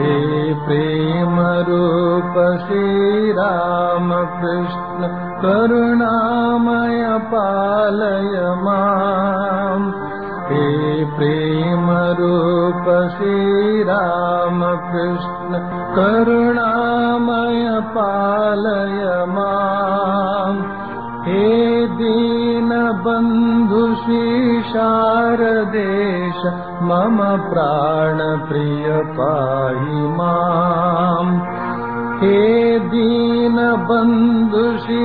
हे प्रेम रूप श्रीरामकृष्ण करुणामय पालय माम् हे प्रेम रूप श्रीरामकृष्ण करुणामय पालय माम् हे दीनबन्धु शारदेश मम प्राणप्रिय पाहि माम् हे दीनबन्धु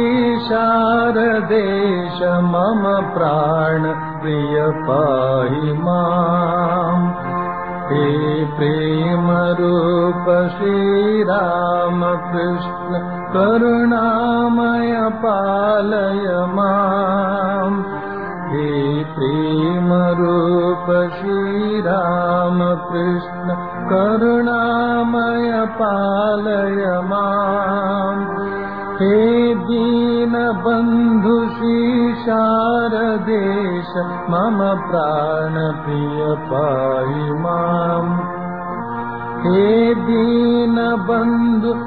शारदेश मम प्राणप्रिय पाहि माम् हे प्रेमरूप श्रीरामकृष्ण करुणामय पालय माम् हे प्रेमरूप श्रीरामकृष्ण करुणामय पालय माम् हे दीनबन्धु शारदेश मम प्राणप्रिय पाहि माम् हे दीनबन्धु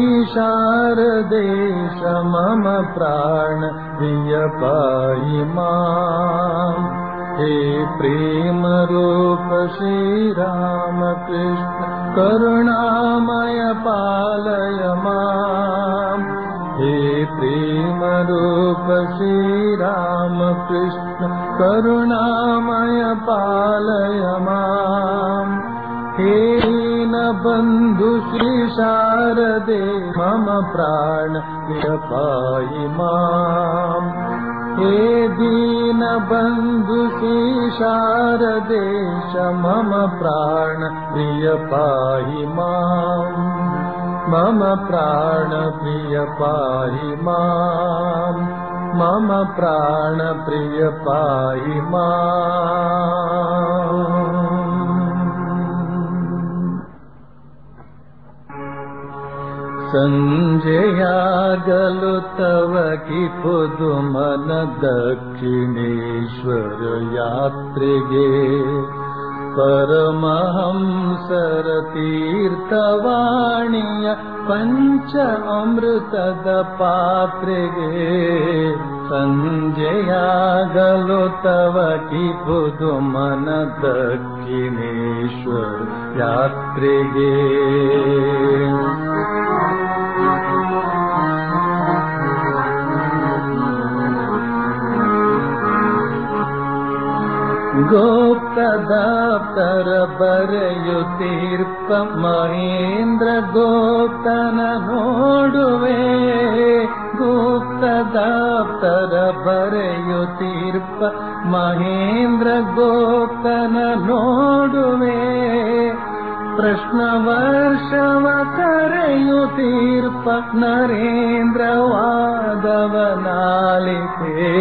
शारदेश मम प्राणप्रिय पाहि माम् हे प्रेमरूप श्रीरामकृष्ण करुणामय पालय माम् हे प्रेमरूप श्रीरामकृष्ण करुणामय पालय माम् हे दीनबन्धु शारदे मम प्राण पाहि माम् हे दीनबन्धु शारदेश मम प्राण प्रिय पाहि माम् मम प्राण प्रिय पाहि माम् मम प्राण प्रिय पाहि माम् सञ्जयागलु तव कि पुदुमन दक्षिणेश्वर यात्रिगे परमहंसर तीर्थवाणीय पञ्च अमृतद पात्रिगे सञ्जयागलु तव कि पुदुमन दक्षिणेश्वर यात्रिगे गोप्तदाप्तर बರೆಯುತ್ತೀರ್ಪ ಮಹೇಂದ್ರ ಗೋಪ್ತನ ನೋಡುವೆ ಗುಪ್ತದಾಪ್ತರ ಬರೆಯುತ್ತೀರ್ಪ ಮಹೇಂದ್ರ ಗೋಪ್ತನ ನೋಡುವೆ ಪ್ರಶ್ನ ವರ್ಷವ ಕರೆಯುತ್ತೀರ್ಪ ನರೇಂದ್ರ ವಾದವನಾಲಿಕೆ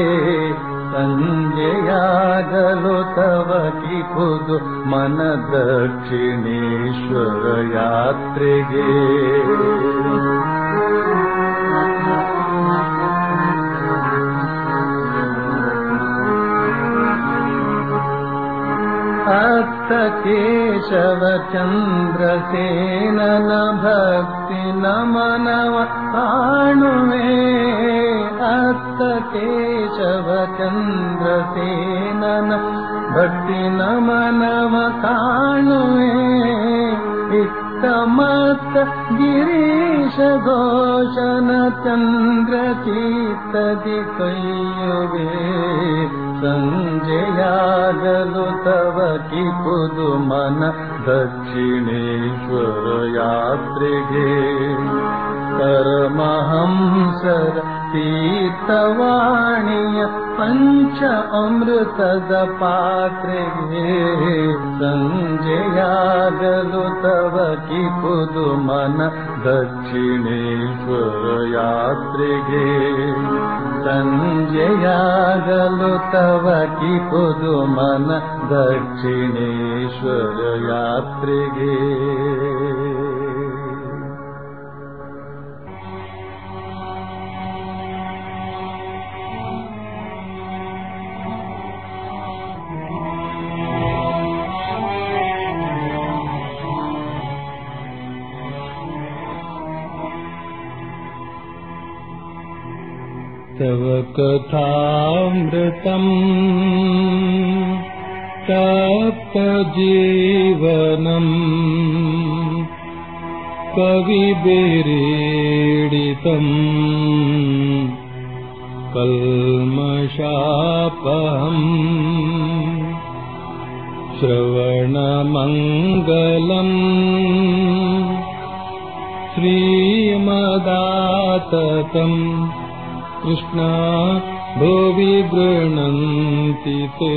ಸಂಜೆಯಾಗಲು ತವ ಕಿಪುದು ಮನ ದಕ್ಷಿಣೇಶ್ವರ ಯಾತ್ರೆಗೆ ಅತ್ತ ಕೇಶವ ಚಂದ್ರಸೇನನ ಭಕ್ತಿ ನಮನವ ಕಾಣುವೆ ಅತ್ತ ಕೇಶವ ಚಂದ್ರಸೇನನ ಭಕ್ತಿ ನಮನವ ಕಾಣುವೆ ಇತ್ತ ಮತ್ತ ಗಿರೀಶ ಘೋಷನ ಚಂದ್ರ ಚೀತದಿ ಕೈಯುವೆ ಸಂಜೆಯಾಗಲು ತವ ಕಿಪುದು ಮನ ದಕ್ಷಿಣೇಶ್ವರ ಯಾತ್ರೆಗೆ ಪರಮಹಂಸರ ತೀರ್ಥವಾಣಿಯ ಪಂಚ ಅಮೃತದ ಪಾತ್ರೆಗೆ ಸಂಜೆಯಾಗಲು ತವ ಕಿಪುದು ಮನ ದಕ್ಷಿಣೇಶ್ವರ ಯಾತ್ರೆಗೆ ಸಂಜೆಯಾಗಲು ತವ ಕಿಪುದು ಮನ ದಕ್ಷಿಣೇಶ್ವರ ಯಾತ್ರೆಗೆ तव कथामृतम् तप्तजीवनम् कविभिरीडितम् कल्मषापहम् श्रवणमङ्गलम् श्रीमदाततम् कृष्णा भुवि गृह्णन्ति ते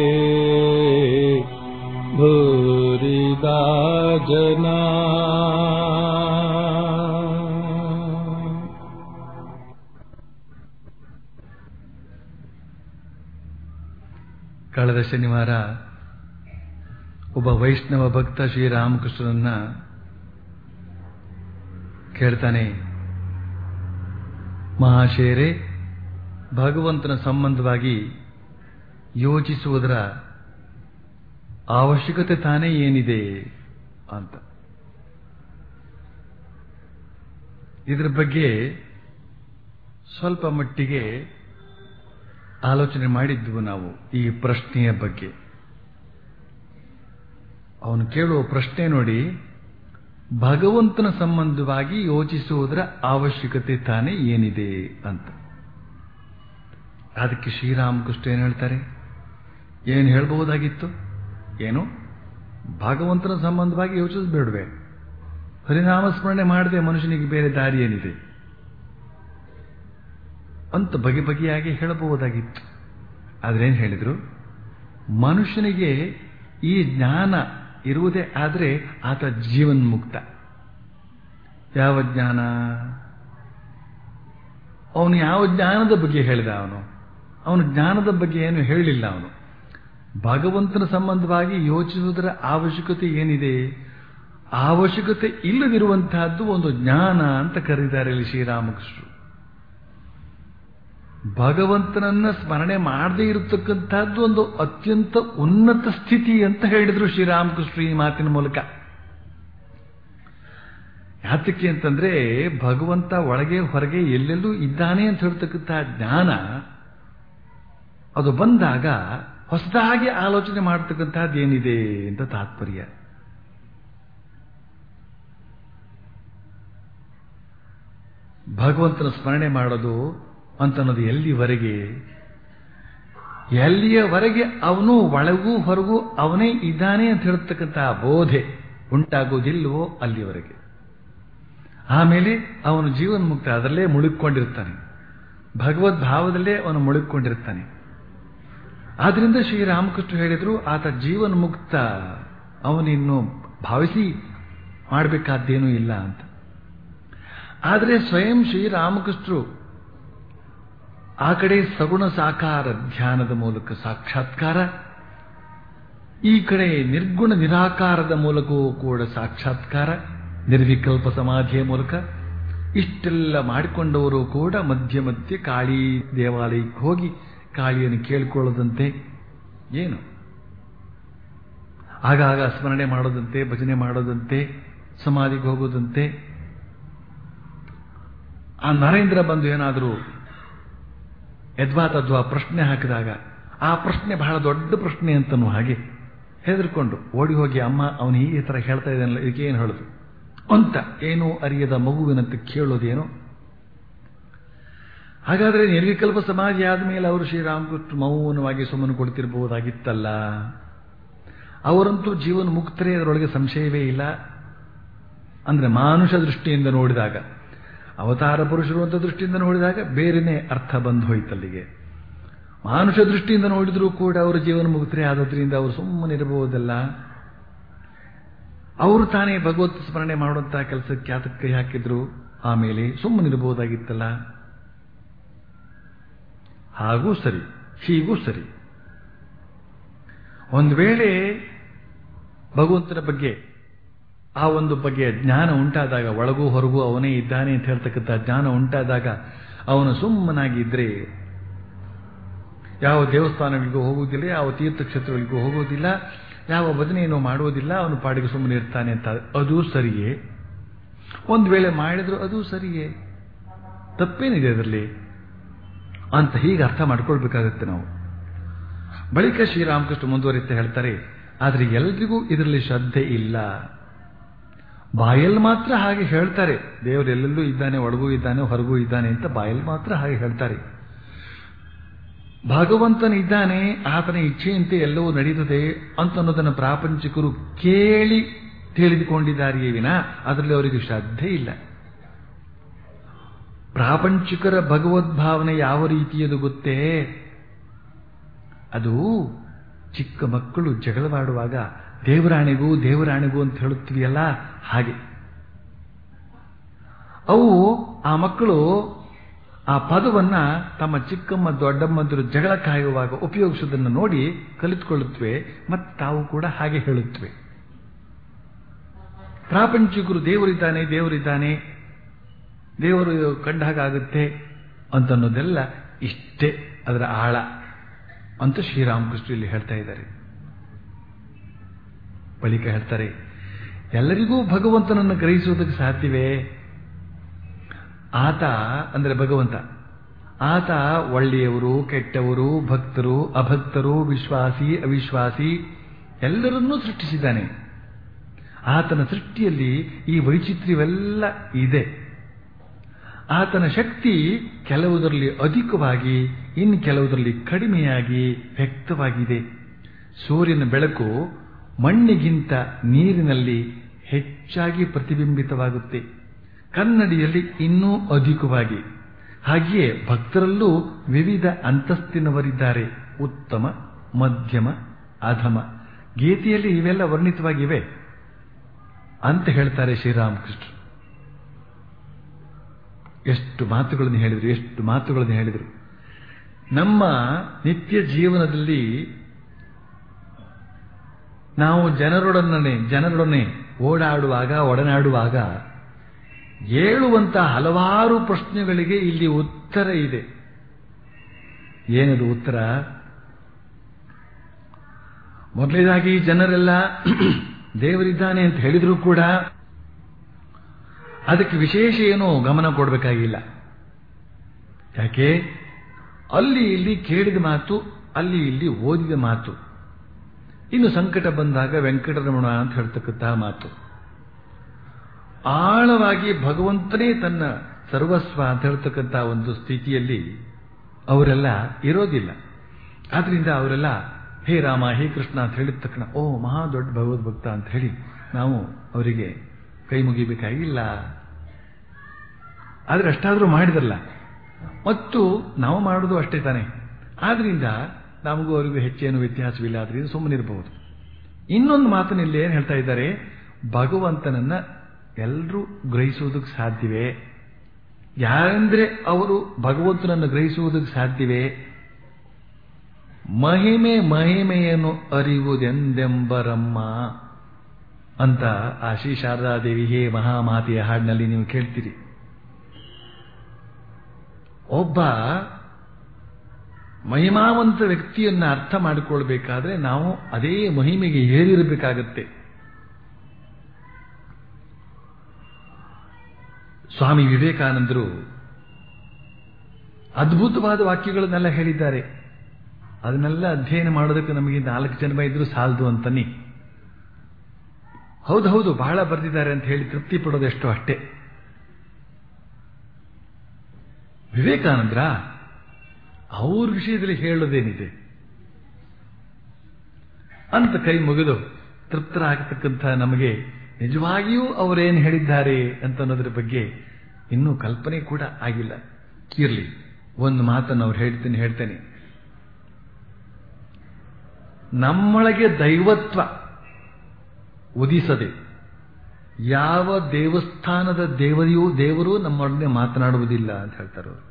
भूरिदा जना ಕಳೆದ ಶನಿವಾರ ಒಬ್ಬ ವೈಷ್ಣವ ಭಕ್ತ ಶ್ರೀರಾಮಕೃಷ್ಣನನ್ನ ಕೇಳ್ತಾನೆ ಮಹಾಶೇರೆ ಭಗವಂತನ ಸಂಬಂಧವಾಗಿ ಯೋಚಿಸುವುದರ ಅವಶ್ಯಕತೆ ತಾನೇ ಏನಿದೆ ಅಂತ ಇದರ ಬಗ್ಗೆ ಸ್ವಲ್ಪ ಮಟ್ಟಿಗೆ ಆಲೋಚನೆ ಮಾಡಿದ್ವು ನಾವು ಈ ಪ್ರಶ್ನೆಯ ಬಗ್ಗೆ ಅವನು ಕೇಳುವ ಪ್ರಶ್ನೆ ನೋಡಿ ಭಗವಂತನ ಸಂಬಂಧವಾಗಿ ಯೋಚಿಸುವುದರ ಅವಶ್ಯಕತೆ ತಾನೇ ಏನಿದೆ ಅಂತ ಅದಕ್ಕೆ ಶ್ರೀರಾಮಕೃಷ್ಣ ಏನು ಹೇಳ್ತಾರೆ ಏನು ಹೇಳ್ಬಹುದಾಗಿತ್ತು ಏನು ಭಗವಂತನ ಸಂಬಂಧವಾಗಿ ಯೋಚಿಸಬೇಡವೆ ಹರಿನಾಮ ಸ್ಮರಣೆ ಮಾಡದೆ ಮನುಷ್ಯನಿಗೆ ಬೇರೆ ದಾರಿ ಏನಿದೆ ಅಂತ ಬಗೆ ಬಗೆಯಾಗಿ ಹೇಳಬಹುದಾಗಿತ್ತು ಆದ್ರೇನು ಹೇಳಿದ್ರು ಮನುಷ್ಯನಿಗೆ ಈ ಜ್ಞಾನ ಇರುವುದೇ ಆದರೆ ಆತ ಜೀವನ್ಮುಕ್ತ ಯಾವ ಜ್ಞಾನ ಅವನು ಯಾವ ಜ್ಞಾನದ ಬಗ್ಗೆ ಹೇಳಿದ ಅವನು ಅವನು ಜ್ಞಾನದ ಬಗ್ಗೆ ಏನು ಹೇಳಲಿಲ್ಲ ಅವನು ಭಗವಂತನ ಸಂಬಂಧವಾಗಿ ಯೋಚಿಸುವುದರ ಅವಶ್ಯಕತೆ ಏನಿದೆ ಅವಶ್ಯಕತೆ ಇಲ್ಲದಿರುವಂತಹದ್ದು ಒಂದು ಜ್ಞಾನ ಅಂತ ಕರೀತಾರೆ ಇಲ್ಲಿ ಶ್ರೀರಾಮಕೃಷ್ಣರು ಭಗವಂತನನ್ನ ಸ್ಮರಣೆ ಮಾಡದೇ ಇರತಕ್ಕಂಥದ್ದು ಒಂದು ಅತ್ಯಂತ ಉನ್ನತ ಸ್ಥಿತಿ ಅಂತ ಹೇಳಿದ್ರು ಶ್ರೀರಾಮಕೃಷ್ಣ ಈ ಮಾತಿನ ಮೂಲಕ ಯಾತಕ್ಕೆ ಅಂತಂದ್ರೆ ಭಗವಂತ ಒಳಗೆ ಹೊರಗೆ ಎಲ್ಲೆಲ್ಲೂ ಇದ್ದಾನೆ ಅಂತ ಹೇಳ್ತಕ್ಕಂಥ ಜ್ಞಾನ ಅದು ಬಂದಾಗ ಹೊಸದಾಗಿ ಆಲೋಚನೆ ಮಾಡತಕ್ಕಂಥದ್ದು ಏನಿದೆ ಅಂತ ತಾತ್ಪರ್ಯ ಭಗವಂತನ ಸ್ಮರಣೆ ಮಾಡೋದು ಅಂತ ಅನ್ನೋದು ಎಲ್ಲಿವರೆಗೆ ಎಲ್ಲಿಯವರೆಗೆ ಅವನು ಒಳಗೂ ಹೊರಗೂ ಅವನೇ ಇದ್ದಾನೆ ಅಂತ ಹೇಳ್ತಕ್ಕಂಥ ಬೋಧೆ ಉಂಟಾಗೋದಿಲ್ವೋ ಅಲ್ಲಿವರೆಗೆ ಆಮೇಲೆ ಅವನು ಜೀವನ್ಮುಕ್ತ ಅದರಲ್ಲೇ ಮುಳುಗಿಕೊಂಡಿರ್ತಾನೆ ಭಗವದ್ಭಾವದಲ್ಲೇ ಅವನು ಮುಳುಗಿಕೊಂಡಿರ್ತಾನೆ ಆದ್ರಿಂದ ಶ್ರೀರಾಮಕೃಷ್ಣ ಹೇಳಿದ್ರು ಆತ ಜೀವನ್ಮುಕ್ತ ಅವನಿನ್ನು ಭಾವಿಸಿ ಮಾಡಬೇಕಾದ್ದೇನೂ ಇಲ್ಲ ಅಂತ ಆದರೆ ಸ್ವಯಂ ಶ್ರೀರಾಮಕೃಷ್ಣರು ಆ ಕಡೆ ಸಗುಣ ಸಾಕಾರ ಧ್ಯಾನದ ಮೂಲಕ ಸಾಕ್ಷಾತ್ಕಾರ ಈ ಕಡೆ ನಿರ್ಗುಣ ನಿರಾಕಾರದ ಮೂಲಕವೂ ಕೂಡ ಸಾಕ್ಷಾತ್ಕಾರ ನಿರ್ವಿಕಲ್ಪ ಸಮಾಧಿಯ ಮೂಲಕ ಇಷ್ಟೆಲ್ಲ ಮಾಡಿಕೊಂಡವರು ಕೂಡ ಮಧ್ಯ ಮಧ್ಯೆ ಕಾಳಿ ದೇವಾಲಯಕ್ಕೆ ಹೋಗಿ ಕಾಳಿಯನ್ನು ಕೇಳಿಕೊಳ್ಳದಂತೆ ಏನು ಆಗಾಗ ಸ್ಮರಣೆ ಮಾಡೋದಂತೆ ಭಜನೆ ಮಾಡೋದಂತೆ ಸಮಾಧಿಗೆ ಹೋಗೋದಂತೆ ಆ ನರೇಂದ್ರ ಬಂದು ಏನಾದರೂ ಯದ್ವಾ ತದ್ವಾ ಪ್ರಶ್ನೆ ಹಾಕಿದಾಗ ಆ ಪ್ರಶ್ನೆ ಬಹಳ ದೊಡ್ಡ ಪ್ರಶ್ನೆ ಅಂತನೂ ಹಾಗೆ ಹೆದರ್ಕೊಂಡು ಓಡಿ ಹೋಗಿ ಅಮ್ಮ ಅವನು ಈ ತರ ಹೇಳ್ತಾ ಇದ್ದಾನಲ್ಲ ಇದಕ್ಕೆ ಏನು ಹೇಳುದು ಅಂತ ಏನೂ ಅರಿಯದ ಮಗುವಿನಂತೆ ಕೇಳೋದೇನೋ ಹಾಗಾದ್ರೆ ನಿರ್ವಿಕಲ್ಪ ಸಮಾಧಿ ಆದಮೇಲೆ ಅವರು ಶ್ರೀರಾಮಕೃಷ್ಣ ಮೌನವಾಗಿ ಸುಮ್ಮನೆ ಕೊಡ್ತಿರ್ಬಹುದಾಗಿತ್ತಲ್ಲ ಅವರಂತೂ ಜೀವನ ಮುಕ್ತರೇ ಅದರೊಳಗೆ ಸಂಶಯವೇ ಇಲ್ಲ ಅಂದ್ರೆ ಮಾನುಷ ದೃಷ್ಟಿಯಿಂದ ನೋಡಿದಾಗ ಅವತಾರ ಪುರುಷರು ಅಂತ ದೃಷ್ಟಿಯಿಂದ ನೋಡಿದಾಗ ಬೇರೆನೇ ಅರ್ಥ ಬಂದು ಹೋಯ್ತಲ್ಲಿಗೆ ಮಾನುಷ ದೃಷ್ಟಿಯಿಂದ ನೋಡಿದ್ರೂ ಕೂಡ ಅವರು ಜೀವನ ಮುಕ್ತರೇ ಆದದ್ರಿಂದ ಅವರು ಸುಮ್ಮನೆ ಇರಬಹುದಲ್ಲ ಅವರು ತಾನೇ ಭಗವತ್ ಸ್ಮರಣೆ ಮಾಡುವಂತಹ ಕೆಲಸಕ್ಕೆ ಅದಕ್ಕೆ ಕೈ ಹಾಕಿದ್ರು ಆಮೇಲೆ ಸುಮ್ಮನಿರಬಹುದಾಗಿತ್ತಲ್ಲ ಹಾಗೂ ಸರಿ ಹೀಗೂ ಸರಿ ಒಂದು ವೇಳೆ ಭಗವಂತನ ಬಗ್ಗೆ ಆ ಒಂದು ಬಗೆಯ ಜ್ಞಾನ ಉಂಟಾದಾಗ ಒಳಗೂ ಹೊರಗೂ ಅವನೇ ಇದ್ದಾನೆ ಅಂತ ಹೇಳ್ತಕ್ಕಂಥ ಜ್ಞಾನ ಉಂಟಾದಾಗ ಅವನು ಸುಮ್ಮನಾಗಿದ್ರೆ ಯಾವ ದೇವಸ್ಥಾನಗಳಿಗೂ ಹೋಗುವುದಿಲ್ಲ ಯಾವ ತೀರ್ಥಕ್ಷೇತ್ರಗಳಿಗೂ ಹೋಗುವುದಿಲ್ಲ ಯಾವ ಭಜನೆಯನ್ನು ಮಾಡುವುದಿಲ್ಲ ಅವನು ಪಾಡಿಗೆ ಸುಮ್ಮನೆ ಇರ್ತಾನೆ ಅಂತ ಅದು ಸರಿಯೇ ಒಂದು ವೇಳೆ ಮಾಡಿದ್ರು ಅದು ಸರಿಯೇ ತಪ್ಪೇನಿದೆ ಅದರಲ್ಲಿ ಅಂತ ಹೀಗೆ ಅರ್ಥ ಮಾಡ್ಕೊಳ್ಬೇಕಾಗತ್ತೆ ನಾವು ಬಳಿಕ ಶ್ರೀರಾಮಕೃಷ್ಣ ಮುಂದುವರಿತಾ ಹೇಳ್ತಾರೆ ಆದ್ರೆ ಎಲ್ರಿಗೂ ಇದರಲ್ಲಿ ಶ್ರದ್ಧೆ ಇಲ್ಲ ಬಾಯಲ್ಲಿ ಮಾತ್ರ ಹಾಗೆ ಹೇಳ್ತಾರೆ ದೇವರು ಎಲ್ಲೆಲ್ಲೂ ಇದ್ದಾನೆ ಒಳಗೂ ಇದ್ದಾನೆ ಹೊರಗೂ ಇದ್ದಾನೆ ಅಂತ ಬಾಯಲ್ಲಿ ಮಾತ್ರ ಹಾಗೆ ಹೇಳ್ತಾರೆ ಭಗವಂತನಿದ್ದಾನೆ ಆತನ ಇಚ್ಛೆಯಂತೆ ಎಲ್ಲವೂ ನಡೀತದೆ ಅಂತ ಅನ್ನೋದನ್ನು ಪ್ರಾಪಂಚಿಕರು ಕೇಳಿ ತಿಳಿದುಕೊಂಡಿದ್ದಾರೆಯೇ ವಿನ ಅದರಲ್ಲಿ ಅವರಿಗೆ ಶ್ರದ್ಧೆ ಇಲ್ಲ ಪ್ರಾಪಂಚಿಕರ ಭಗವದ್ಭಾವನೆ ಯಾವ ರೀತಿಯದು ಗೊತ್ತೇ ಅದು ಚಿಕ್ಕ ಮಕ್ಕಳು ಜಗಳವಾಡುವಾಗ ದೇವರಾಣಿಗೂ ದೇವರಾಣಿಗೂ ಅಂತ ಹೇಳುತ್ತೀವಿಯಲ್ಲ ಹಾಗೆ ಅವು ಆ ಮಕ್ಕಳು ಆ ಪದವನ್ನ ತಮ್ಮ ಚಿಕ್ಕಮ್ಮ ದೊಡ್ಡಮ್ಮಂದಿರು ಜಗಳ ಕಾಯುವಾಗ ಉಪಯೋಗಿಸುವುದನ್ನು ನೋಡಿ ಕಲಿತುಕೊಳ್ಳುತ್ತವೆ ಮತ್ತು ತಾವು ಕೂಡ ಹಾಗೆ ಹೇಳುತ್ತವೆ ಪ್ರಾಪಂಚಿಕರು ದೇವರಿದ್ದಾನೆ ದೇವರಿದ್ದಾನೆ ದೇವರು ಕಂಡ ಹಾಗಾಗುತ್ತೆ ಅಂತನ್ನೋದೆಲ್ಲ ಇಷ್ಟೇ ಅದರ ಆಳ ಅಂತ ಶ್ರೀರಾಮಕೃಷ್ಣ ಇಲ್ಲಿ ಹೇಳ್ತಾ ಇದ್ದಾರೆ ಬಳಿಕ ಹೇಳ್ತಾರೆ ಎಲ್ಲರಿಗೂ ಭಗವಂತನನ್ನು ಗ್ರಹಿಸುವುದಕ್ಕೆ ಸಾಧ್ಯವೇ ಆತ ಅಂದರೆ ಭಗವಂತ ಆತ ಒಳ್ಳೆಯವರು ಕೆಟ್ಟವರು ಭಕ್ತರು ಅಭಕ್ತರು ವಿಶ್ವಾಸಿ ಅವಿಶ್ವಾಸಿ ಎಲ್ಲರನ್ನೂ ಸೃಷ್ಟಿಸಿದ್ದಾನೆ ಆತನ ಸೃಷ್ಟಿಯಲ್ಲಿ ಈ ವೈಚಿತ್ರ್ಯವೆಲ್ಲ ಇದೆ ಆತನ ಶಕ್ತಿ ಕೆಲವುದರಲ್ಲಿ ಅಧಿಕವಾಗಿ ಇನ್ನು ಕೆಲವುದರಲ್ಲಿ ಕಡಿಮೆಯಾಗಿ ವ್ಯಕ್ತವಾಗಿದೆ ಸೂರ್ಯನ ಬೆಳಕು ಮಣ್ಣಿಗಿಂತ ನೀರಿನಲ್ಲಿ ಹೆಚ್ಚಾಗಿ ಪ್ರತಿಬಿಂಬಿತವಾಗುತ್ತೆ ಕನ್ನಡಿಯಲ್ಲಿ ಇನ್ನೂ ಅಧಿಕವಾಗಿ ಹಾಗೆಯೇ ಭಕ್ತರಲ್ಲೂ ವಿವಿಧ ಅಂತಸ್ತಿನವರಿದ್ದಾರೆ ಉತ್ತಮ ಮಧ್ಯಮ ಅಧಮ ಗೀತೆಯಲ್ಲಿ ಇವೆಲ್ಲ ವರ್ಣಿತವಾಗಿವೆ ಅಂತ ಹೇಳ್ತಾರೆ ಶ್ರೀರಾಮಕೃಷ್ಣ ಎಷ್ಟು ಮಾತುಗಳನ್ನು ಹೇಳಿದರು ಎಷ್ಟು ಮಾತುಗಳನ್ನು ಹೇಳಿದರು ನಮ್ಮ ನಿತ್ಯ ಜೀವನದಲ್ಲಿ ನಾವು ಜನರೊಡನೆ ಜನರೊಡನೆ ಓಡಾಡುವಾಗ ಒಡನಾಡುವಾಗ ಏಳುವಂತ ಹಲವಾರು ಪ್ರಶ್ನೆಗಳಿಗೆ ಇಲ್ಲಿ ಉತ್ತರ ಇದೆ ಏನದು ಉತ್ತರ ಮೊದಲನೇದಾಗಿ ಜನರೆಲ್ಲ ದೇವರಿದ್ದಾನೆ ಅಂತ ಹೇಳಿದ್ರು ಕೂಡ ಅದಕ್ಕೆ ವಿಶೇಷ ಏನೋ ಗಮನ ಕೊಡಬೇಕಾಗಿಲ್ಲ ಯಾಕೆ ಅಲ್ಲಿ ಇಲ್ಲಿ ಕೇಳಿದ ಮಾತು ಅಲ್ಲಿ ಇಲ್ಲಿ ಓದಿದ ಮಾತು ಇನ್ನು ಸಂಕಟ ಬಂದಾಗ ವೆಂಕಟರಮಣ ಅಂತ ಹೇಳ್ತಕ್ಕಂತಹ ಮಾತು ಆಳವಾಗಿ ಭಗವಂತನೇ ತನ್ನ ಸರ್ವಸ್ವ ಅಂತ ಹೇಳ್ತಕ್ಕಂಥ ಒಂದು ಸ್ಥಿತಿಯಲ್ಲಿ ಅವರೆಲ್ಲ ಇರೋದಿಲ್ಲ ಆದ್ರಿಂದ ಅವರೆಲ್ಲ ಹೇ ರಾಮ ಹೇ ಕೃಷ್ಣ ಅಂತ ಹೇಳಿದ ತಕ್ಷಣ ಓ ಮಹಾ ದೊಡ್ಡ ಭಗವದ್ಭಕ್ತ ಅಂತ ಹೇಳಿ ನಾವು ಅವರಿಗೆ ಕೈ ಮುಗಿಬೇಕಾಗಿಲ್ಲ ಆದ್ರೆ ಅಷ್ಟಾದರೂ ಮಾಡಿದ್ರಲ್ಲ ಮತ್ತು ನಾವು ಮಾಡೋದು ಅಷ್ಟೇ ತಾನೆ ಆದ್ರಿಂದ ನಮಗೂ ಅವರಿಗೂ ಹೆಚ್ಚೇನು ವ್ಯತ್ಯಾಸವಿಲ್ಲ ಆದ್ರಿಂದ ಸುಮ್ಮನಿರಬಹುದು ಇನ್ನೊಂದು ಮಾತನ್ನು ಇಲ್ಲಿ ಏನು ಹೇಳ್ತಾ ಇದ್ದಾರೆ ಭಗವಂತನನ್ನ ಎಲ್ಲರೂ ಗ್ರಹಿಸುವುದಕ್ಕೆ ಸಾಧ್ಯವೇ ಯಾರೆಂದ್ರೆ ಅವರು ಭಗವಂತನನ್ನು ಗ್ರಹಿಸುವುದಕ್ಕೆ ಸಾಧ್ಯವೇ ಮಹಿಮೆ ಮಹಿಮೆಯನ್ನು ಅರಿವುದೆಂದೆಂಬರಮ್ಮ ಅಂತ ಆ ಶ್ರೀ ಶಾರದಾದೇವಿ ಹೇ ಮಹಾಮಾತೆಯ ಹಾಡಿನಲ್ಲಿ ನೀವು ಕೇಳ್ತೀರಿ ಒಬ್ಬ ಮಹಿಮಾವಂತ ವ್ಯಕ್ತಿಯನ್ನ ಅರ್ಥ ಮಾಡಿಕೊಳ್ಬೇಕಾದ್ರೆ ನಾವು ಅದೇ ಮಹಿಮೆಗೆ ಏರಿರಬೇಕಾಗತ್ತೆ ಸ್ವಾಮಿ ವಿವೇಕಾನಂದರು ಅದ್ಭುತವಾದ ವಾಕ್ಯಗಳನ್ನೆಲ್ಲ ಹೇಳಿದ್ದಾರೆ ಅದನ್ನೆಲ್ಲ ಅಧ್ಯಯನ ಮಾಡೋದಕ್ಕೆ ನಮಗೆ ನಾಲ್ಕು ಜನ್ಮ ಇದ್ರೂ ಸಾಲದು ಅಂತನಿ ಹೌದು ಹೌದು ಬಹಳ ಬರೆದಿದ್ದಾರೆ ಅಂತ ಹೇಳಿ ತೃಪ್ತಿ ಪಡೋದೆಷ್ಟೋ ಅಷ್ಟೇ ವಿವೇಕಾನಂದ್ರ ಅವ್ರ ವಿಷಯದಲ್ಲಿ ಹೇಳೋದೇನಿದೆ ಅಂತ ಕೈ ಮುಗಿದು ತೃಪ್ತರಾಗತಕ್ಕಂಥ ನಮಗೆ ನಿಜವಾಗಿಯೂ ಅವರೇನು ಹೇಳಿದ್ದಾರೆ ಅಂತ ಅನ್ನೋದ್ರ ಬಗ್ಗೆ ಇನ್ನೂ ಕಲ್ಪನೆ ಕೂಡ ಆಗಿಲ್ಲ ಇರಲಿ ಒಂದು ಮಾತನ್ನು ಅವ್ರು ಹೇಳ್ತೀನಿ ಹೇಳ್ತೇನೆ ನಮ್ಮೊಳಗೆ ದೈವತ್ವ ಉದಿಸದೆ ಯಾವ ದೇವಸ್ಥಾನದ ದೇವರಿಯೂ ದೇವರು ನಮ್ಮೊಡನೆ ಮಾತನಾಡುವುದಿಲ್ಲ ಅಂತ ಹೇಳ್ತಾರೆ ಅವರು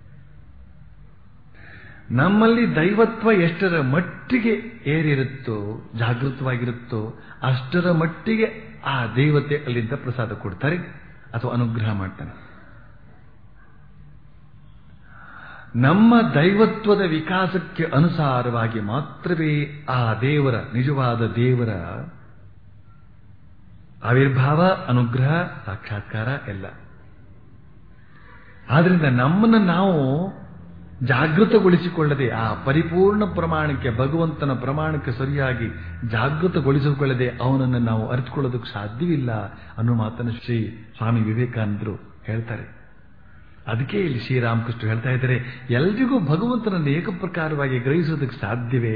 ನಮ್ಮಲ್ಲಿ ದೈವತ್ವ ಎಷ್ಟರ ಮಟ್ಟಿಗೆ ಏರಿರುತ್ತೋ ಜಾಗೃತವಾಗಿರುತ್ತೋ ಅಷ್ಟರ ಮಟ್ಟಿಗೆ ಆ ದೇವತೆ ಅಲ್ಲಿಂದ ಪ್ರಸಾದ ಕೊಡ್ತಾರೆ ಅಥವಾ ಅನುಗ್ರಹ ಮಾಡ್ತಾನೆ ನಮ್ಮ ದೈವತ್ವದ ವಿಕಾಸಕ್ಕೆ ಅನುಸಾರವಾಗಿ ಮಾತ್ರವೇ ಆ ದೇವರ ನಿಜವಾದ ದೇವರ ಆವಿರ್ಭಾವ ಅನುಗ್ರಹ ಸಾಕ್ಷಾತ್ಕಾರ ಎಲ್ಲ ಆದ್ರಿಂದ ನಮ್ಮನ್ನು ನಾವು ಜಾಗೃತಗೊಳಿಸಿಕೊಳ್ಳದೆ ಆ ಪರಿಪೂರ್ಣ ಪ್ರಮಾಣಕ್ಕೆ ಭಗವಂತನ ಪ್ರಮಾಣಕ್ಕೆ ಸರಿಯಾಗಿ ಜಾಗೃತಗೊಳಿಸಿಕೊಳ್ಳದೆ ಅವನನ್ನು ನಾವು ಅರಿತುಕೊಳ್ಳೋದಕ್ಕೆ ಸಾಧ್ಯವಿಲ್ಲ ಅನ್ನೋ ಮಾತನ್ನು ಶ್ರೀ ಸ್ವಾಮಿ ವಿವೇಕಾನಂದರು ಹೇಳ್ತಾರೆ ಅದಕ್ಕೆ ಇಲ್ಲಿ ಶ್ರೀರಾಮಕೃಷ್ಣ ಹೇಳ್ತಾ ಇದ್ದಾರೆ ಎಲ್ರಿಗೂ ಭಗವಂತನನ್ನು ಏಕಪ್ರಕಾರವಾಗಿ ಗ್ರಹಿಸೋದಕ್ಕೆ ಸಾಧ್ಯವೇ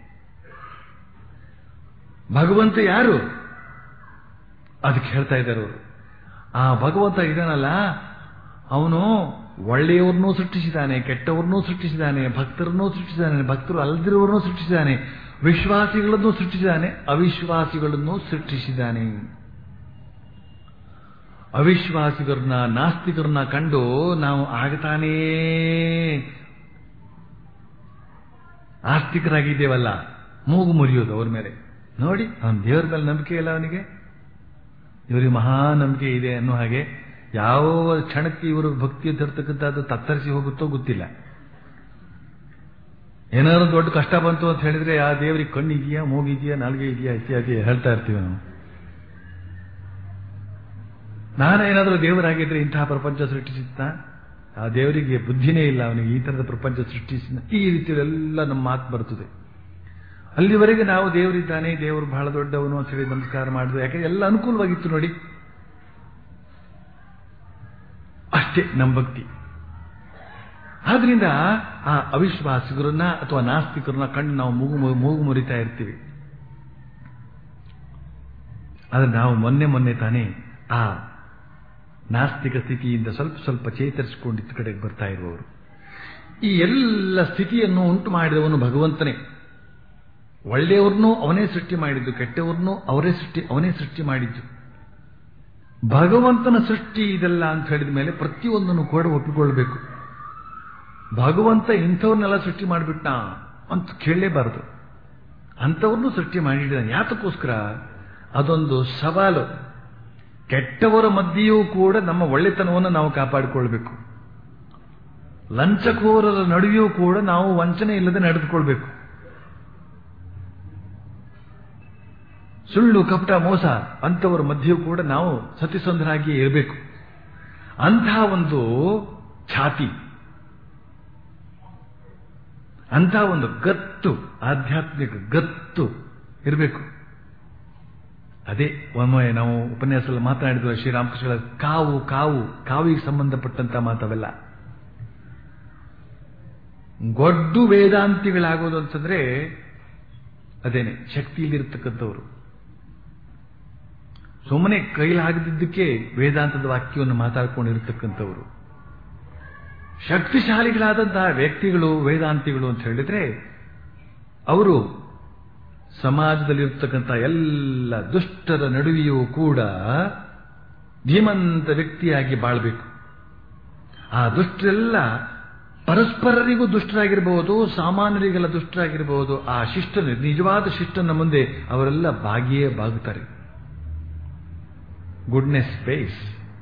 ಭಗವಂತ ಯಾರು ಅದಕ್ಕೆ ಹೇಳ್ತಾ ಇದ್ದಾರೆ ಅವರು ಆ ಭಗವಂತ ಇದಾನಲ್ಲ ಅವನು ಒಳ್ಳೆಯವ್ರನ್ನೂ ಸೃಷ್ಟಿಸಿದ್ದಾನೆ ಕೆಟ್ಟವ್ರನ್ನೂ ಸೃಷ್ಟಿಸಿದ್ದಾನೆ ಭಕ್ತರನ್ನೂ ಸೃಷ್ಟಿಸಿದ್ದಾನೆ ಭಕ್ತರು ಅಲ್ಲದಿರುವವರನ್ನೂ ಸೃಷ್ಟಿಸಿದ್ದಾನೆ ವಿಶ್ವಾಸಿಗಳನ್ನು ಸೃಷ್ಟಿಸಿದ್ದಾನೆ ಅವಿಶ್ವಾಸಿಗಳನ್ನು ಸೃಷ್ಟಿಸಿದ್ದಾನೆ ಅವಿಶ್ವಾಸಿಗರನ್ನ ನಾಸ್ತಿಕರನ್ನ ಕಂಡು ನಾವು ಆಗತಾನೇ ಆಸ್ತಿಕರಾಗಿದ್ದೇವಲ್ಲ ಮೂಗು ಮುರಿಯೋದು ಅವ್ರ ಮೇಲೆ ನೋಡಿ ಅವನ ದೇವರ ಮೇಲೆ ನಂಬಿಕೆ ಇಲ್ಲ ಅವನಿಗೆ ಇವರಿಗೆ ಮಹಾ ನಂಬಿಕೆ ಇದೆ ಅನ್ನೋ ಹಾಗೆ ಯಾವ ಕ್ಷಣಕ್ಕೆ ಇವರು ಭಕ್ತಿ ತರ್ತಕ್ಕಂಥದ್ದು ತತ್ತರಿಸಿ ಹೋಗುತ್ತೋ ಗೊತ್ತಿಲ್ಲ ಏನಾದ್ರು ದೊಡ್ಡ ಕಷ್ಟ ಬಂತು ಅಂತ ಹೇಳಿದ್ರೆ ಆ ದೇವರಿಗೆ ಕಣ್ಣು ಇದೆಯಾ ಮೂಗಿದೆಯಾ ನಾಲ್ಗೆ ಇದೆಯಾ ಇತ್ಯಾದಿ ಹೇಳ್ತಾ ಇರ್ತೀವಿ ನಾವು ನಾನೇನಾದರೂ ದೇವರಾಗಿದ್ರೆ ಇಂತಹ ಪ್ರಪಂಚ ಸೃಷ್ಟಿಸಿದ್ದ ಆ ದೇವರಿಗೆ ಬುದ್ಧಿನೇ ಇಲ್ಲ ಅವನಿಗೆ ಈ ತರದ ಪ್ರಪಂಚ ಸೃಷ್ಟಿಸಿದ ಈ ರೀತಿಯಲ್ಲೆಲ್ಲ ನಮ್ಮ ಮಾತು ಬರ್ತದೆ ಅಲ್ಲಿವರೆಗೆ ನಾವು ದೇವರಿದ್ದಾನೆ ದೇವರು ಬಹಳ ದೊಡ್ಡವನು ಅಂತ ಹೇಳಿ ನಮಸ್ಕಾರ ಮಾಡಿದ್ರು ಯಾಕೆ ಎಲ್ಲ ಅನುಕೂಲವಾಗಿತ್ತು ನೋಡಿ ಅಷ್ಟೇ ನಮ್ಮ ಭಕ್ತಿ ಆದ್ರಿಂದ ಆ ಅವಿಶ್ವಾಸಿಗರನ್ನ ಅಥವಾ ನಾಸ್ತಿಕರನ್ನ ಕಂಡು ನಾವು ಮೂಗು ಮೂಗು ಮುರಿತಾ ಇರ್ತೀವಿ ಆದ್ರೆ ನಾವು ಮೊನ್ನೆ ಮೊನ್ನೆ ತಾನೇ ಆ ನಾಸ್ತಿಕ ಸ್ಥಿತಿಯಿಂದ ಸ್ವಲ್ಪ ಸ್ವಲ್ಪ ಚೇತರಿಸಿಕೊಂಡಿದ್ದ ಕಡೆಗೆ ಬರ್ತಾ ಇರುವವರು ಈ ಎಲ್ಲ ಸ್ಥಿತಿಯನ್ನು ಉಂಟು ಮಾಡಿದವನು ಭಗವಂತನೇ ಒಳ್ಳೆಯವ್ರನ್ನೂ ಅವನೇ ಸೃಷ್ಟಿ ಮಾಡಿದ್ದು ಕೆಟ್ಟವ್ರನ್ನೂ ಅವರೇ ಸೃಷ್ಟಿ ಅವನೇ ಸೃಷ್ಟಿ ಮಾಡಿದ್ದು ಭಗವಂತನ ಸೃಷ್ಟಿ ಇದೆಲ್ಲ ಅಂತ ಹೇಳಿದ ಮೇಲೆ ಪ್ರತಿಯೊಂದನ್ನು ಕೂಡ ಒಪ್ಪಿಕೊಳ್ಬೇಕು ಭಗವಂತ ಇಂಥವ್ರನ್ನೆಲ್ಲ ಸೃಷ್ಟಿ ಮಾಡಿಬಿಟ್ಟ ಅಂತ ಕೇಳಲೇಬಾರದು ಅಂಥವ್ರನ್ನೂ ಸೃಷ್ಟಿ ಮಾಡಿದ್ದಾನೆ ಯಾತಕ್ಕೋಸ್ಕರ ಅದೊಂದು ಸವಾಲು ಕೆಟ್ಟವರ ಮಧ್ಯೆಯೂ ಕೂಡ ನಮ್ಮ ಒಳ್ಳೆತನವನ್ನು ನಾವು ಕಾಪಾಡಿಕೊಳ್ಬೇಕು ಲಂಚಕೋರರ ನಡುವೆಯೂ ಕೂಡ ನಾವು ವಂಚನೆ ಇಲ್ಲದೆ ನಡೆದುಕೊಳ್ಬೇಕು ಸುಳ್ಳು ಕಪಟ ಮೋಸ ಅಂಥವರ ಮಧ್ಯೆಯೂ ಕೂಡ ನಾವು ಸತ್ಯಸಂಧರಾಗಿ ಇರಬೇಕು ಅಂಥ ಒಂದು ಛಾತಿ ಅಂಥ ಒಂದು ಗತ್ತು ಆಧ್ಯಾತ್ಮಿಕ ಗತ್ತು ಇರಬೇಕು ಅದೇ ಒಮ್ಮೆ ನಾವು ಉಪನ್ಯಾಸದಲ್ಲಿ ಮಾತನಾಡಿದ್ವಿ ಶ್ರೀರಾಮಕೃಷ್ಣ ಕಾವು ಕಾವು ಕಾವಿಗೆ ಸಂಬಂಧಪಟ್ಟಂತ ಮಾತವೆಲ್ಲ ಗೊಡ್ಡು ವೇದಾಂತಿಗಳಾಗೋದು ಅಂತಂದ್ರೆ ಅದೇನೆ ಶಕ್ತಿಯಲ್ಲಿರ್ತಕ್ಕಂಥವ್ರು ಸುಮ್ಮನೆ ಕೈಲಾಗದಿದ್ದಕ್ಕೆ ವೇದಾಂತದ ವಾಕ್ಯವನ್ನು ಮಾತಾಡ್ಕೊಂಡಿರ್ತಕ್ಕಂಥವ್ರು ಶಕ್ತಿಶಾಲಿಗಳಾದಂತಹ ವ್ಯಕ್ತಿಗಳು ವೇದಾಂತಿಗಳು ಅಂತ ಹೇಳಿದ್ರೆ ಅವರು ಸಮಾಜದಲ್ಲಿರ್ತಕ್ಕಂಥ ಎಲ್ಲ ದುಷ್ಟರ ನಡುವೆಯೂ ಕೂಡ ಧೀಮಂತ ವ್ಯಕ್ತಿಯಾಗಿ ಬಾಳ್ಬೇಕು ಆ ದುಷ್ಟರೆಲ್ಲ ಪರಸ್ಪರರಿಗೂ ದುಷ್ಟರಾಗಿರಬಹುದು ಸಾಮಾನ್ಯರಿಗೆಲ್ಲ ದುಷ್ಟರಾಗಿರಬಹುದು ಆ ಶಿಷ್ಟನ ನಿಜವಾದ ಶಿಷ್ಟನ ಮುಂದೆ ಅವರೆಲ್ಲ ಬಾಗಿಯೇ ಬಾಗುತ್ತಾರೆ ಗುಡ್ನೆಸ್ ಸ್ಪೇಸ್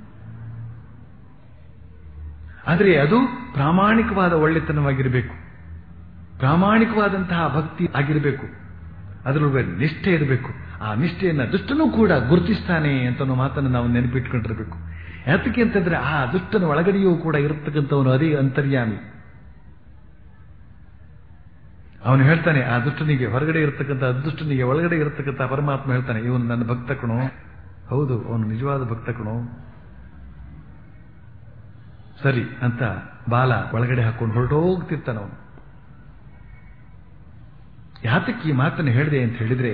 ಆದರೆ ಅದು ಪ್ರಾಮಾಣಿಕವಾದ ಒಳ್ಳೆತನವಾಗಿರಬೇಕು ಪ್ರಾಮಾಣಿಕವಾದಂತಹ ಭಕ್ತಿ ಆಗಿರಬೇಕು ಅದರೊಳಗೆ ನಿಷ್ಠೆ ಇರಬೇಕು ಆ ನಿಷ್ಠೆಯನ್ನ ದುಷ್ಟನೂ ಕೂಡ ಗುರುತಿಸ್ತಾನೆ ಅಂತ ಅನ್ನೋ ಮಾತನ್ನು ನಾವು ನೆನಪಿಟ್ಕೊಂಡಿರಬೇಕು ಯಾತಕ್ಕೆ ಅಂತಂದ್ರೆ ಆ ದುಷ್ಟನ ಒಳಗಡೆಯೂ ಕೂಡ ಇರತಕ್ಕಂಥವನು ಅದೇ ಅಂತರ್ಯಾಮಿ ಅವನು ಹೇಳ್ತಾನೆ ಆ ದುಷ್ಟನಿಗೆ ಹೊರಗಡೆ ಇರತಕ್ಕಂಥ ದುಷ್ಟನಿಗೆ ಒಳಗಡೆ ಇರತಕ್ಕಂಥ ಪರಮಾತ್ಮ ಹೇಳ್ತಾನೆ ಇವನು ನನ್ನ ಭಕ್ತ ಕಣೋ ಹೌದು ಅವನು ನಿಜವಾದ ಭಕ್ತ ಕಣೋ ಸರಿ ಅಂತ ಬಾಲ ಒಳಗಡೆ ಹಾಕೊಂಡು ಹೊರಟೋಗ್ತಿರ್ತಾನ ಅವನು ಯಾತಕ್ಕೆ ಈ ಮಾತನ್ನು ಹೇಳಿದೆ ಅಂತ ಹೇಳಿದ್ರೆ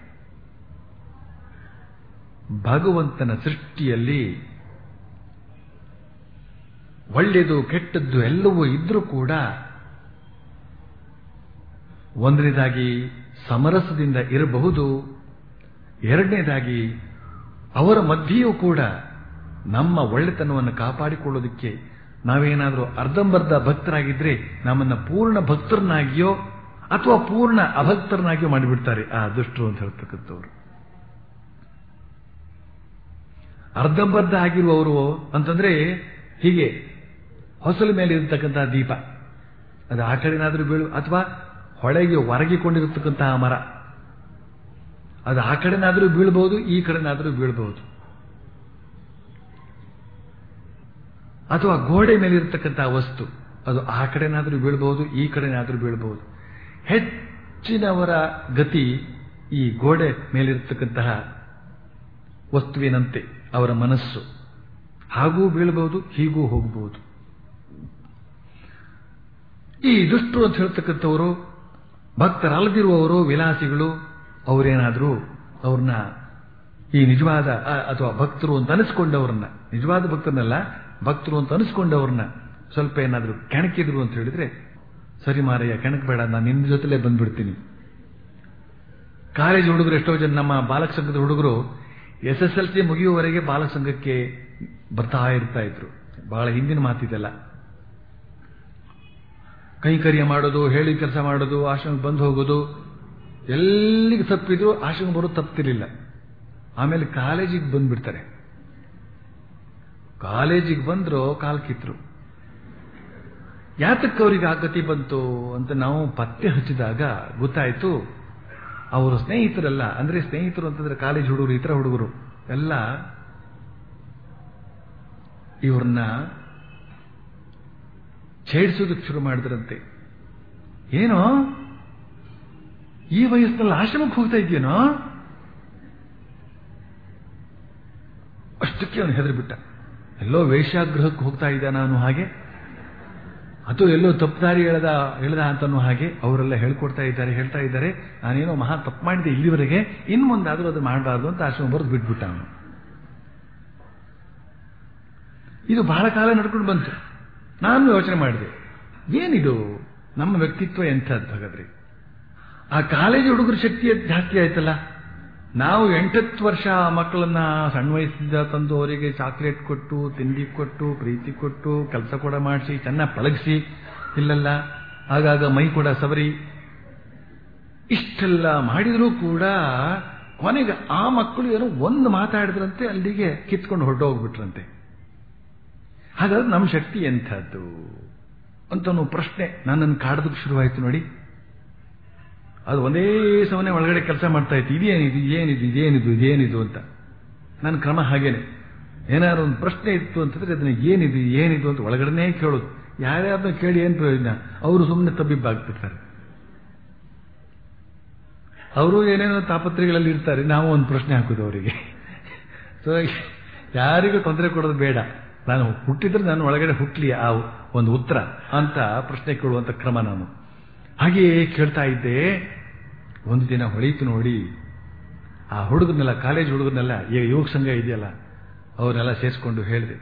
ಭಗವಂತನ ಸೃಷ್ಟಿಯಲ್ಲಿ ಒಳ್ಳೆಯದು ಕೆಟ್ಟದ್ದು ಎಲ್ಲವೂ ಇದ್ರೂ ಕೂಡ ಒಂದನೇದಾಗಿ ಸಮರಸದಿಂದ ಇರಬಹುದು ಎರಡನೇದಾಗಿ ಅವರ ಮಧ್ಯೆಯೂ ಕೂಡ ನಮ್ಮ ಒಳ್ಳೆತನವನ್ನು ಕಾಪಾಡಿಕೊಳ್ಳೋದಕ್ಕೆ ನಾವೇನಾದರೂ ಅರ್ಧಂಬರ್ಧ ಭಕ್ತರಾಗಿದ್ರೆ ನಮ್ಮನ್ನ ಪೂರ್ಣ ಭಕ್ತರನ್ನಾಗಿಯೋ ಅಥವಾ ಪೂರ್ಣ ಅಭಕ್ತರನ್ನಾಗಿಯೋ ಮಾಡಿಬಿಡ್ತಾರೆ ಆ ದುಷ್ಟರು ಅಂತ ಹೇಳ್ತಕ್ಕಂಥವ್ರು ಅರ್ಧಂಬರ್ಧ ಆಗಿರುವವರು ಅಂತಂದ್ರೆ ಹೀಗೆ ಹೊಸಲ ಮೇಲೆ ಇರತಕ್ಕಂತಹ ದೀಪ ಅದು ಆ ಕಡೆನಾದ್ರೂ ಬೀಳು ಅಥವಾ ಹೊಳೆಗೆ ಹೊರಗಿಕೊಂಡಿರತಕ್ಕಂತಹ ಮರ ಅದು ಆ ಕಡೆನಾದ್ರೂ ಬೀಳ್ಬಹುದು ಈ ಕಡೆನಾದ್ರೂ ಬೀಳ್ಬಹುದು ಅಥವಾ ಗೋಡೆ ಮೇಲೆ ಇರತಕ್ಕಂತಹ ವಸ್ತು ಅದು ಆ ಕಡೆನಾದರೂ ಬೀಳ್ಬಹುದು ಈ ಕಡೆನಾದರೂ ಬೀಳ್ಬಹುದು ಹೆಚ್ಚಿನವರ ಗತಿ ಈ ಗೋಡೆ ಮೇಲಿರ್ತಕ್ಕಂತಹ ವಸ್ತುವಿನಂತೆ ಅವರ ಮನಸ್ಸು ಹಾಗೂ ಬೀಳಬಹುದು ಹೀಗೂ ಹೋಗಬಹುದು ಈ ದುಷ್ಟರು ಅಂತ ಹೇಳ್ತಕ್ಕಂಥವರು ಭಕ್ತರಲ್ಲದಿರುವವರು ವಿಲಾಸಿಗಳು ಅವರೇನಾದರೂ ಅವ್ರನ್ನ ಈ ನಿಜವಾದ ಆ, ಅಥವಾ ಭಕ್ತರು ಅಂತ ಅನಿಸ್ಕೊಂಡವ್ರನ್ನ ನಿಜವಾದ ಭಕ್ತರನ್ನಲ್ಲ ಭಕ್ತರು ಅಂತ ಅನಿಸ್ಕೊಂಡವ್ರನ್ನ ಸ್ವಲ್ಪ ಏನಾದರೂ ಕೆಣಕಿದ್ರು ಅಂತ ಹೇಳಿದ್ರೆ ಸರಿ ಮಾರಯ್ಯ ಕೆಣಕಬೇಡ ನಾನು ನಿನ್ನ ಜೊತೆಲೇ ಬಂದ್ಬಿಡ್ತೀನಿ ಕಾಲೇಜ್ ಹುಡುಗರು ಎಷ್ಟೋ ಜನ ನಮ್ಮ ಬಾಲಕ ಸಂಘದ ಹುಡುಗರು ಎಸ್ ಎಸ್ ಎಲ್ ಸಿ ಮುಗಿಯುವವರೆಗೆ ಬಾಲಕ ಸಂಘಕ್ಕೆ ಬರ್ತಾ ಇರ್ತಾ ಇದ್ರು ಬಹಳ ಹಿಂದಿನ ಮಾತಿದೆಲ್ಲ ಕೈಕರ್ಯ ಮಾಡೋದು ಹೇಳಿ ಕೆಲಸ ಮಾಡೋದು ಆಶ್ರಮಕ್ಕೆ ಬಂದು ಹೋಗೋದು ಎಲ್ಲಿಗೆ ತಪ್ಪಿದ್ರು ಆಶ್ರಮ ಬರೋದು ತಪ್ತಿರ್ಲಿಲ್ಲ ಆಮೇಲೆ ಕಾಲೇಜಿಗೆ ಬಂದ್ಬಿಡ್ತಾರೆ ಕಾಲೇಜಿಗೆ ಬಂದ್ರು ಕಾಲ್ ಕಿತ್ರು ಯಾತಕ್ಕೆ ಅವರಿಗೆ ಆ ಗತಿ ಬಂತು ಅಂತ ನಾವು ಪತ್ತೆ ಹಚ್ಚಿದಾಗ ಗೊತ್ತಾಯ್ತು ಅವರ ಸ್ನೇಹಿತರೆಲ್ಲ ಅಂದ್ರೆ ಸ್ನೇಹಿತರು ಅಂತಂದ್ರೆ ಕಾಲೇಜ್ ಹುಡುಗರು ಇತರ ಹುಡುಗರು ಎಲ್ಲ ಇವ್ರನ್ನ ಛೇಡಿಸೋದಕ್ಕೆ ಶುರು ಮಾಡಿದ್ರಂತೆ ಏನೋ ಈ ವಯಸ್ಸಿನಲ್ಲಿ ಆಶ್ರಮಕ್ಕೆ ಹೋಗ್ತಾ ಇದೆಯೇನೋ ಅಷ್ಟಕ್ಕೆ ಅವನು ಹೆದರ್ಬಿಟ್ಟ ಎಲ್ಲೋ ವೇಷಾಗ್ರಹಕ್ಕೆ ಹೋಗ್ತಾ ಇದ್ದ ನಾನು ಹಾಗೆ ಅಥವಾ ಎಲ್ಲೋ ತಪ್ಪುದಾರಿ ಎಳೆದ ಎಳೆದ ಅಂತನೂ ಹಾಗೆ ಅವರೆಲ್ಲ ಹೇಳ್ಕೊಡ್ತಾ ಇದ್ದಾರೆ ಹೇಳ್ತಾ ಇದ್ದಾರೆ ನಾನೇನೋ ಮಹಾ ತಪ್ಪು ಮಾಡಿದೆ ಇಲ್ಲಿವರೆಗೆ ಇನ್ನು ಮುಂದಾದರೂ ಅದು ಮಾಡಬಾರ್ದು ಅಂತ ಆಶ್ರಮ ಬರೆದು ಬಿಟ್ಬಿಟ್ಟ ಅವನು ಇದು ಬಹಳ ಕಾಲ ನಡ್ಕೊಂಡು ಬಂತು ನಾನು ಯೋಚನೆ ಮಾಡಿದೆ ಏನಿದು ನಮ್ಮ ವ್ಯಕ್ತಿತ್ವ ಎಂಥದ್ದು ಹಾಗಾದ್ರೆ ಆ ಕಾಲೇಜು ಹುಡುಗರ ಶಕ್ತಿ ಜಾಸ್ತಿ ಆಯ್ತಲ್ಲ ನಾವು ಎಂಟತ್ತು ವರ್ಷ ಆ ಮಕ್ಕಳನ್ನ ಸಣ್ಣ ವಯಸ್ಸಿಂದ ತಂದು ಅವರಿಗೆ ಚಾಕ್ಲೇಟ್ ಕೊಟ್ಟು ತಿಂಡಿ ಕೊಟ್ಟು ಪ್ರೀತಿ ಕೊಟ್ಟು ಕೆಲಸ ಕೂಡ ಮಾಡಿಸಿ ಚೆನ್ನಾಗಿ ಪಳಗಿಸಿ ಇಲ್ಲಲ್ಲ ಆಗಾಗ ಮೈ ಕೂಡ ಸವರಿ ಇಷ್ಟೆಲ್ಲ ಮಾಡಿದರೂ ಕೂಡ ಕೊನೆಗೆ ಆ ಮಕ್ಕಳು ಏನೋ ಒಂದು ಮಾತಾಡಿದ್ರಂತೆ ಅಲ್ಲಿಗೆ ಕಿತ್ಕೊಂಡು ಹೊರಟೋಗ್ಬಿಟ್ರಂತೆ ಹಾಗಾದ್ರೆ ನಮ್ಮ ಶಕ್ತಿ ಎಂಥದ್ದು ಅಂತ ಪ್ರಶ್ನೆ ನನ್ನನ್ನು ಕಾಡೋದಕ್ಕೆ ಶುರುವಾಯಿತು ನೋಡಿ ಅದು ಒಂದೇ ಸಮನೆ ಒಳಗಡೆ ಕೆಲಸ ಮಾಡ್ತಾ ಇತ್ತು ಇದೇನಿದು ಇದೇನಿದು ಇದೇನಿದು ಇದೇನಿದು ಅಂತ ನನ್ನ ಕ್ರಮ ಹಾಗೇನೆ ಏನಾದ್ರು ಒಂದು ಪ್ರಶ್ನೆ ಇತ್ತು ಅಂತಂದ್ರೆ ಅದನ್ನ ಏನಿದು ಏನಿದು ಅಂತ ಒಳಗಡೆನೇ ಕೇಳೋದು ಯಾರ್ಯಾರನ್ನ ಕೇಳಿ ಏನು ಪ್ರಯೋಜನ ಅವರು ಸುಮ್ಮನೆ ತಬ್ಬಿಬ್ಬಾಗ್ಬಿಡ್ತಾರೆ ಅವರು ಏನೇನೋ ತಾಪತ್ರೆಗಳಲ್ಲಿ ಇರ್ತಾರೆ ನಾವು ಒಂದು ಪ್ರಶ್ನೆ ಹಾಕೋದು ಅವರಿಗೆ ಸೊ ಯಾರಿಗೂ ತೊಂದರೆ ಕೊಡೋದು ಬೇಡ ನಾನು ಹುಟ್ಟಿದ್ರೆ ನಾನು ಒಳಗಡೆ ಹುಟ್ಲಿ ಆ ಒಂದು ಉತ್ತರ ಅಂತ ಪ್ರಶ್ನೆ ಕೇಳುವಂತ ಕ್ರಮ ನಾನು ಹಾಗೆಯೇ ಕೇಳ್ತಾ ಇದ್ದೆ ಒಂದು ದಿನ ಹೊಳೀತು ನೋಡಿ ಆ ಹುಡುಗರನ್ನೆಲ್ಲ ಕಾಲೇಜ್ ಹುಡುಗರನ್ನೆಲ್ಲ ಈಗ ಯುವಕ ಸಂಘ ಇದೆಯಲ್ಲ ಅವನ್ನೆಲ್ಲ ಸೇರಿಸ್ಕೊಂಡು ಹೇಳಿದೆ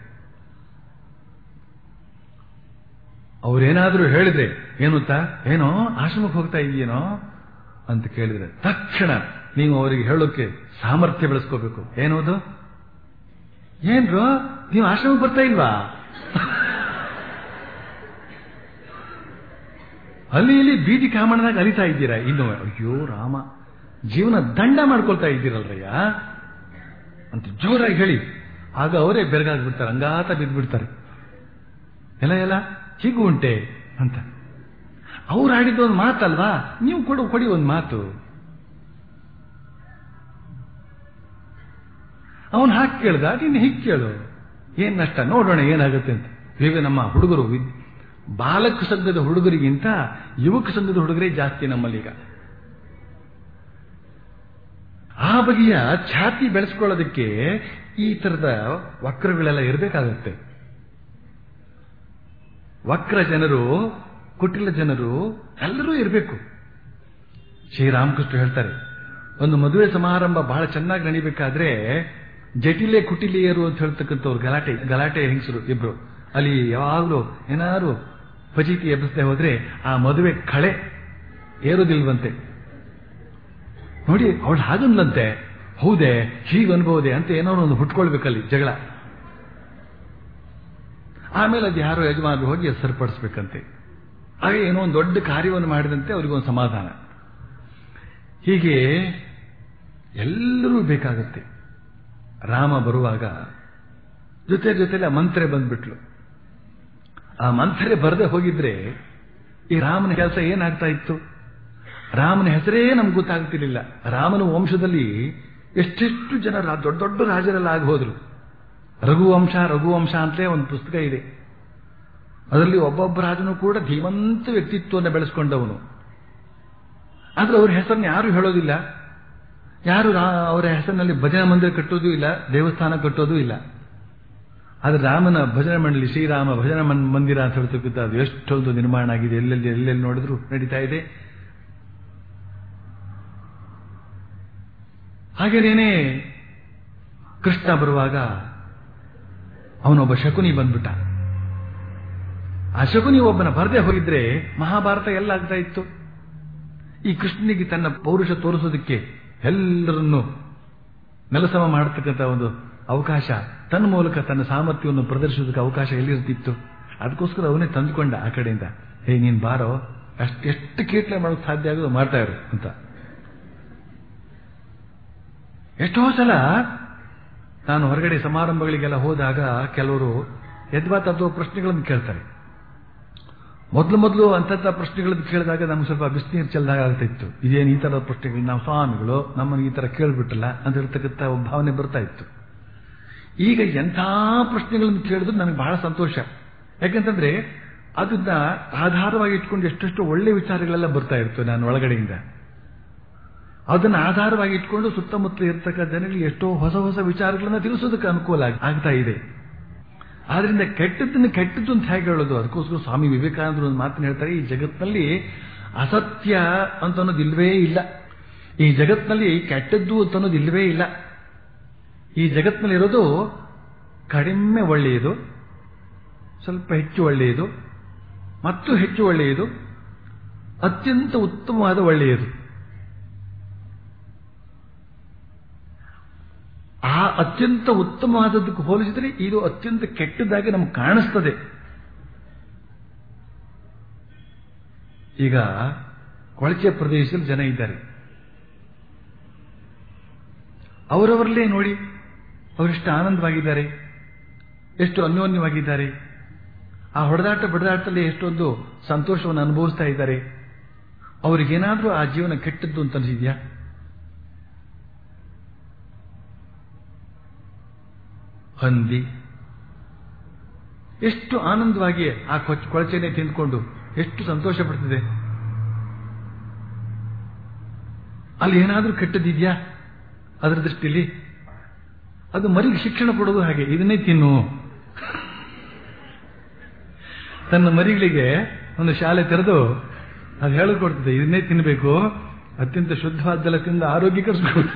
ಅವ್ರೇನಾದ್ರೂ ಹೇಳಿದ್ರೆ ಏನುತ್ತ ಏನೋ ಆಶ್ರಮಕ್ಕೆ ಹೋಗ್ತಾ ಇದೆಯೇನೋ ಅಂತ ಕೇಳಿದ್ರೆ ತಕ್ಷಣ ನೀವು ಅವರಿಗೆ ಹೇಳೋಕೆ ಸಾಮರ್ಥ್ಯ ಬೆಳೆಸ್ಕೋಬೇಕು ಏನೋದು ಏನ್ರು ನೀವು ಆಶ್ರಮಕ್ಕೆ ಬರ್ತಾ ಇಲ್ವಾ ಅಲ್ಲಿ ಇಲ್ಲಿ ಬೀದಿ ಕಾಮಣ್ಣನಾಗ ಅಲಿತಾ ಇದ್ದೀರಾ ಇನ್ನು ಅಯ್ಯೋ ರಾಮ ಜೀವನ ದಂಡ ಮಾಡ್ಕೊಳ್ತಾ ಇದ್ದೀರಲ್ರಯ್ಯ ಅಂತ ಜೋರಾಗಿ ಹೇಳಿ ಆಗ ಅವರೇ ಬೆರಗಾಗ್ಬಿಡ್ತಾರೆ ಅಂಗಾತ ಬಿದ್ದ್ಬಿಡ್ತಾರೆ ಎಲ್ಲ ಎಲ್ಲ ಹೀಗೂ ಉಂಟೆ ಅಂತ ಅವ್ರು ಆಡಿದ ಒಂದು ಮಾತಲ್ವಾ ನೀವು ಕೊಡು ಕೊಡಿ ಒಂದು ಮಾತು ಅವನು ಹಾಕಿ ಕೇಳ್ದ ನೀನು ಹೀಗೆ ಕೇಳು ಏನ್ ನಷ್ಟ ನೋಡೋಣ ಏನಾಗುತ್ತೆ ಅಂತ ಈಗ ನಮ್ಮ ಹುಡುಗರು ವಿದ್- ಬಾಲಕ ಸಂಘದ ಹುಡುಗರಿಗಿಂತ ಯುವಕ ಸಂಘದ ಹುಡುಗರೇ ಜಾಸ್ತಿ ನಮ್ಮಲ್ಲೀಗ ಆ ಬಗೆಯ ಛಾತಿ ಬೆಳೆಸ್ಕೊಳ್ಳೋದಕ್ಕೆ ಈ ತರದ ವಕ್ರಗಳೆಲ್ಲ ಇರಬೇಕಾಗತ್ತೆ ವಕ್ರ ಜನರು ಕುಟಿಲ ಜನರು ಎಲ್ಲರೂ ಇರಬೇಕು ಶ್ರೀರಾಮಕೃಷ್ಣ ಹೇಳ್ತಾರೆ ಒಂದು ಮದುವೆ ಸಮಾರಂಭ ಬಹಳ ಚೆನ್ನಾಗಿ ನಡಿಬೇಕಾದ್ರೆ ಜಟಿಲೆ ಕುಟಿಲಿಯರು ಅಂತ ಹೇಳ್ತಕ್ಕಂಥವ್ರು ಗಲಾಟೆ ಗಲಾಟೆ ಹೆಂಗಸರು ಇಬ್ರು ಅಲ್ಲಿ ಯಾವಾಗಲೂ ಏನಾದ್ರು ಫಜೀತಿ ಎಬ್ಬಿಸದೆ ಹೋದ್ರೆ ಆ ಮದುವೆ ಕಳೆ ಏರೋದಿಲ್ವಂತೆ ನೋಡಿ ಅವಳು ಹಾಗನ್ಲಂತೆ ಹೌದೇ ಹೀಗೆ ಅನ್ಬಹುದೇ ಅಂತ ಏನೋ ಒಂದು ಹುಟ್ಕೊಳ್ಬೇಕಲ್ಲಿ ಜಗಳ ಆಮೇಲೆ ಅದು ಯಾರೋ ಯಜಮಾನರು ಹೋಗಿ ಅದು ಸರಿಪಡಿಸ್ಬೇಕಂತೆ ಹಾಗೆ ಏನೋ ಒಂದು ದೊಡ್ಡ ಕಾರ್ಯವನ್ನು ಮಾಡಿದಂತೆ ಅವರಿಗೊಂದು ಸಮಾಧಾನ ಹೀಗೆ ಎಲ್ಲರೂ ಬೇಕಾಗತ್ತೆ ರಾಮ ಬರುವಾಗ ಜೊತೆ ಜೊತೆಲೆ ಮಂತ್ರೆ ಬಂದ್ಬಿಟ್ಲು ಆ ಮಂತ್ರೆ ಬರದೆ ಹೋಗಿದ್ರೆ ಈ ರಾಮನ ಕೆಲಸ ಏನಾಗ್ತಾ ಇತ್ತು ರಾಮನ ಹೆಸರೇ ನಮ್ಗೆ ಗೊತ್ತಾಗ್ತಿರ್ಲಿಲ್ಲ ರಾಮನ ವಂಶದಲ್ಲಿ ಎಷ್ಟೆಷ್ಟು ಜನ ರಾ- ದೊಡ್ಡ ದೊಡ್ಡ ರಾಜರೆಲ್ಲ ಆಗಿ ಹೋದ್ರು ರಘುವಂಶ ರಘುವಂಶ ಅಂತಲೇ ಒಂದು ಪುಸ್ತಕ ಇದೆ ಅದರಲ್ಲಿ ಒಬ್ಬೊಬ್ಬ ರಾಜನು ಕೂಡ ಧೀಮಂತ ವ್ಯಕ್ತಿತ್ವವನ್ನು ಬೆಳೆಸ್ಕೊಂಡವನು ಆದ್ರೆ ಅವ್ರ ಹೆಸರನ್ನು ಯಾರು ಹೇಳೋದಿಲ್ಲ ಯಾರು ರಾ- ಅವರ ಹೆಸರಿನಲ್ಲಿ ಭಜನಾ ಮಂದಿರ ಕಟ್ಟೋದು ಇಲ್ಲ ದೇವಸ್ಥಾನ ಕಟ್ಟೋದು ಇಲ್ಲ ಆದ್ರೆ ರಾಮನ ಭಜನಾ ಮಂಡಳಿ ಶ್ರೀರಾಮ ಭಜನಾ ಮನ್- ಮಂದಿರ ಅಂತ ಹೇಳ್ತಕ್ಕಂಥ ಅದು ಎಷ್ಟೊಂದು ನಿರ್ಮಾಣ ಆಗಿದೆ ಎಲ್ಲೆಲ್ಲಿ ಎಲ್ಲೆಲ್ಲಿ ನೋಡಿದ್ರು ನಡೀತಾ ಇದೆ ಹಾಗೇನೇನೆ ಕೃಷ್ಣ ಬರುವಾಗ ಅವನೊಬ್ಬ ಶಕುನಿ ಬಂದ್ಬಿಟ್ಟ ಆ ಶಕುನಿ ಒಬ್ಬನ ಬರದೆ ಹೋಗಿದ್ರೆ ಮಹಾಭಾರತ ಎಲ್ಲ ಆಗ್ತಾ ಇತ್ತು ಈ ಕೃಷ್ಣನಿಗೆ ತನ್ನ ಪೌರುಷ ತೋರಿಸೋದಕ್ಕೆ ಎಲ್ಲರನ್ನು ನೆಲಸಮ ಮಾಡತಕ್ಕಂಥ ಒಂದು ಅವಕಾಶ ತನ್ನ ಮೂಲಕ ತನ್ನ ಸಾಮರ್ಥ್ಯವನ್ನು ಪ್ರದರ್ಶಿಸೋದಕ್ಕೆ ಅವಕಾಶ ಎಲ್ಲಿರ್ತಿತ್ತು ಅದಕ್ಕೋಸ್ಕರ ಅವನೇ ತಂದುಕೊಂಡ ಆ ಕಡೆಯಿಂದ ಹೇ ನೀನ್ ಬಾರೋ ಅಷ್ಟು ಎಷ್ಟು ಕೀಟ್ಲೆ ಮಾಡೋಕೆ ಸಾಧ್ಯ ಆಗೋದು ಮಾಡ್ತಾ ಇರು ಅಂತ ಎಷ್ಟೋ ಸಲ ನಾನು ಹೊರಗಡೆ ಸಮಾರಂಭಗಳಿಗೆಲ್ಲ ಹೋದಾಗ ಕೆಲವರು ಯದ್ವಾ ತದ್ವಾ ಪ್ರಶ್ನೆಗಳನ್ನು ಕೇಳ್ತಾರೆ ಮೊದಲು ಮೊದಲು ಅಂತಂಥ ಪ್ರಶ್ನೆಗಳನ್ನು ಕೇಳಿದಾಗ ನಮ್ಗೆ ಸ್ವಲ್ಪ ಬಿಸಿನೀರು ಚೆಲ್ಲದಾಗ ಆಗ್ತಿತ್ತು ಇದೇನು ಈ ಥರದ ಪ್ರಶ್ನೆಗಳು ನಾವು ಸ್ವಾಮಿಗಳು ನಮ್ಮನ್ನು ಈ ಥರ ಕೇಳ್ಬಿಟ್ಟಲ್ಲ ಅಂತ ಹೇಳ್ತಕ್ಕಂಥ ಒಂದು ಭಾವನೆ ಬರ್ತಾ ಇತ್ತು ಈಗ ಎಂಥ ಪ್ರಶ್ನೆಗಳನ್ನು ಕೇಳಿದ್ರು ನನಗೆ ಬಹಳ ಸಂತೋಷ ಯಾಕಂತಂದ್ರೆ ಅದನ್ನ ಆಧಾರವಾಗಿ ಇಟ್ಕೊಂಡು ಎಷ್ಟೆಷ್ಟು ಒಳ್ಳೆ ವಿಚಾರಗಳೆಲ್ಲ ಬರ್ತಾ ಇತ್ತು ನಾನು ಒಳಗಡೆಯಿಂದ ಅದನ್ನು ಆಧಾರವಾಗಿ ಇಟ್ಕೊಂಡು ಸುತ್ತಮುತ್ತ ಇರ್ತಕ್ಕ ಜನರಿಗೆ ಎಷ್ಟೋ ಹೊಸ ಹೊಸ ವಿಚಾರಗಳನ್ನ ತಿಳಿಸೋದಕ್ಕೆ ಅನುಕೂಲ ಆಗ್- ಆಗ್ತಾ ಇದೆ ಆದ್ರಿಂದ ಕೆಟ್ಟದ್ದನ್ನು ಕೆಟ್ಟದ್ದು ಅಂತ ಹೇಗೆ ಹೇಳೋದು ಅದಕ್ಕೋಸ್ಕರ ಸ್ವಾಮಿ ವಿವೇಕಾನಂದರು ಒಂದು ಮಾತನ್ನು ಹೇಳ್ತಾರೆ ಈ ಜಗತ್ತಿನಲ್ಲಿ ಅಸತ್ಯ ಅಂತ ಅನ್ನೋದು ಇಲ್ವೇ ಇಲ್ಲ ಈ ಜಗತ್ತಿನಲ್ಲಿ ಕೆಟ್ಟದ್ದು ಅಂತ ಅನ್ನೋದು ಇಲ್ವೇ ಇಲ್ಲ ಈ ಜಗತ್ತಿನಲ್ಲಿ ಇರೋದು ಕಡಿಮೆ ಒಳ್ಳೆಯದು ಸ್ವಲ್ಪ ಹೆಚ್ಚು ಒಳ್ಳೆಯದು ಮತ್ತು ಹೆಚ್ಚು ಒಳ್ಳೆಯದು ಅತ್ಯಂತ ಉತ್ತಮವಾದ ಒಳ್ಳೆಯದು ಆ ಅತ್ಯಂತ ಉತ್ತಮವಾದದ್ದಕ್ಕೆ ಹೋಲಿಸಿದರೆ ಇದು ಅತ್ಯಂತ ಕೆಟ್ಟದಾಗಿ ನಮ್ಗೆ ಕಾಣಿಸ್ತದೆ ಈಗ ಕೊಳಚೆ ಪ್ರದೇಶದಲ್ಲಿ ಜನ ಇದ್ದಾರೆ ಅವರವರಲ್ಲೇ ನೋಡಿ ಅವರೆಷ್ಟು ಆನಂದವಾಗಿದ್ದಾರೆ ಎಷ್ಟು ಅನ್ಯೋನ್ಯವಾಗಿದ್ದಾರೆ ಆ ಹೊಡೆದಾಟ ಬಡದಾಟದಲ್ಲಿ ಎಷ್ಟೊಂದು ಸಂತೋಷವನ್ನು ಅನುಭವಿಸ್ತಾ ಇದ್ದಾರೆ ಅವರಿಗೇನಾದ್ರೂ ಆ ಜೀವನ ಕೆಟ್ಟದ್ದು ಅಂತ ಅನಿಸಿದ್ಯಾ ಹಂದಿ ಎಷ್ಟು ಆನಂದವಾಗಿ ಆ ಕೊಚ್- ಕೊಳಚೆನೆ ತಿಂದ್ಕೊಂಡು ಎಷ್ಟು ಸಂತೋಷ ಪಡ್ತಿದೆ ಅಲ್ಲಿ ಏನಾದ್ರೂ ಕೆಟ್ಟದಿದ್ಯಾ ಅದರ ದೃಷ್ಟಿಯಲ್ಲಿ ಅದು ಮರಿಗೆ ಶಿಕ್ಷಣ ಕೊಡೋದು ಹಾಗೆ ಇದನ್ನೇ ತಿನ್ನು ತನ್ನ ಮರಿಗಳಿಗೆ ಒಂದು ಶಾಲೆ ತೆರೆದು ಅದು ಹೇಳಿಕೊಡ್ತದೆ ಇದನ್ನೇ ತಿನ್ನಬೇಕು ಅತ್ಯಂತ ಶುದ್ಧವಾದ್ದೆಲ್ಲ ತಿಂದು ಆರೋಗ್ಯ ಕರ್ಸ್ಕೊಂಡು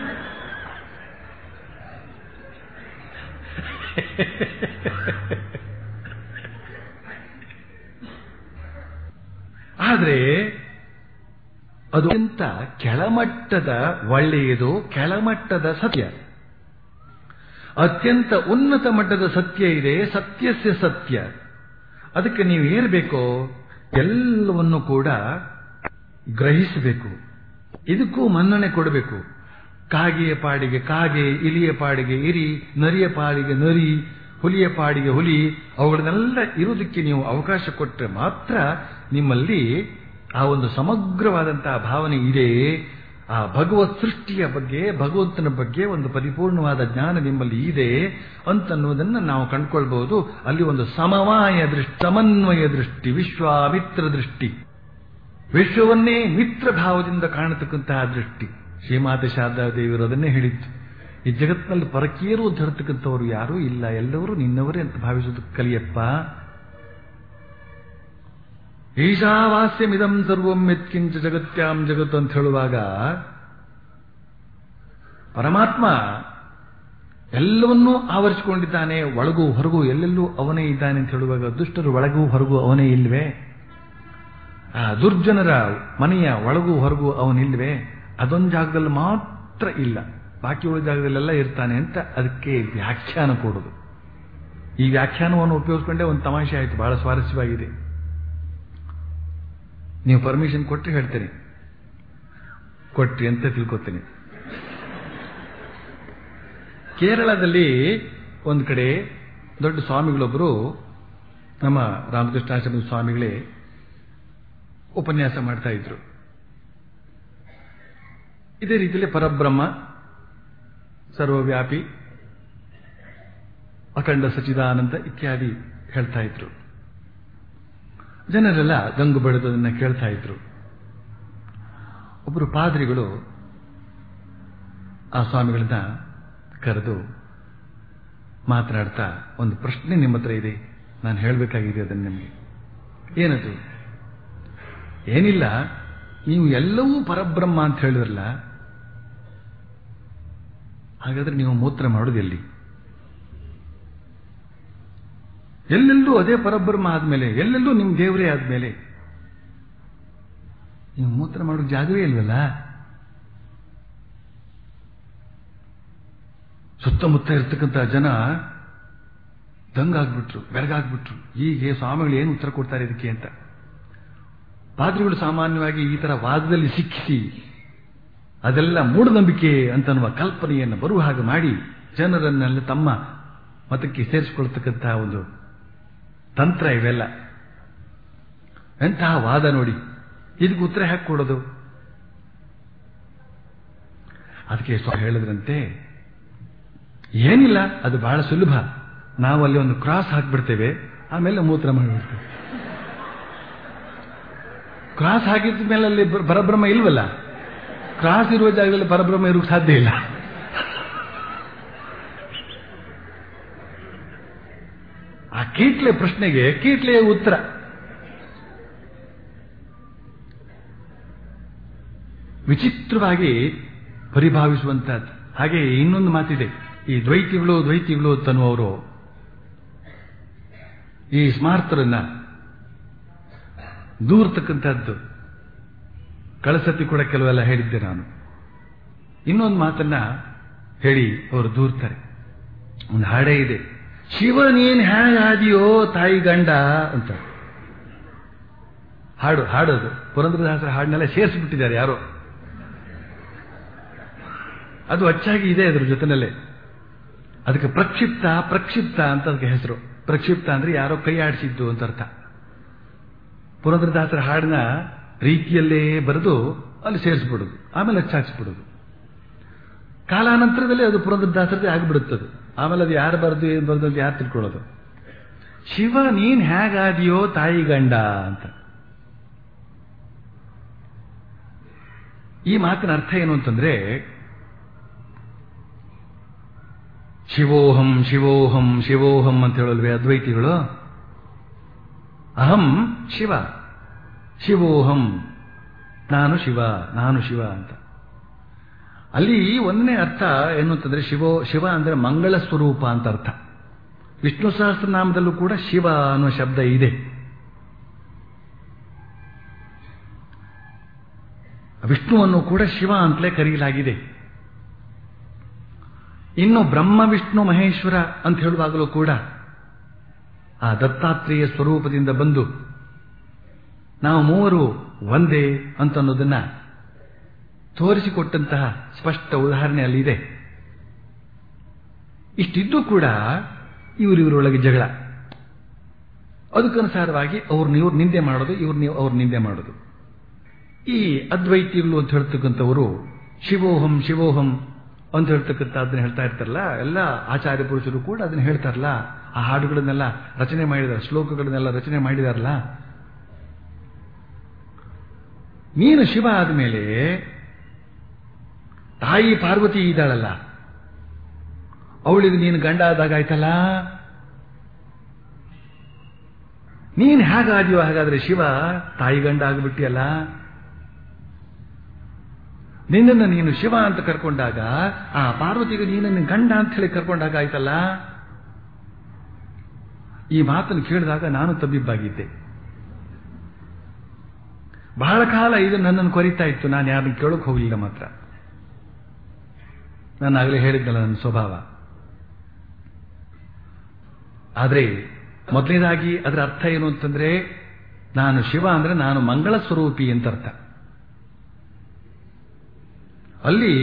ಆದರೆ ಅದು ಅತ್ಯಂತ ಕೆಳಮಟ್ಟದ ಒಳ್ಳೆಯದು ಕೆಳಮಟ್ಟದ ಸತ್ಯ ಅತ್ಯಂತ ಉನ್ನತ ಮಟ್ಟದ ಸತ್ಯ ಇದೆ ಸತ್ಯಸ್ಯ ಸತ್ಯ ಅದಕ್ಕೆ ನೀವು ಏರ್ಬೇಕೋ ಎಲ್ಲವನ್ನು ಕೂಡ ಗ್ರಹಿಸಬೇಕು ಇದಕ್ಕೂ ಮನ್ನಣೆ ಕೊಡಬೇಕು ಕಾಗೆಯ ಪಾಡಿಗೆ ಕಾಗೆ ಇಲಿಯ ಪಾಡಿಗೆ ಇರಿ ನರಿಯ ಪಾಡಿಗೆ ನರಿ ಹುಲಿಯ ಪಾಡಿಗೆ ಹುಲಿ ಅವುಗಳನ್ನೆಲ್ಲ ಇರುವುದಕ್ಕೆ ನೀವು ಅವಕಾಶ ಕೊಟ್ಟರೆ ಮಾತ್ರ ನಿಮ್ಮಲ್ಲಿ ಆ ಒಂದು ಸಮಗ್ರವಾದಂತಹ ಭಾವನೆ ಇದೆ ಆ ಭಗವತ್ ಸೃಷ್ಟಿಯ ಬಗ್ಗೆ ಭಗವಂತನ ಬಗ್ಗೆ ಒಂದು ಪರಿಪೂರ್ಣವಾದ ಜ್ಞಾನ ನಿಮ್ಮಲ್ಲಿ ಇದೆ ಅಂತನ್ನುವುದನ್ನು ನಾವು ಕಂಡುಕೊಳ್ಬಹುದು ಅಲ್ಲಿ ಒಂದು ಸಮವಾಯ ದೃಷ್ಟಿ ಸಮನ್ವಯ ದೃಷ್ಟಿ ವಿಶ್ವಾಮಿತ್ರ ದೃಷ್ಟಿ ವಿಶ್ವವನ್ನೇ ಮಿತ್ರ ಭಾವದಿಂದ ಕಾಣತಕ್ಕಂತಹ ದೃಷ್ಟಿ ಶ್ರೀಮಾತೆ ಶಾರದಾ ದೇವಿಯರು ಅದನ್ನೇ ಹೇಳಿದ್ದು ಈ ಜಗತ್ತಿನಲ್ಲಿ ಪರಕೀಯರು ಅಂತ ಹೇಳ್ತಕ್ಕಂಥವ್ರು ಯಾರೂ ಇಲ್ಲ ಎಲ್ಲರೂ ನಿನ್ನವರೇ ಅಂತ ಭಾವಿಸೋದಕ್ಕೆ ಕಲಿಯಪ್ಪ ಈಶಾವಾಸ್ಯಮಿದಂ ಸರ್ವಂ ಯತ್ಕಿಂಚ ಜಗತ್ಯಾಂ ಜಗತ್ತು ಅಂತ ಹೇಳುವಾಗ ಪರಮಾತ್ಮ ಎಲ್ಲವನ್ನೂ ಆವರಿಸಿಕೊಂಡಿದ್ದಾನೆ ಒಳಗೂ ಹೊರಗೂ ಎಲ್ಲೆಲ್ಲೂ ಅವನೇ ಇದ್ದಾನೆ ಅಂತ ಹೇಳುವಾಗ ದುಷ್ಟರು ಒಳಗೂ ಹೊರಗೂ ಅವನೇ ಇಲ್ವೇ ಆ ದುರ್ಜನರ ಮನೆಯ ಒಳಗೂ ಹೊರಗೂ ಅವನಿಲ್ವೇ ಅದೊಂದು ಜಾಗದಲ್ಲಿ ಮಾತ್ರ ಇಲ್ಲ ಬಾಕಿ ಉಳಿದ ಜಾಗದಲ್ಲೆಲ್ಲ ಇರ್ತಾನೆ ಅಂತ ಅದಕ್ಕೆ ವ್ಯಾಖ್ಯಾನ ಕೊಡೋದು ಈ ವ್ಯಾಖ್ಯಾನವನ್ನು ಉಪಯೋಗಿಸ್ಕೊಂಡೇ ಒಂದು ತಮಾಷೆ ಆಯಿತು ಬಹಳ ಸ್ವಾರಸ್ಯವಾಗಿದೆ ನೀವು ಪರ್ಮಿಷನ್ ಕೊಟ್ಟರೆ ಹೇಳ್ತೇನೆ ಕೊಟ್ರಿ ಅಂತ ತಿಳ್ಕೊತೀನಿ ಕೇರಳದಲ್ಲಿ ಒಂದು ಕಡೆ ದೊಡ್ಡ ಸ್ವಾಮಿಗಳೊಬ್ಬರು ನಮ್ಮ ರಾಮಕೃಷ್ಣಾಶ್ರಮದ ಸ್ವಾಮಿಗಳೇ ಉಪನ್ಯಾಸ ಮಾಡ್ತಾ ಇದ್ರು ಇದೇ ರೀತಿಯಲ್ಲಿ ಪರಬ್ರಹ್ಮ ಸರ್ವವ್ಯಾಪಿ ಅಖಂಡ ಸಚಿದಾನಂದ ಇತ್ಯಾದಿ ಹೇಳ್ತಾ ಇದ್ರು ಜನರೆಲ್ಲ ಗಂಗು ಬೆಳೆದದನ್ನ ಕೇಳ್ತಾ ಇದ್ರು ಒಬ್ಬರು ಪಾದ್ರಿಗಳು ಆ ಸ್ವಾಮಿಗಳನ್ನ ಕರೆದು ಮಾತನಾಡ್ತಾ ಒಂದು ಪ್ರಶ್ನೆ ನಿಮ್ಮ ಹತ್ರ ಇದೆ ನಾನು ಹೇಳಬೇಕಾಗಿದೆ ಅದನ್ನು ನಿಮಗೆ ಏನದು ಏನಿಲ್ಲ ನೀವು ಎಲ್ಲವೂ ಪರಬ್ರಹ್ಮ ಅಂತ ಹೇಳಿದ್ರಲ್ಲ ಹಾಗಾದ್ರೆ ನೀವು ಮೂತ್ರ ಮಾಡೋದು ಎಲ್ಲಿ ಎಲ್ಲೆಲ್ಲೂ ಅದೇ ಪರಬ್ರಹ್ಮ ಆದ್ಮೇಲೆ ಎಲ್ಲೆಲ್ಲೂ ನಿಮ್ ದೇವರೇ ಆದ್ಮೇಲೆ ನೀವು ಮೂತ್ರ ಮಾಡೋ ಜಾಗವೇ ಇಲ್ವಲ್ಲ ಸುತ್ತಮುತ್ತ ಇರ್ತಕ್ಕಂಥ ಜನ ದಂಗಾಗ್ಬಿಟ್ರು ಬೆರಗಾಗ್ಬಿಟ್ರು ಹೀಗೆ ಸ್ವಾಮಿಗಳು ಏನು ಉತ್ತರ ಕೊಡ್ತಾರೆ ಇದಕ್ಕೆ ಅಂತ ಪಾದ್ರಿಗಳು ಸಾಮಾನ್ಯವಾಗಿ ಈ ತರ ವಾದದಲ್ಲಿ ಸಿಕ್ಕಿಸಿ ಅದೆಲ್ಲ ಮೂಢನಂಬಿಕೆ ಅಂತನ್ನುವ ಕಲ್ಪನೆಯನ್ನು ಬರುವ ಹಾಗೆ ಮಾಡಿ ಜನರನ್ನೆಲ್ಲ ತಮ್ಮ ಮತಕ್ಕೆ ಸೇರಿಸಿಕೊಳ್ತಕ್ಕಂತಹ ಒಂದು ತಂತ್ರ ಇವೆಲ್ಲ ಎಂತಹ ವಾದ ನೋಡಿ ಇದಕ್ಕೆ ಉತ್ತರ ಹೇಗೆ ಕೊಡೋದು ಅದಕ್ಕೆ ಸ್ವಾಮಿ ಹೇಳಿದ್ರಂತೆ ಏನಿಲ್ಲ ಅದು ಬಹಳ ಸುಲಭ ನಾವು ಅಲ್ಲಿ ಒಂದು ಕ್ರಾಸ್ ಹಾಕ್ಬಿಡ್ತೇವೆ ಆಮೇಲೆ ಮೂತ್ರ ಮಾಡಿಬಿಡ್ತೇವೆ ಕ್ರಾಸ್ ಹಾಕಿದ ಮೇಲೆ ಅಲ್ಲಿ ಬ- ಪರಬ್ರಹ್ಮ ಇಲ್ವಲ್ಲ ಕ್ರಾಸ್ ಇರುವ ಜಾಗದಲ್ಲಿ ಪರಬ್ರಹ್ಮ ಇರೋಕೆ ಸಾಧ್ಯ ಇಲ್ಲ ಆ ಕೀಟ್ಲೆ ಪ್ರಶ್ನೆಗೆ ಕೀಟ್ಲೆಯ ಉತ್ತರ ವಿಚಿತ್ರವಾಗಿ ಪರಿಭಾವಿಸುವಂತಹದ್ದು ಹಾಗೆ ಇನ್ನೊಂದು ಮಾತಿದೆ ಈ ದ್ವೈತಿಗಳು ದ್ವೈತಿಗಳು ಅಂತನ್ನುವರು ಈ ಸ್ಮಾರ್ತರನ್ನ ದೂರ್ತಕ್ಕಂಥದ್ದು ಕಳಸತಿ ಕೂಡ ಕೆಲವೆಲ್ಲ ಹೇಳಿದ್ದೆ ನಾನು ಇನ್ನೊಂದು ಮಾತನ್ನ ಹೇಳಿ ಅವರು ದೂರ್ತಾರೆ ಒಂದು ಹಾಡೇ ಇದೆ ಶಿವ ನೀನ್ ಹೇಗಾದಿಯೋ ತಾಯಿ ಗಂಡ ಅಂತ ಹಾಡು ಹಾಡೋದು ಪುರಂದ್ರದಾಸರ ಹಾಡನ್ನೆಲ್ಲ ಸೇರಿಸ್ಬಿಟ್ಟಿದ್ದಾರೆ ಯಾರೋ ಅದು ಅಚ್ಚಾಗಿ ಇದೆ ಅದ್ರ ಜೊತೆನಲ್ಲೇ ಅದಕ್ಕೆ ಪ್ರಕ್ಷಿಪ್ತ ಪ್ರಕ್ಷಿಪ್ತ ಅಂತ ಅದಕ್ಕೆ ಹೆಸರು ಪ್ರಕ್ಷಿಪ್ತ ಅಂದ್ರೆ ಯಾರೋ ಕೈ ಆಡಿಸಿದ್ದು ಅಂತ ಅರ್ಥ ಪುರಂದ್ರದಾಸರ ಹಾಡಿನ ರೀತಿಯಲ್ಲೇ ಬರೆದು ಅಲ್ಲಿ ಸೇರಿಸ್ಬಿಡೋದು ಆಮೇಲೆ ಹಚ್ಚಾಕ್ಸ್ಬಿಡೋದು ಕಾಲಾನಂತರದಲ್ಲಿ ಅದು ಪುರಂದ್ರದಾಸರದೇ ಆಗಿಬಿಡುತ್ತದೆ ಆಮೇಲೆ ಅದು ಯಾರು ಬರೆದು ಏನು ಬರೆದು ಅಂತ ಯಾರು ತಿಳ್ಕೊಳ್ಳೋದು ಶಿವ ನೀನ್ ಹೇಗಾದಿಯೋ ತಾಯಿ ಗಂಡ ಅಂತ ಈ ಮಾತಿನ ಅರ್ಥ ಏನು ಅಂತಂದ್ರೆ ಶಿವೋಹಂ ಶಿವೋಹಂ ಶಿವೋಹಂ ಅಂತ ಹೇಳಲ್ವೇ ಅದ್ವೈತಿಗಳು ಅಹಂ ಶಿವ ಶಿವೋಹಂ ನಾನು ಶಿವ ನಾನು ಶಿವ ಅಂತ ಅಲ್ಲಿ ಒಂದನೇ ಅರ್ಥ ಏನು ಅಂತಂದ್ರೆ ಶಿವೋ ಶಿವ ಅಂದ್ರೆ ಮಂಗಳ ಸ್ವರೂಪ ಅಂತ ಅರ್ಥ ವಿಷ್ಣು ಸಹಸ್ರನಾಮದಲ್ಲೂ ಕೂಡ ಶಿವ ಅನ್ನೋ ಶಬ್ದ ಇದೆ ವಿಷ್ಣುವನ್ನು ಕೂಡ ಶಿವ ಅಂತಲೇ ಕರೆಯಲಾಗಿದೆ ಇನ್ನು ಬ್ರಹ್ಮ ವಿಷ್ಣು ಮಹೇಶ್ವರ ಅಂತ ಹೇಳುವಾಗಲೂ ಕೂಡ ಆ ದತ್ತಾತ್ರೇಯ ಸ್ವರೂಪದಿಂದ ಬಂದು ನಾವು ಮೂವರು ಒಂದೇ ಅಂತ ಅನ್ನೋದನ್ನ ತೋರಿಸಿಕೊಟ್ಟಂತಹ ಸ್ಪಷ್ಟ ಉದಾಹರಣೆ ಅಲ್ಲಿದೆ ಇಷ್ಟಿದ್ದು ಕೂಡ ಇವರಿವರೊಳಗೆ ಜಗಳ ಅದಕ್ಕನುಸಾರವಾಗಿ ಅವ್ರನ್ನ ಇವ್ರು ನಿಂದೆ ಮಾಡೋದು ಇವ್ರು ನೀವು ಅವ್ರ ನಿಂದೆ ಮಾಡೋದು ಈ ಅದ್ವೈತಿಗಳು ಅಂತ ಹೇಳ್ತಕ್ಕಂಥವರು ಶಿವೋಹಂ ಶಿವೋಹಂ ಅಂತ ಹೇಳ್ತಕ್ಕಂಥ ಅದನ್ನ ಹೇಳ್ತಾ ಇರ್ತಾರಲ್ಲ ಎಲ್ಲ ಆಚಾರ್ಯ ಪುರುಷರು ಕೂಡ ಅದನ್ನ ಹೇಳ್ತಾರಲ್ಲ ಆ ಹಾಡುಗಳನ್ನೆಲ್ಲ ರಚನೆ ಮಾಡಿದಾರೆ ಶ್ಲೋಕಗಳನ್ನೆಲ್ಲ ರಚನೆ ಮಾಡಿದಾರಲ್ಲ ನೀನು ಶಿವ ಆದಮೇಲೆ ತಾಯಿ ಪಾರ್ವತಿ ಇದ್ದಾಳಲ್ಲ ಅವಳಿಗೆ ನೀನು ಗಂಡ ಆದಾಗ ಆಯ್ತಲ್ಲ ನೀನು ಹೇಗಾದ್ಯೋ ಹಾಗಾದ್ರೆ ಶಿವ ತಾಯಿ ಗಂಡ ಆಗಿಬಿಟ್ಟಿಯಲ್ಲ ನಿನ್ನನ್ನು ನೀನು ಶಿವ ಅಂತ ಕರ್ಕೊಂಡಾಗ ಆ ಪಾರ್ವತಿಗೆ ನೀನನ್ನು ಗಂಡ ಅಂತ ಹೇಳಿ ಕರ್ಕೊಂಡಾಗ ಆಯ್ತಲ್ಲ ಈ ಮಾತನ್ನು ಕೇಳಿದಾಗ ನಾನು ತಬ್ಬಿಬ್ಬಾಗಿದ್ದೆ ಬಹಳ ಕಾಲ ಇದು ನನ್ನನ್ನು ಕೊರಿತಾ ಇತ್ತು ನಾನು ಯಾರನ್ನು ಕೇಳೋಕೆ ಹೋಗಲಿಲ್ಲ ಮಾತ್ರ ನಾನು ಆಗಲೇ ಹೇಳಿದ್ನಲ್ಲ ನನ್ನ ಸ್ವಭಾವ ಆದರೆ ಮೊದಲನೇದಾಗಿ ಅದರ ಅರ್ಥ ಏನು ಅಂತಂದ್ರೆ ನಾನು ಶಿವ ಅಂದ್ರೆ ನಾನು ಮಂಗಳ ಸ್ವರೂಪಿ ಅಂತ ಅರ್ಥ ಅಲ್ಲಿ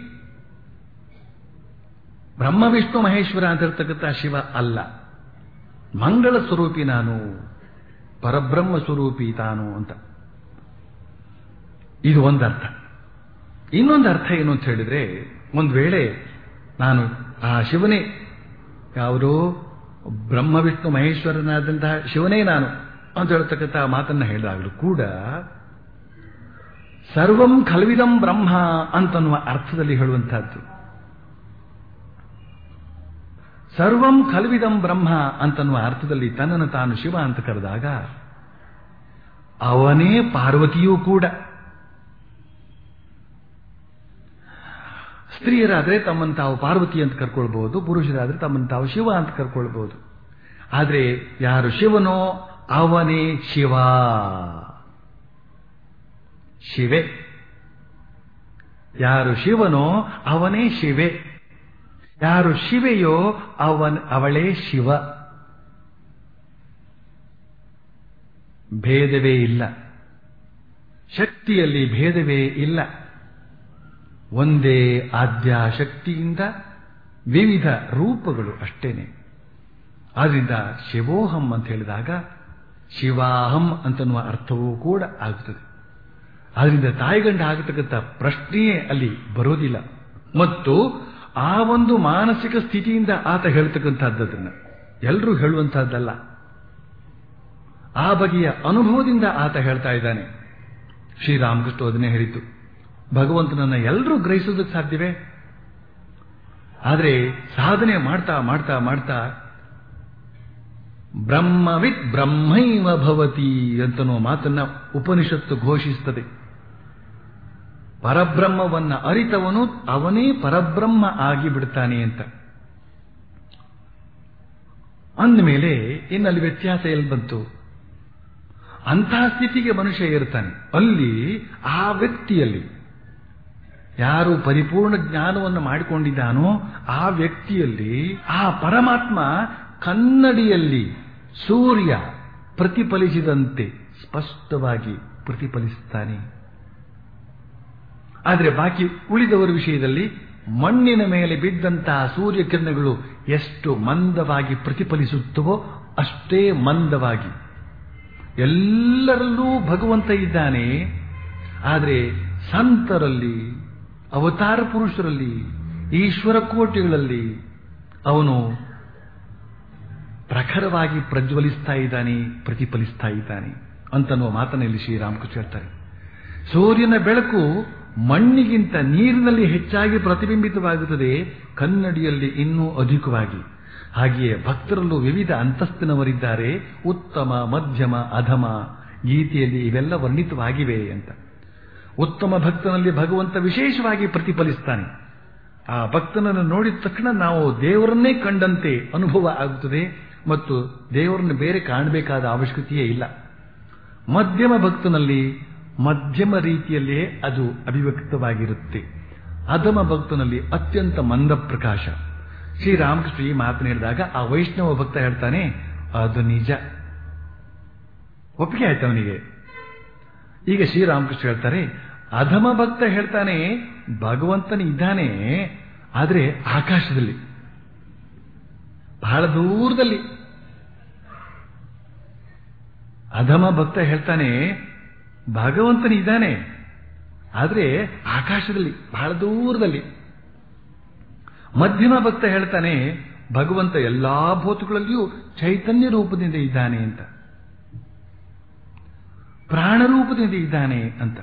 ಬ್ರಹ್ಮ ವಿಷ್ಣು ಮಹೇಶ್ವರ ಅಂತ ಇರ್ತಕ್ಕಂಥ ಶಿವ ಅಲ್ಲ ಮಂಗಳ ಸ್ವರೂಪಿ ನಾನು ಪರಬ್ರಹ್ಮ ಸ್ವರೂಪಿ ತಾನು ಅಂತ ಇದು ಒಂದರ್ಥ ಇನ್ನೊಂದು ಅರ್ಥ ಏನು ಅಂತ ಹೇಳಿದ್ರೆ ಒಂದು ವೇಳೆ ನಾನು ಆ ಶಿವನೇ ಯಾವುದು ಬ್ರಹ್ಮ ವಿಷ್ಣು ಮಹೇಶ್ವರನಾದಂತಹ ಶಿವನೇ ನಾನು ಅಂತ ಹೇಳ್ತಕ್ಕಂಥ ಮಾತನ್ನ ಹೇಳಿದಾಗಲೂ ಕೂಡ ಸರ್ವಂ ಖಲ್ವಿದಂ ಬ್ರಹ್ಮ ಅಂತನ್ನುವ ಅರ್ಥದಲ್ಲಿ ಹೇಳುವಂತಹದ್ದು ಸರ್ವಂ ಖಲ್ವಿದಂ ಬ್ರಹ್ಮ ಅಂತನ್ನುವ ಅರ್ಥದಲ್ಲಿ ತನ್ನನ್ನು ತಾನು ಶಿವ ಅಂತ ಕರೆದಾಗ ಅವನೇ ಪಾರ್ವತಿಯೂ ಕೂಡ ಸ್ತ್ರೀಯರಾದ್ರೆ ತಮ್ಮನ್ನು ತಾವು ಪಾರ್ವತಿ ಅಂತ ಕರ್ಕೊಳ್ಬಹುದು ಪುರುಷರಾದ್ರೆ ತಮ್ಮನ್ನು ತಾವು ಶಿವ ಅಂತ ಕರ್ಕೊಳ್ಬಹುದು ಆದ್ರೆ ಯಾರು ಶಿವನೋ ಅವನೇ ಶಿವ ಶಿವೆ ಯಾರು ಶಿವನೋ ಅವನೇ ಶಿವೆ ಯಾರು ಶಿವೆಯೋ ಅವನ್ ಅವಳೇ ಶಿವ ಭೇದವೇ ಇಲ್ಲ ಶಕ್ತಿಯಲ್ಲಿ ಭೇದವೇ ಇಲ್ಲ ಒಂದೇ ಆದ್ಯಾಶಕ್ತಿಯಿಂದ ವಿವಿಧ ರೂಪಗಳು ಅಷ್ಟೇನೆ ಆದ್ರಿಂದ ಶಿವೋಹಂ ಅಂತ ಹೇಳಿದಾಗ ಶಿವಾಹಂ ಅಂತನ್ನುವ ಅರ್ಥವೂ ಕೂಡ ಆಗುತ್ತದೆ ಆದ್ರಿಂದ ತಾಯಿಗಂಡ ಆಗತಕ್ಕಂಥ ಪ್ರಶ್ನೆಯೇ ಅಲ್ಲಿ ಬರೋದಿಲ್ಲ ಮತ್ತು ಆ ಒಂದು ಮಾನಸಿಕ ಸ್ಥಿತಿಯಿಂದ ಆತ ಹೇಳ್ತಕ್ಕಂಥದ್ದನ್ನ ಎಲ್ಲರೂ ಹೇಳುವಂತಹದ್ದಲ್ಲ ಆ ಬಗೆಯ ಅನುಭವದಿಂದ ಆತ ಹೇಳ್ತಾ ಇದ್ದಾನೆ ಶ್ರೀರಾಮಕೃಷ್ಣ ಅದನ್ನೇ ಹೇಳಿತು ಭಗವಂತನನ್ನ ಎಲ್ಲರೂ ಗ್ರಹಿಸೋದಕ್ಕೆ ಸಾಧ್ಯವೇ ಆದರೆ ಸಾಧನೆ ಮಾಡ್ತಾ ಮಾಡ್ತಾ ಮಾಡ್ತಾ ಬ್ರಹ್ಮವಿತ್ ಬ್ರಹ್ಮೈವ ಭವತಿ ಅಂತನೋ ಮಾತನ್ನ ಉಪನಿಷತ್ತು ಘೋಷಿಸುತ್ತದೆ ಪರಬ್ರಹ್ಮವನ್ನ ಅರಿತವನು ಅವನೇ ಪರಬ್ರಹ್ಮ ಆಗಿ ಬಿಡ್ತಾನೆ ಅಂತ ಅಂದಮೇಲೆ ಇನ್ನಲ್ಲಿ ವ್ಯತ್ಯಾಸ ಎಲ್ಲಿ ಬಂತು ಅಂತಹ ಸ್ಥಿತಿಗೆ ಮನುಷ್ಯ ಇರ್ತಾನೆ ಅಲ್ಲಿ ಆ ವ್ಯಕ್ತಿಯಲ್ಲಿ ಯಾರು ಪರಿಪೂರ್ಣ ಜ್ಞಾನವನ್ನು ಮಾಡಿಕೊಂಡಿದ್ದಾನೋ ಆ ವ್ಯಕ್ತಿಯಲ್ಲಿ ಆ ಪರಮಾತ್ಮ ಕನ್ನಡಿಯಲ್ಲಿ ಸೂರ್ಯ ಪ್ರತಿಫಲಿಸಿದಂತೆ ಸ್ಪಷ್ಟವಾಗಿ ಪ್ರತಿಫಲಿಸುತ್ತಾನೆ ಆದರೆ ಬಾಕಿ ಉಳಿದವರ ವಿಷಯದಲ್ಲಿ ಮಣ್ಣಿನ ಮೇಲೆ ಬಿದ್ದಂತಹ ಸೂರ್ಯಕಿರಣಗಳು ಎಷ್ಟು ಮಂದವಾಗಿ ಪ್ರತಿಫಲಿಸುತ್ತವೋ ಅಷ್ಟೇ ಮಂದವಾಗಿ ಎಲ್ಲರಲ್ಲೂ ಭಗವಂತ ಇದ್ದಾನೆ ಆದರೆ ಸಂತರಲ್ಲಿ ಅವತಾರ ಪುರುಷರಲ್ಲಿ ಈಶ್ವರ ಕೋಟಿಗಳಲ್ಲಿ ಅವನು ಪ್ರಖರವಾಗಿ ಪ್ರಜ್ವಲಿಸ್ತಾ ಇದ್ದಾನೆ ಪ್ರತಿಫಲಿಸ್ತಾ ಇದ್ದಾನೆ ಅಂತನ್ನುವ ಮಾತನಲ್ಲಿ ಶ್ರೀರಾಮಕೃಷ್ಣ ಹೇಳ್ತಾರೆ ಸೂರ್ಯನ ಬೆಳಕು ಮಣ್ಣಿಗಿಂತ ನೀರಿನಲ್ಲಿ ಹೆಚ್ಚಾಗಿ ಪ್ರತಿಬಿಂಬಿತವಾಗುತ್ತದೆ ಕನ್ನಡಿಯಲ್ಲಿ ಇನ್ನೂ ಅಧಿಕವಾಗಿ ಹಾಗೆಯೇ ಭಕ್ತರಲ್ಲೂ ವಿವಿಧ ಅಂತಸ್ತಿನವರಿದ್ದಾರೆ ಉತ್ತಮ ಮಧ್ಯಮ ಅಧಮ ಗೀತೆಯಲ್ಲಿ ಇವೆಲ್ಲ ವರ್ಣಿತವಾಗಿವೆ ಅಂತ ಉತ್ತಮ ಭಕ್ತನಲ್ಲಿ ಭಗವಂತ ವಿಶೇಷವಾಗಿ ಪ್ರತಿಫಲಿಸ್ತಾನೆ ಆ ಭಕ್ತನನ್ನು ನೋಡಿದ ತಕ್ಷಣ ನಾವು ದೇವರನ್ನೇ ಕಂಡಂತೆ ಅನುಭವ ಆಗುತ್ತದೆ ಮತ್ತು ದೇವರನ್ನು ಬೇರೆ ಕಾಣಬೇಕಾದ ಅವಶ್ಯಕತೆಯೇ ಇಲ್ಲ ಮಧ್ಯಮ ಭಕ್ತನಲ್ಲಿ ಮಧ್ಯಮ ರೀತಿಯಲ್ಲೇ ಅದು ಅಭಿವ್ಯಕ್ತವಾಗಿರುತ್ತೆ ಅಧಮ ಭಕ್ತನಲ್ಲಿ ಅತ್ಯಂತ ಮಂದ ಪ್ರಕಾಶ ಶ್ರೀರಾಮಕೃಷ್ಣ ಈ ಮಾತನ್ನು ಹೇಳಿದಾಗ ಆ ವೈಷ್ಣವ ಭಕ್ತ ಹೇಳ್ತಾನೆ ಅದು ನಿಜ ಒಪ್ಪಿಗೆ ಆಯ್ತು ಅವನಿಗೆ ಈಗ ಶ್ರೀರಾಮಕೃಷ್ಣ ಹೇಳ್ತಾರೆ ಅಧಮ ಭಕ್ತ ಹೇಳ್ತಾನೆ ಭಗವಂತನ ಇದ್ದಾನೆ ಆದರೆ ಆಕಾಶದಲ್ಲಿ ಬಹಳ ದೂರದಲ್ಲಿ ಅಧಮ ಭಕ್ತ ಹೇಳ್ತಾನೆ ಭಗವಂತನ ಇದ್ದಾನೆ ಆದರೆ ಆಕಾಶದಲ್ಲಿ ಬಹಳ ದೂರದಲ್ಲಿ ಮಧ್ಯಮ ಭಕ್ತ ಹೇಳ್ತಾನೆ ಭಗವಂತ ಎಲ್ಲಾ ಭೂತಗಳಲ್ಲಿಯೂ ಚೈತನ್ಯ ರೂಪದಿಂದ ಇದ್ದಾನೆ ಅಂತ ಪ್ರಾಣ ರೂಪದಿಂದ ಇದ್ದಾನೆ ಅಂತ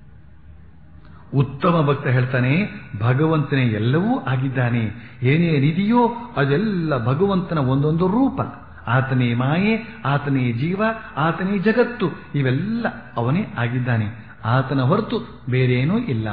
ಉತ್ತಮ ಭಕ್ತ ಹೇಳ್ತಾನೆ ಭಗವಂತನೇ ಎಲ್ಲವೂ ಆಗಿದ್ದಾನೆ ಏನೇನಿದೆಯೋ ಅದೆಲ್ಲ ಭಗವಂತನ ಒಂದೊಂದು ರೂಪ ಆತನೇ ಮಾಯೆ ಆತನೇ ಜೀವ ಆತನೇ ಜಗತ್ತು ಇವೆಲ್ಲ ಅವನೇ ಆಗಿದ್ದಾನೆ ಆತನ ಹೊರತು ಬೇರೇನೂ ಇಲ್ಲ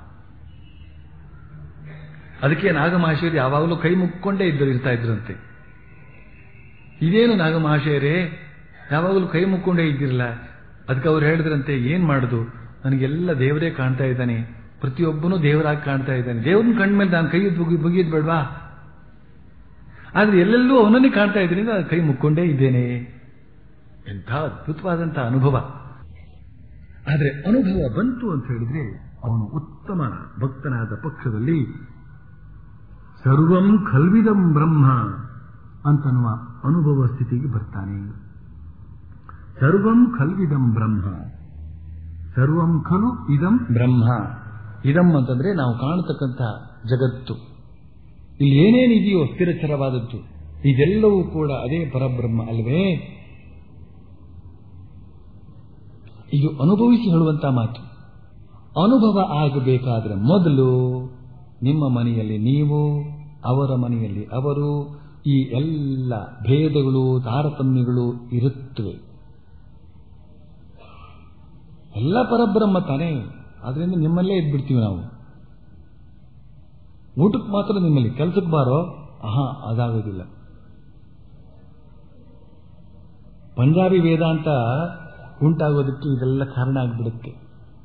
ಅದಕ್ಕೆ ನಾಗಮಹಾಶಯರು ಯಾವಾಗಲೂ ಕೈ ಮುಕ್ಕೊಂಡೇ ಇದ್ದರು ಇರ್ತಾ ಇದ್ರಂತೆ ಇದೇನು ನಾಗಮಹಾಶಯರೇ ಯಾವಾಗಲೂ ಕೈ ಮುಕ್ಕೊಂಡೇ ಇದ್ದಿರಲ್ಲ ಅದಕ್ಕೆ ಅವ್ರು ಹೇಳಿದ್ರಂತೆ ಏನ್ ಮಾಡುದು ನನಗೆಲ್ಲ ದೇವರೇ ಕಾಣ್ತಾ ಇದ್ದಾನೆ ಪ್ರತಿಯೊಬ್ಬನೂ ದೇವರಾಗಿ ಕಾಣ್ತಾ ಇದ್ದಾನೆ ದೇವ್ರನ್ನ ಕಂಡ್ಮೇಲೆ ನಾನು ಕೈ ಬುಗಿ ಬುಗಿದ್ ಬೇಡವಾ ಆದ್ರೆ ಎಲ್ಲೆಲ್ಲೂ ಅವನನ್ನೇ ಕಾಣ್ತಾ ಇದ್ದೀನಿ ನಾನು ಕೈ ಮುಕ್ಕೊಂಡೇ ಇದ್ದೇನೆ ಎಂಥ ಅದ್ಭುತವಾದಂತಹ ಅನುಭವ ಆದ್ರೆ ಅನುಭವ ಬಂತು ಅಂತ ಹೇಳಿದ್ರೆ ಅವನು ಉತ್ತಮ ಭಕ್ತನಾದ ಪಕ್ಷದಲ್ಲಿ ಸರ್ವಂ ಖಲ್ವಿದಂ ಬ್ರಹ್ಮ ಅಂತನ್ನುವ ಅನುಭವ ಸ್ಥಿತಿಗೆ ಬರ್ತಾನೆ ಸರ್ವಂ ಖಲ್ವಿದಂ ಬ್ರಹ್ಮ ಸರ್ವಂ ಖಲು ಇದಂ ಬ್ರಹ್ಮ ಇದಂ ಅಂತಂದ್ರೆ ನಾವು ಕಾಣತಕ್ಕಂಥ ಜಗತ್ತು ಇಲ್ಲಿ ಏನೇನಿದೆಯೋ ಸ್ಥಿರಚರವಾದದ್ದು ಇದೆಲ್ಲವೂ ಕೂಡ ಅದೇ ಪರಬ್ರಹ್ಮ ಅಲ್ವೇ ಇದು ಅನುಭವಿಸಿ ಹೇಳುವಂತ ಮಾತು ಅನುಭವ ಆಗಬೇಕಾದ್ರೆ ಮೊದಲು ನಿಮ್ಮ ಮನೆಯಲ್ಲಿ ನೀವು ಅವರ ಮನೆಯಲ್ಲಿ ಅವರು ಈ ಎಲ್ಲ ಭೇದಗಳು ತಾರತಮ್ಯಗಳು ಇರುತ್ತವೆ ಎಲ್ಲ ಪರಬ್ರಹ್ಮ ತಾನೇ ಆದ್ರಿಂದ ನಿಮ್ಮಲ್ಲೇ ಇದ್ಬಿಡ್ತೀವಿ ನಾವು ಊಟಕ್ಕೆ ಮಾತ್ರ ನಿಮ್ಮಲ್ಲಿ ಕೆಲಸಕ್ಕೆ ಬಾರೋ ಆಹಾ ಅದಾಗೋದಿಲ್ಲ ಪಂಜಾಬಿ ವೇದಾಂತ ಉಂಟಾಗೋದಕ್ಕೆ ಇದೆಲ್ಲ ಕಾರಣ ಆಗಿಬಿಡುತ್ತೆ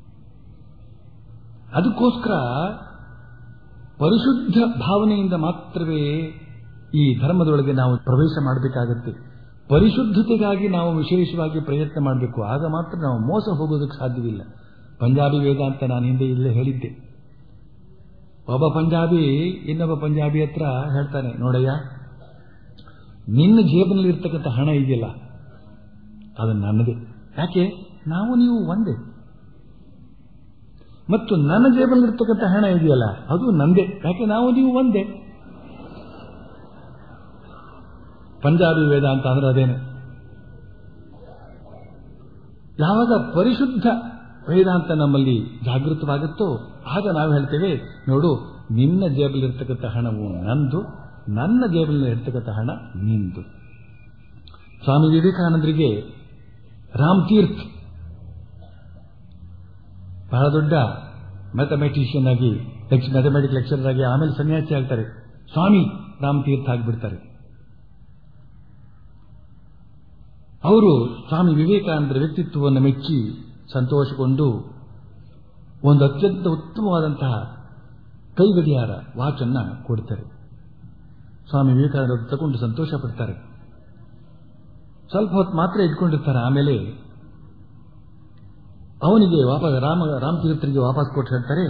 ಅದಕ್ಕೋಸ್ಕರ ಪರಿಶುದ್ಧ ಭಾವನೆಯಿಂದ ಮಾತ್ರವೇ ಈ ಧರ್ಮದೊಳಗೆ ನಾವು ಪ್ರವೇಶ ಮಾಡಬೇಕಾಗತ್ತೆ ಪರಿಶುದ್ಧತೆಗಾಗಿ ನಾವು ವಿಶೇಷವಾಗಿ ಪ್ರಯತ್ನ ಮಾಡಬೇಕು ಆಗ ಮಾತ್ರ ನಾವು ಮೋಸ ಹೋಗೋದಕ್ಕೆ ಸಾಧ್ಯವಿಲ್ಲ ಪಂಜಾಬಿ ವೇದಾಂತ ನಾನು ಹಿಂದೆ ಇಲ್ಲೇ ಹೇಳಿದ್ದೆ ಒಬ್ಬ ಪಂಜಾಬಿ ಇನ್ನೊಬ್ಬ ಪಂಜಾಬಿ ಹತ್ರ ಹೇಳ್ತಾನೆ ನೋಡಯ್ಯ ನಿನ್ನ ಜೇಬಿನಲ್ಲಿ ಇರ್ತಕ್ಕಂಥ ಹಣ ಇದೆಯಲ್ಲ ಅದು ನನ್ನದೇ ಯಾಕೆ ನಾವು ನೀವು ಒಂದೇ ಮತ್ತು ನನ್ನ ಜೇಬಲ್ಲಿ ಇರ್ತಕ್ಕಂಥ ಹಣ ಇದೆಯಲ್ಲ ಅದು ನಂದೇ ಯಾಕೆ ನಾವು ನೀವು ಒಂದೇ ಪಂಜಾಬಿ ವೇದಾಂತ ಅಂದ್ರೆ ಅದೇನೆ ಯಾವಾಗ ಪರಿಶುದ್ಧ ವೇದಾಂತ ನಮ್ಮಲ್ಲಿ ಜಾಗೃತವಾಗುತ್ತೋ ಆಗ ನಾವು ಹೇಳ್ತೇವೆ ನೋಡು ನಿನ್ನ ಜೇಬಲ್ಲಿರ್ತಕ್ಕಂಥ ಹಣವು ನಂದು ನನ್ನ ಜೇಬಲ್ಲಿ ಇರ್ತಕ್ಕಂಥ ಹಣ ನಿಂದು ಸ್ವಾಮಿ ವಿವೇಕಾನಂದರಿಗೆ ರಾಮ್ ತೀರ್ಥ್ ಬಹಳ ದೊಡ್ಡ ಮ್ಯಾಥಮೆಟಿಷಿಯನ್ ಆಗಿ ಮ್ಯಾಥಮೆಟಿಕ್ ಲೆಕ್ಚರರ್ ಆಗಿ ಆಮೇಲೆ ಸನ್ಯಾಸಿ ಆಗ್ತಾರೆ ಸ್ವಾಮಿ ರಾಮ್ ತೀರ್ಥ ಆಗಿಬಿಡ್ತಾರೆ ಅವರು ಸ್ವಾಮಿ ವಿವೇಕಾನಂದರ ವ್ಯಕ್ತಿತ್ವವನ್ನು ಮೆಚ್ಚಿ ಸಂತೋಷಗೊಂಡು ಒಂದು ಅತ್ಯಂತ ಉತ್ತಮವಾದಂತಹ ಕೈಗಡಿಯಾರ ವಾಚನ್ನ ಕೊಡ್ತಾರೆ ಸ್ವಾಮಿ ವಿವೇಕಾನಂದ ತಗೊಂಡು ಸಂತೋಷ ಪಡ್ತಾರೆ ಸ್ವಲ್ಪ ಹೊತ್ತು ಮಾತ್ರ ಇಟ್ಕೊಂಡಿರ್ತಾರೆ ಆಮೇಲೆ ಅವನಿಗೆ ವಾಪಸ್ ರಾಮ ರಾಮತೀರ್ಥರಿಗೆ ವಾಪಸ್ ಕೊಟ್ಟು ಹೇಳ್ತಾರೆ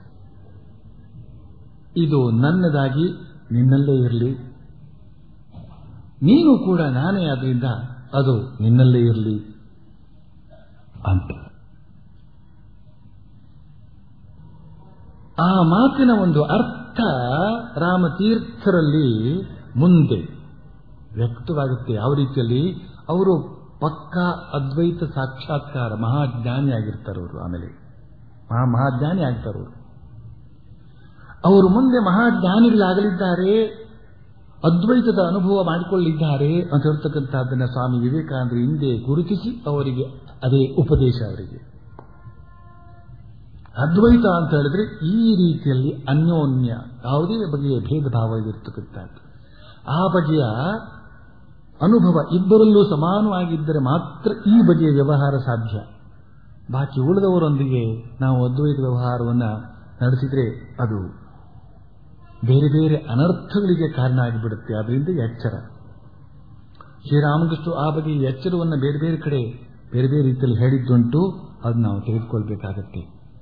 ಇದು ನನ್ನದಾಗಿ ನಿನ್ನಲ್ಲೇ ಇರಲಿ ನೀನು ಕೂಡ ನಾನೇ ಆದ್ರಿಂದ ಅದು ನಿನ್ನಲ್ಲೇ ಇರಲಿ ಅಂತ ಆ ಮಾತಿನ ಒಂದು ಅರ್ಥ ರಾಮತೀರ್ಥರಲ್ಲಿ ಮುಂದೆ ವ್ಯಕ್ತವಾಗುತ್ತೆ ಯಾವ ರೀತಿಯಲ್ಲಿ ಅವರು ಪಕ್ಕಾ ಅದ್ವೈತ ಸಾಕ್ಷಾತ್ಕಾರ ಮಹಾಜ್ಞಾನಿ ಆಗಿರ್ತಾರೆ ಅವರು ಆಮೇಲೆ ಮಹಾ ಮಹಾಜ್ಞಾನಿ ಆಗ್ತಾರೆ ಅವರು ಅವರು ಮುಂದೆ ಮಹಾಜ್ಞಾನಿಗಳಾಗಲಿದ್ದಾರೆ ಅದ್ವೈತದ ಅನುಭವ ಮಾಡಿಕೊಳ್ಳಿದ್ದಾರೆ ಅಂತ ಹೇಳ್ತಕ್ಕಂಥದ್ದನ್ನ ಸ್ವಾಮಿ ವಿವೇಕಾನಂದರು ಹಿಂದೆ ಗುರುತಿಸಿ ಅವರಿಗೆ ಅದೇ ಉಪದೇಶ ಅವರಿಗೆ ಅದ್ವೈತ ಅಂತ ಹೇಳಿದ್ರೆ ಈ ರೀತಿಯಲ್ಲಿ ಅನ್ಯೋನ್ಯ ಯಾವುದೇ ಬಗೆಯ ಭೇದ ಭಾವ ಇರತಕ್ಕಂಥದ್ದು ಆ ಬಗೆಯ ಅನುಭವ ಇಬ್ಬರಲ್ಲೂ ಸಮಾನವಾಗಿದ್ದರೆ ಮಾತ್ರ ಈ ಬಗೆಯ ವ್ಯವಹಾರ ಸಾಧ್ಯ ಬಾಕಿ ಉಳಿದವರೊಂದಿಗೆ ನಾವು ಅದ್ವೈತ ವ್ಯವಹಾರವನ್ನು ನಡೆಸಿದ್ರೆ ಅದು ಬೇರೆ ಬೇರೆ ಅನರ್ಥಗಳಿಗೆ ಕಾರಣ ಆಗಿಬಿಡುತ್ತೆ ಅದರಿಂದ ಎಚ್ಚರ ಶ್ರೀರಾಮಕೃಷ್ಣ ಆ ಬಗೆಯ ಎಚ್ಚರವನ್ನು ಬೇರೆ ಬೇರೆ ಕಡೆ ಬೇರೆ ಬೇರೆ ರೀತಿಯಲ್ಲಿ ಹೇಳಿದ್ದುಂಟು ಅದು ನಾವು ತೆಗೆದುಕೊಳ್ಬೇಕಾಗತ್ತೆ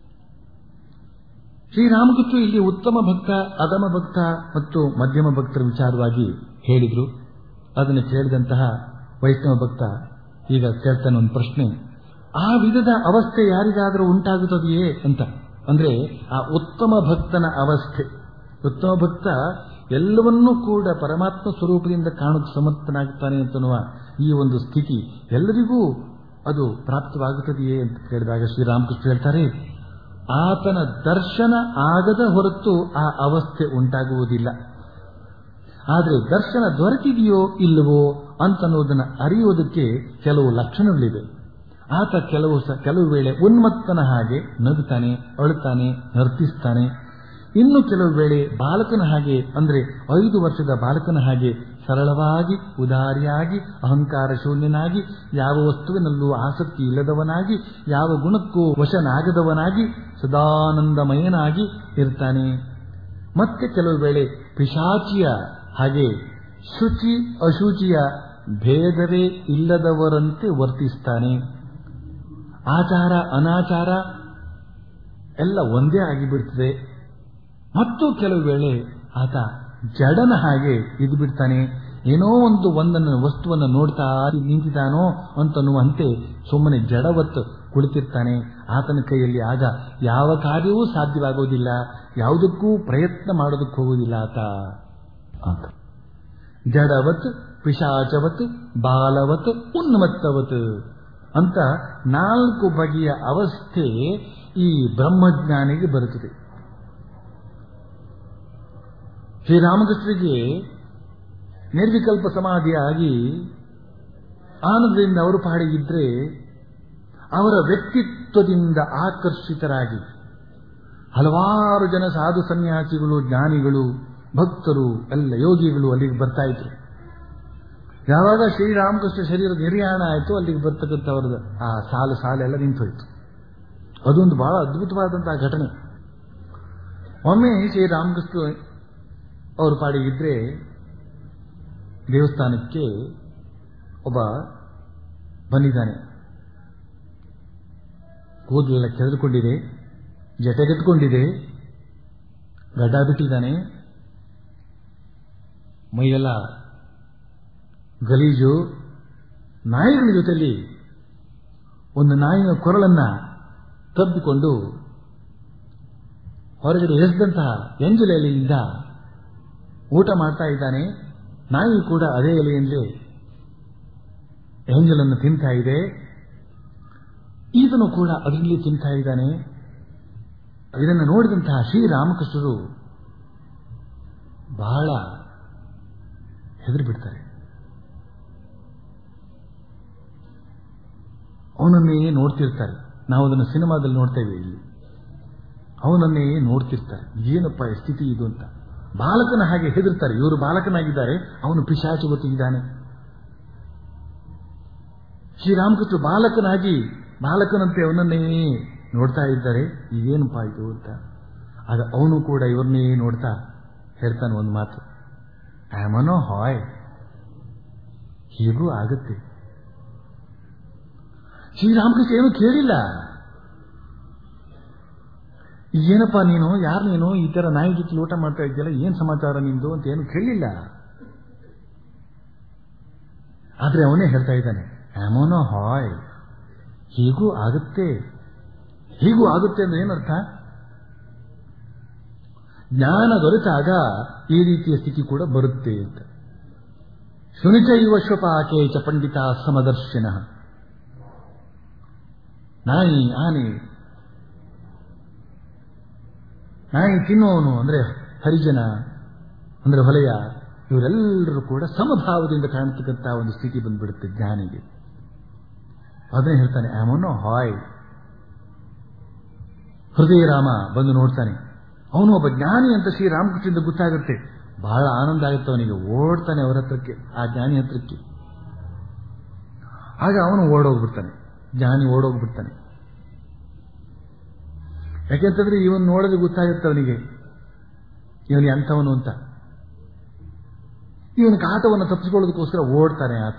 ಶ್ರೀರಾಮಕೃಷ್ಣ ಇಲ್ಲಿ ಉತ್ತಮ ಭಕ್ತ ಅಧಮ ಭಕ್ತ ಮತ್ತು ಮಧ್ಯಮ ಭಕ್ತರ ವಿಚಾರವಾಗಿ ಹೇಳಿದ್ರು ಅದನ್ನು ಕೇಳಿದಂತಹ ವೈಷ್ಣವ ಭಕ್ತ ಈಗ ಕೇಳ್ತಾನೆ ಒಂದು ಪ್ರಶ್ನೆ ಆ ವಿಧದ ಅವಸ್ಥೆ ಯಾರಿಗಾದರೂ ಉಂಟಾಗುತ್ತದೆಯೇ ಅಂತ ಅಂದ್ರೆ ಆ ಉತ್ತಮ ಭಕ್ತನ ಅವಸ್ಥೆ ಉತ್ತಮ ಭಕ್ತ ಎಲ್ಲವನ್ನೂ ಕೂಡ ಪರಮಾತ್ಮ ಸ್ವರೂಪದಿಂದ ಕಾಣೋಕೆ ಸಮರ್ಥನಾಗ್ತಾನೆ ಅಂತನ್ನುವ ಈ ಒಂದು ಸ್ಥಿತಿ ಎಲ್ಲರಿಗೂ ಅದು ಪ್ರಾಪ್ತವಾಗುತ್ತದೆಯೇ ಅಂತ ಕೇಳಿದಾಗ ಶ್ರೀರಾಮಕೃಷ್ಣ ಹೇಳ್ತಾರೆ ಆತನ ದರ್ಶನ ಆಗದ ಹೊರತು ಆ ಅವಸ್ಥೆ ಉಂಟಾಗುವುದಿಲ್ಲ ಆದರೆ ದರ್ಶನ ದೊರೆತಿದೆಯೋ ಇಲ್ಲವೋ ಅಂತನ್ನುವುದನ್ನು ಅರಿಯುವುದಕ್ಕೆ ಕೆಲವು ಲಕ್ಷಣಗಳಿವೆ ಆತ ಕೆಲವು ಕೆಲವು ವೇಳೆ ಉನ್ಮತ್ತನ ಹಾಗೆ ನಗುತ್ತಾನೆ ಅಳುತ್ತಾನೆ ನರ್ತಿಸ್ತಾನೆ ಇನ್ನು ಕೆಲವು ವೇಳೆ ಬಾಲಕನ ಹಾಗೆ ಅಂದ್ರೆ ಐದು ವರ್ಷದ ಬಾಲಕನ ಹಾಗೆ ಸರಳವಾಗಿ ಉದಾರಿಯಾಗಿ ಅಹಂಕಾರ ಶೂನ್ಯನಾಗಿ ಯಾವ ವಸ್ತುವಿನಲ್ಲೂ ಆಸಕ್ತಿ ಇಲ್ಲದವನಾಗಿ ಯಾವ ಗುಣಕ್ಕೂ ವಶನಾಗದವನಾಗಿ ಸದಾನಂದಮಯನಾಗಿ ಇರ್ತಾನೆ ಮತ್ತೆ ಕೆಲವು ವೇಳೆ ಪಿಶಾಚಿಯ ಹಾಗೆ ಶುಚಿ ಅಶುಚಿಯ ಭೇದವೇ ಇಲ್ಲದವರಂತೆ ವರ್ತಿಸ್ತಾನೆ ಆಚಾರ ಅನಾಚಾರ ಎಲ್ಲ ಒಂದೇ ಆಗಿಬಿಡ್ತದೆ ಮತ್ತು ಕೆಲವು ವೇಳೆ ಆತ ಜಡನ ಹಾಗೆ ಇದ್ದು ಬಿಡ್ತಾನೆ ಏನೋ ಒಂದು ಒಂದನ್ನು ವಸ್ತುವನ್ನು ನೋಡ್ತಾ ನಿಂತಿದ್ದಾನೋ ಅಂತನ್ನುವಂತೆ ಸುಮ್ಮನೆ ಜಡವತ್ತು ಕುಳಿತಿರ್ತಾನೆ ಆತನ ಕೈಯಲ್ಲಿ ಆಗ ಯಾವ ಕಾರ್ಯವೂ ಸಾಧ್ಯವಾಗುವುದಿಲ್ಲ ಯಾವುದಕ್ಕೂ ಪ್ರಯತ್ನ ಮಾಡೋದಕ್ಕೆ ಹೋಗುವುದಿಲ್ಲ ಆತ ಅಂತ ಜಡವತ್ ಪಿಶಾಚವತ್ ಬಾಲವತ್ ಉನ್ಮತ್ತವತ್ ಅಂತ ನಾಲ್ಕು ಬಗೆಯ ಅವಸ್ಥೆ ಈ ಬ್ರಹ್ಮಜ್ಞಾನಿಗೆ ಬರುತ್ತದೆ ಶ್ರೀರಾಮಕೃಷ್ಣರಿಗೆ ನಿರ್ವಿಕಲ್ಪ ಸಮಾಧಿಯಾಗಿ ಆನಂದದಿಂದ ಅವರು ಪಾಡಿಗಿದ್ರೆ ಅವರ ವ್ಯಕ್ತಿತ್ವದಿಂದ ಆಕರ್ಷಿತರಾಗಿ ಹಲವಾರು ಜನ ಸಾಧು ಸನ್ಯಾಸಿಗಳು ಜ್ಞಾನಿಗಳು ಭಕ್ತರು ಎಲ್ಲ ಯೋಗಿಗಳು ಅಲ್ಲಿಗೆ ಬರ್ತಾ ಇದ್ರು ಯಾವಾಗ ಶ್ರೀರಾಮಕೃಷ್ಣ ಶರೀರದ ನಿರ್ಯಾಣ ಆಯಿತು ಅಲ್ಲಿಗೆ ಬರ್ತಕ್ಕಂಥವ್ರದ್ದು ಆ ಸಾಲು ಸಾಲೆಲ್ಲ ನಿಂತು ಹೋಯಿತು ಅದೊಂದು ಬಹಳ ಅದ್ಭುತವಾದಂತಹ ಘಟನೆ ಒಮ್ಮೆ ಶ್ರೀರಾಮಕೃಷ್ಣ ಅವರು ಪಾಡಿಗಿದ್ರೆ ದೇವಸ್ಥಾನಕ್ಕೆ ಒಬ್ಬ ಬಂದಿದ್ದಾನೆ ಕೂದಲೆಲ್ಲ ಕೆದರ್ಕೊಂಡಿದೆ ಜಟೆಗೆಟ್ಕೊಂಡಿದೆ ಗಡ್ಡ ಬಿಟ್ಟಿದ್ದಾನೆ ಮೈಯೆಲ್ಲ ಗಲೀಜು ನಾಯಿಗಳ ಜೊತೆಲಿ ಒಂದು ನಾಯಿನ ಕೊರಳನ್ನ ತಬ್ಬಿಕೊಂಡು ಹೊರಗಡೆ ಎಸೆದಂತಹ ಎಂಜಲ ಎಲೆಯಿಂದ ಊಟ ಮಾಡ್ತಾ ಇದ್ದಾನೆ ನಾಯಿ ಕೂಡ ಅದೇ ಎಲೆಯಿಂದಲೇ ಎಂಜಲನ್ನು ತಿಂತಾ ಇದೆ ಈತನು ಕೂಡ ಅದರಲ್ಲಿ ತಿಂತಾ ಇದ್ದಾನೆ ಇದನ್ನು ನೋಡಿದಂತಹ ಶ್ರೀರಾಮಕೃಷ್ಣರು ಬಹಳ ಹೆದರಿ ಬಿಡ್ತಾರೆ ಅವನನ್ನೇ ನೋಡ್ತಿರ್ತಾರೆ ನಾವು ಅದನ್ನು ಸಿನಿಮಾದಲ್ಲಿ ನೋಡ್ತೇವೆ ಇಲ್ಲಿ ಅವನನ್ನೇ ನೋಡ್ತಿರ್ತಾರೆ ಏನಪ್ಪ ಈ ಸ್ಥಿತಿ ಇದು ಅಂತ ಬಾಲಕನ ಹಾಗೆ ಹೆದರ್ತಾರೆ ಇವರು ಬಾಲಕನಾಗಿದ್ದಾರೆ ಅವನು ಪಿಶಾಚಿ ಗೊತ್ತಿದ್ದಾನೆ ಶ್ರೀರಾಮಕೃಷ್ಣ ಬಾಲಕನಾಗಿ ಬಾಲಕನಂತೆ ಅವನನ್ನೇ ನೋಡ್ತಾ ಇದ್ದಾರೆ ಈಗೇನಪ್ಪ ಇದು ಅಂತ ಆಗ ಅವನು ಕೂಡ ಇವ್ರನ್ನೇ ನೋಡ್ತಾ ಹೇಳ್ತಾನೆ ಒಂದು ಮಾತು ಆಮನೋ ಹಾಯ್ ಹೀಗೂ ಆಗುತ್ತೆ ಶ್ರೀರಾಮಕೃಷ್ಣ ಏನು ಕೇಳಿಲ್ಲ ಏನಪ್ಪ ನೀನು ಯಾರು ನೀನು ಈ ತರ ನಾಯಿ ಜೊತೆ ಊಟ ಮಾಡ್ತಾ ಇದ್ದೀಯಲ್ಲ ಏನ್ ಸಮಾಚಾರ ನಿಂದು ಅಂತ ಏನು ಕೇಳಿಲ್ಲ ಆದ್ರೆ ಅವನೇ ಹೇಳ್ತಾ ಇದ್ದಾನೆ ಆಮೋನೋ ಹಾಯ್ ಹೀಗೂ ಆಗುತ್ತೆ ಹೀಗೂ ಆಗುತ್ತೆ ಅಂದ್ರೆ ಏನರ್ಥ ಜ್ಞಾನ ದೊರೆತಾಗ ಈ ರೀತಿಯ ಸ್ಥಿತಿ ಕೂಡ ಬರುತ್ತೆ ಅಂತ ಶುನಿಚ ಇವ ಶ್ವಪಾಕೆ ಚ ಪಂಡಿತ ಸಮದರ್ಶಿನ ನಾಯಿ ಆನೆ ನಾಯಿ ತಿನ್ನುವವನು ಅಂದ್ರೆ ಹರಿಜನ ಅಂದ್ರೆ ಹೊಲೆಯ ಇವರೆಲ್ಲರೂ ಕೂಡ ಸಮಭಾವದಿಂದ ಕಾಣತಕ್ಕಂಥ ಒಂದು ಸ್ಥಿತಿ ಬಂದ್ಬಿಡುತ್ತೆ ಜ್ಞಾನಿಗೆ ಅದನ್ನೇ ಹೇಳ್ತಾನೆ ಆಮೋನೋ ಹಾಯ್ ಹೃದಯ ರಾಮ ಬಂದು ನೋಡ್ತಾನೆ ಅವನು ಒಬ್ಬ ಜ್ಞಾನಿ ಅಂತ ಶ್ರೀರಾಮಕೃಷ್ಣದಿಂದ ಗೊತ್ತಾಗುತ್ತೆ ಬಹಳ ಆನಂದ ಆಗುತ್ತೆ ಅವನಿಗೆ ಓಡ್ತಾನೆ ಅವರ ಹತ್ರಕ್ಕೆ ಆ ಜ್ಞಾನಿ ಹತ್ರಕ್ಕೆ ಆಗ ಅವನು ಓಡೋಗ್ಬಿಡ್ತಾನೆ ಜ್ಞಾನಿ ಓಡೋಗ್ಬಿಡ್ತಾನೆ ಯಾಕೆಂತಂದ್ರೆ ಇವನು ನೋಡೋದು ಗೊತ್ತಾಗುತ್ತೆ ಅವನಿಗೆ ಇವನು ಎಂಥವನು ಅಂತ ಇವನ ಕಾಟವನ್ನು ತಪ್ಪಿಸಿಕೊಳ್ಳೋದಕ್ಕೋಸ್ಕರ ಓಡ್ತಾನೆ ಆತ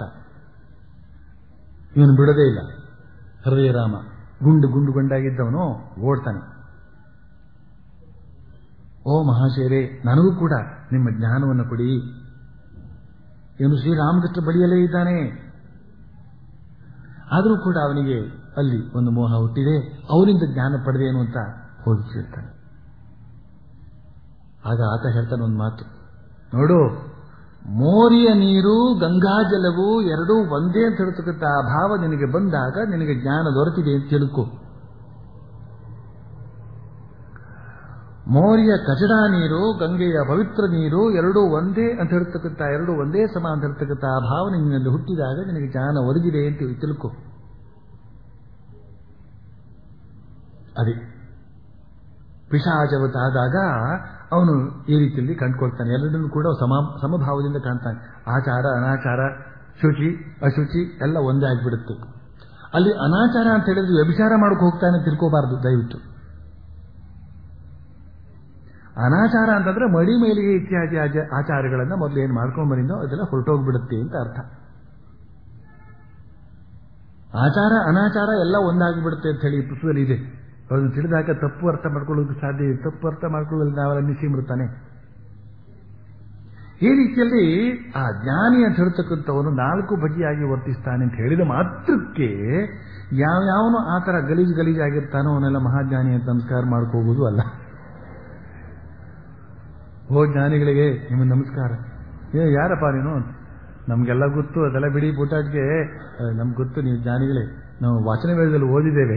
ಇವನು ಬಿಡದೇ ಇಲ್ಲ ಹೃದಯ ರಾಮ ಗುಂಡು ಗುಂಡು ಗುಂಡಾಗಿದ್ದವನು ಓಡ್ತಾನೆ ಓ ಮಹಾಶೇರೆ ನನಗೂ ಕೂಡ ನಿಮ್ಮ ಜ್ಞಾನವನ್ನು ಕೊಡಿ ಇವನು ಶ್ರೀರಾಮಕೃಷ್ಣ ಬಳಿಯಲ್ಲೇ ಇದ್ದಾನೆ ಆದರೂ ಕೂಡ ಅವನಿಗೆ ಅಲ್ಲಿ ಒಂದು ಮೋಹ ಹುಟ್ಟಿದೆ ಅವನಿಂದ ಜ್ಞಾನ ಪಡೆದೇನು ಅಂತ ಹೋಗಿ ಕೇಳ್ತಾನೆ ಆಗ ಆತ ಹೇಳ್ತಾನೆ ಒಂದು ಮಾತು ನೋಡು ಮೋರಿಯ ನೀರು ಗಂಗಾಜಲವು ಎರಡೂ ಒಂದೇ ಅಂತ ಹೇಳ್ತಕ್ಕಂಥ ಆ ಭಾವ ನಿನಗೆ ಬಂದಾಗ ನಿನಗೆ ಜ್ಞಾನ ದೊರೆತಿದೆ ಅಂತ ತಿಳ್ಕೊ ಮೋರಿಯ ಕಚಡ ನೀರು ಗಂಗೆಯ ಪವಿತ್ರ ನೀರು ಎರಡೂ ಒಂದೇ ಅಂತ ಹೇಳ್ತಕ್ಕಂಥ ಎರಡೂ ಒಂದೇ ಸಮ ಅಂತ ಹೇಳ್ತಕ್ಕಂಥ ಆ ಭಾವನೆ ನಿನ್ನಲ್ಲಿ ಹುಟ್ಟಿದಾಗ ನಿನಗೆ ಜ್ಞಾನ ಒದಗಿದೆ ಅಂತ ತಿಳ್ಕೊ ಅದೇ ಪಿಶಾಚವತಾದಾಗ ಅವನು ಈ ರೀತಿಯಲ್ಲಿ ಕಂಡುಕೊಳ್ತಾನೆ ಎರಡನ್ನೂ ಕೂಡ ಸಮ ಸಮಭಾವದಿಂದ ಕಾಣ್ತಾನೆ ಆಚಾರ ಅನಾಚಾರ ಶುಚಿ ಅಶುಚಿ ಎಲ್ಲ ಒಂದೇ ಆಗಿಬಿಡುತ್ತೆ ಅಲ್ಲಿ ಅನಾಚಾರ ಅಂತ ಹೇಳಿದ್ರೆ ವ್ಯಭಿಚಾರ ಮಾಡಕ್ಕೆ ಹೋಗ್ತಾನೆ ತಿಳ್ಕೋಬಾರ್ದು ದಯವಿಟ್ಟು ಅನಾಚಾರ ಅಂತಂದ್ರೆ ಮಡಿ ಮೇಲಿಗೆ ಇತ್ಯಾದಿ ಆಚ- ಆಚಾರಗಳನ್ನ ಮೊದಲು ಏನು ಮಾಡ್ಕೊಂಡು ಬಂದಿದ್ದೋ ಅದೆಲ್ಲ ಹೊರಟೋಗ್ಬಿಡುತ್ತೆ ಅಂತ ಅರ್ಥ ಆಚಾರ ಅನಾಚಾರ ಎಲ್ಲ ಒಂದಾಗಿಬಿಡುತ್ತೆ ಅಂತ ಹೇಳಿ ಈ ಪುಸ್ತಕದಲ್ಲಿ ಇದೆ ಅದನ್ನು ತಿಳಿದಾಗ ತಪ್ಪು ಅರ್ಥ ಮಾಡ್ಕೊಳ್ಳೋದಕ್ಕೆ ಸಾಧ್ಯ ಇದೆ ತಪ್ಪು ಅರ್ಥ ಮಾಡ್ಕೊಳ್ಳೋದು ನಾವೆಲ್ಲ ನಿಸೀಮೃತಾನೆ ಈ ರೀತಿಯಲ್ಲಿ ಆ ಜ್ಞಾನಿ ಅಂತ ಹೇಳ್ತಕ್ಕಂಥವನು ನಾಲ್ಕು ಬಗೆಯಾಗಿ ವರ್ತಿಸ್ತಾನೆ ಅಂತ ಹೇಳಿದ ಮಾತ್ರಕ್ಕೆ ಯಾವ್ಯಾವನು ಆ ಥರ ಗಲೀಜು ಗಲೀಜಾಗಿರ್ತಾನೋ ಅವನೆಲ್ಲ ಮಹಾಜ್ಞಾನಿ ಅಂತ ನಮಸ್ಕಾರ ಮಾಡ್ಕೋಬಹುದು ಅಲ್ಲ ಓ ಜ್ಞಾನಿಗಳಿಗೆ ನಿಮ್ಮ ನಮಸ್ಕಾರ ಏ ಯಾರಪ್ಪ ನೀನು ಅಂತ ನಮ್ಗೆಲ್ಲ ಗೊತ್ತು ಅದೆಲ್ಲ ಬಿಡಿ ಬೂಟಾಟ್ಗೆ ನಮ್ಗೆ ಗೊತ್ತು ನೀವು ಜ್ಞಾನಿಗಳೇ ನಾವು ವಾಚನ ವೇಳದಲ್ಲಿ ಓದಿದ್ದೇವೆ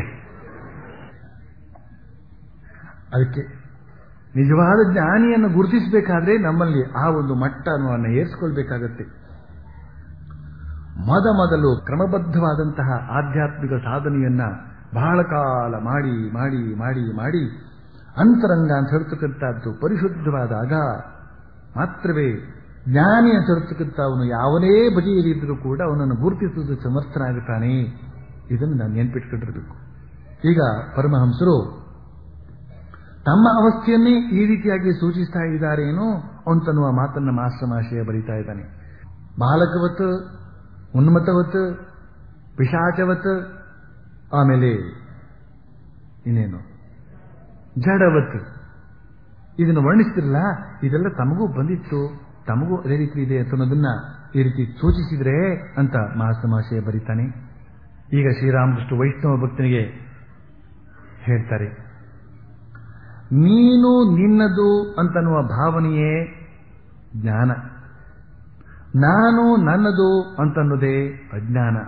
ಅದಕ್ಕೆ ನಿಜವಾದ ಜ್ಞಾನಿಯನ್ನು ಗುರುತಿಸಬೇಕಾದ್ರೆ ನಮ್ಮಲ್ಲಿ ಆ ಒಂದು ಮಟ್ಟವನ್ನು ಏರಿಸಿಕೊಳ್ಬೇಕಾಗತ್ತೆ ಮೊದ ಮೊದಲು ಕ್ರಮಬದ್ಧವಾದಂತಹ ಆಧ್ಯಾತ್ಮಿಕ ಸಾಧನೆಯನ್ನ ಬಹಳ ಕಾಲ ಮಾಡಿ ಮಾಡಿ ಮಾಡಿ ಮಾಡಿ ಅಂತರಂಗ ಅಂತ ಹೇಳ್ತಕ್ಕಂಥದ್ದು ಪರಿಶುದ್ಧವಾದಾಗ ಮಾತ್ರವೇ ಜ್ಞಾನಿ ಅಂತ ಹೇಳ್ತಕ್ಕಂಥ ಅವನು ಯಾವನೇ ಬಗೆಯಲ್ಲಿದ್ದರೂ ಕೂಡ ಅವನನ್ನು ಗುರುತಿಸುವುದು ಸಮರ್ಥನಾಗುತ್ತಾನೆ ಇದನ್ನು ನಾನು ನೆನ್ಪಿಟ್ಕೊಂಡಿರಬೇಕು ಈಗ ಪರಮಹಂಸರು ತಮ್ಮ ಅವಸ್ಥೆಯನ್ನೇ ಈ ರೀತಿಯಾಗಿ ಸೂಚಿಸ್ತಾ ಇದ್ದಾರೇನೋ ಅಂತನ್ನುವ ಮಾತನ್ನ ಮಾಸ್ಟರ್ ಮಾಶಯ ಬರೀತಾ ಇದ್ದಾನೆ ಬಾಲಕವತ್ ಉನ್ಮತವತ್ ಪಿಶಾಚವತ್ ಆಮೇಲೆ ಇನ್ನೇನು ಜಡವತ್ ಇದನ್ನು ವರ್ಣಿಸ್ತಿರಲ್ಲ ಇದೆಲ್ಲ ತಮಗೂ ಬಂದಿತ್ತು ತಮಗೂ ಅದೇ ರೀತಿ ಇದೆ ಅಂತ ಅನ್ನೋದನ್ನ ಈ ರೀತಿ ಸೂಚಿಸಿದ್ರೆ ಅಂತ ಮಹಾಸಮಾಶಯ ಬರೀತಾನೆ ಈಗ ಶ್ರೀರಾಮಕೃಷ್ಣ ವೈಷ್ಣವ ಭಕ್ತನಿಗೆ ಹೇಳ್ತಾರೆ ನೀನು ನಿನ್ನದು ಅಂತನ್ನುವ ಭಾವನೆಯೇ ಜ್ಞಾನ ನಾನು ನನ್ನದು ಅಂತನ್ನುವುದೇ ಅಜ್ಞಾನ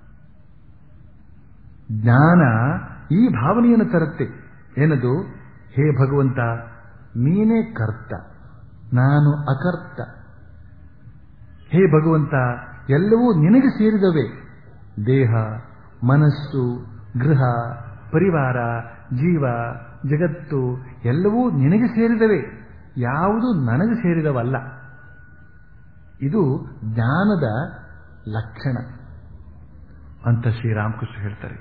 ಜ್ಞಾನ ಈ ಭಾವನೆಯನ್ನು ತರುತ್ತೆ ಏನದು ಹೇ ಭಗವಂತ ನೀನೇ ಕರ್ತ ನಾನು ಅಕರ್ತ ಹೇ ಭಗವಂತ ಎಲ್ಲವೂ ನಿನಗೆ ಸೇರಿದವೆ ದೇಹ ಮನಸ್ಸು ಗೃಹ ಪರಿವಾರ ಜೀವ ಜಗತ್ತು ಎಲ್ಲವೂ ನಿನಗೆ ಸೇರಿದವೆ ಯಾವುದು ನನಗೆ ಸೇರಿದವಲ್ಲ ಇದು ಜ್ಞಾನದ ಲಕ್ಷಣ ಅಂತ ಶ್ರೀರಾಮಕೃಷ್ಣ ಹೇಳ್ತಾರೆ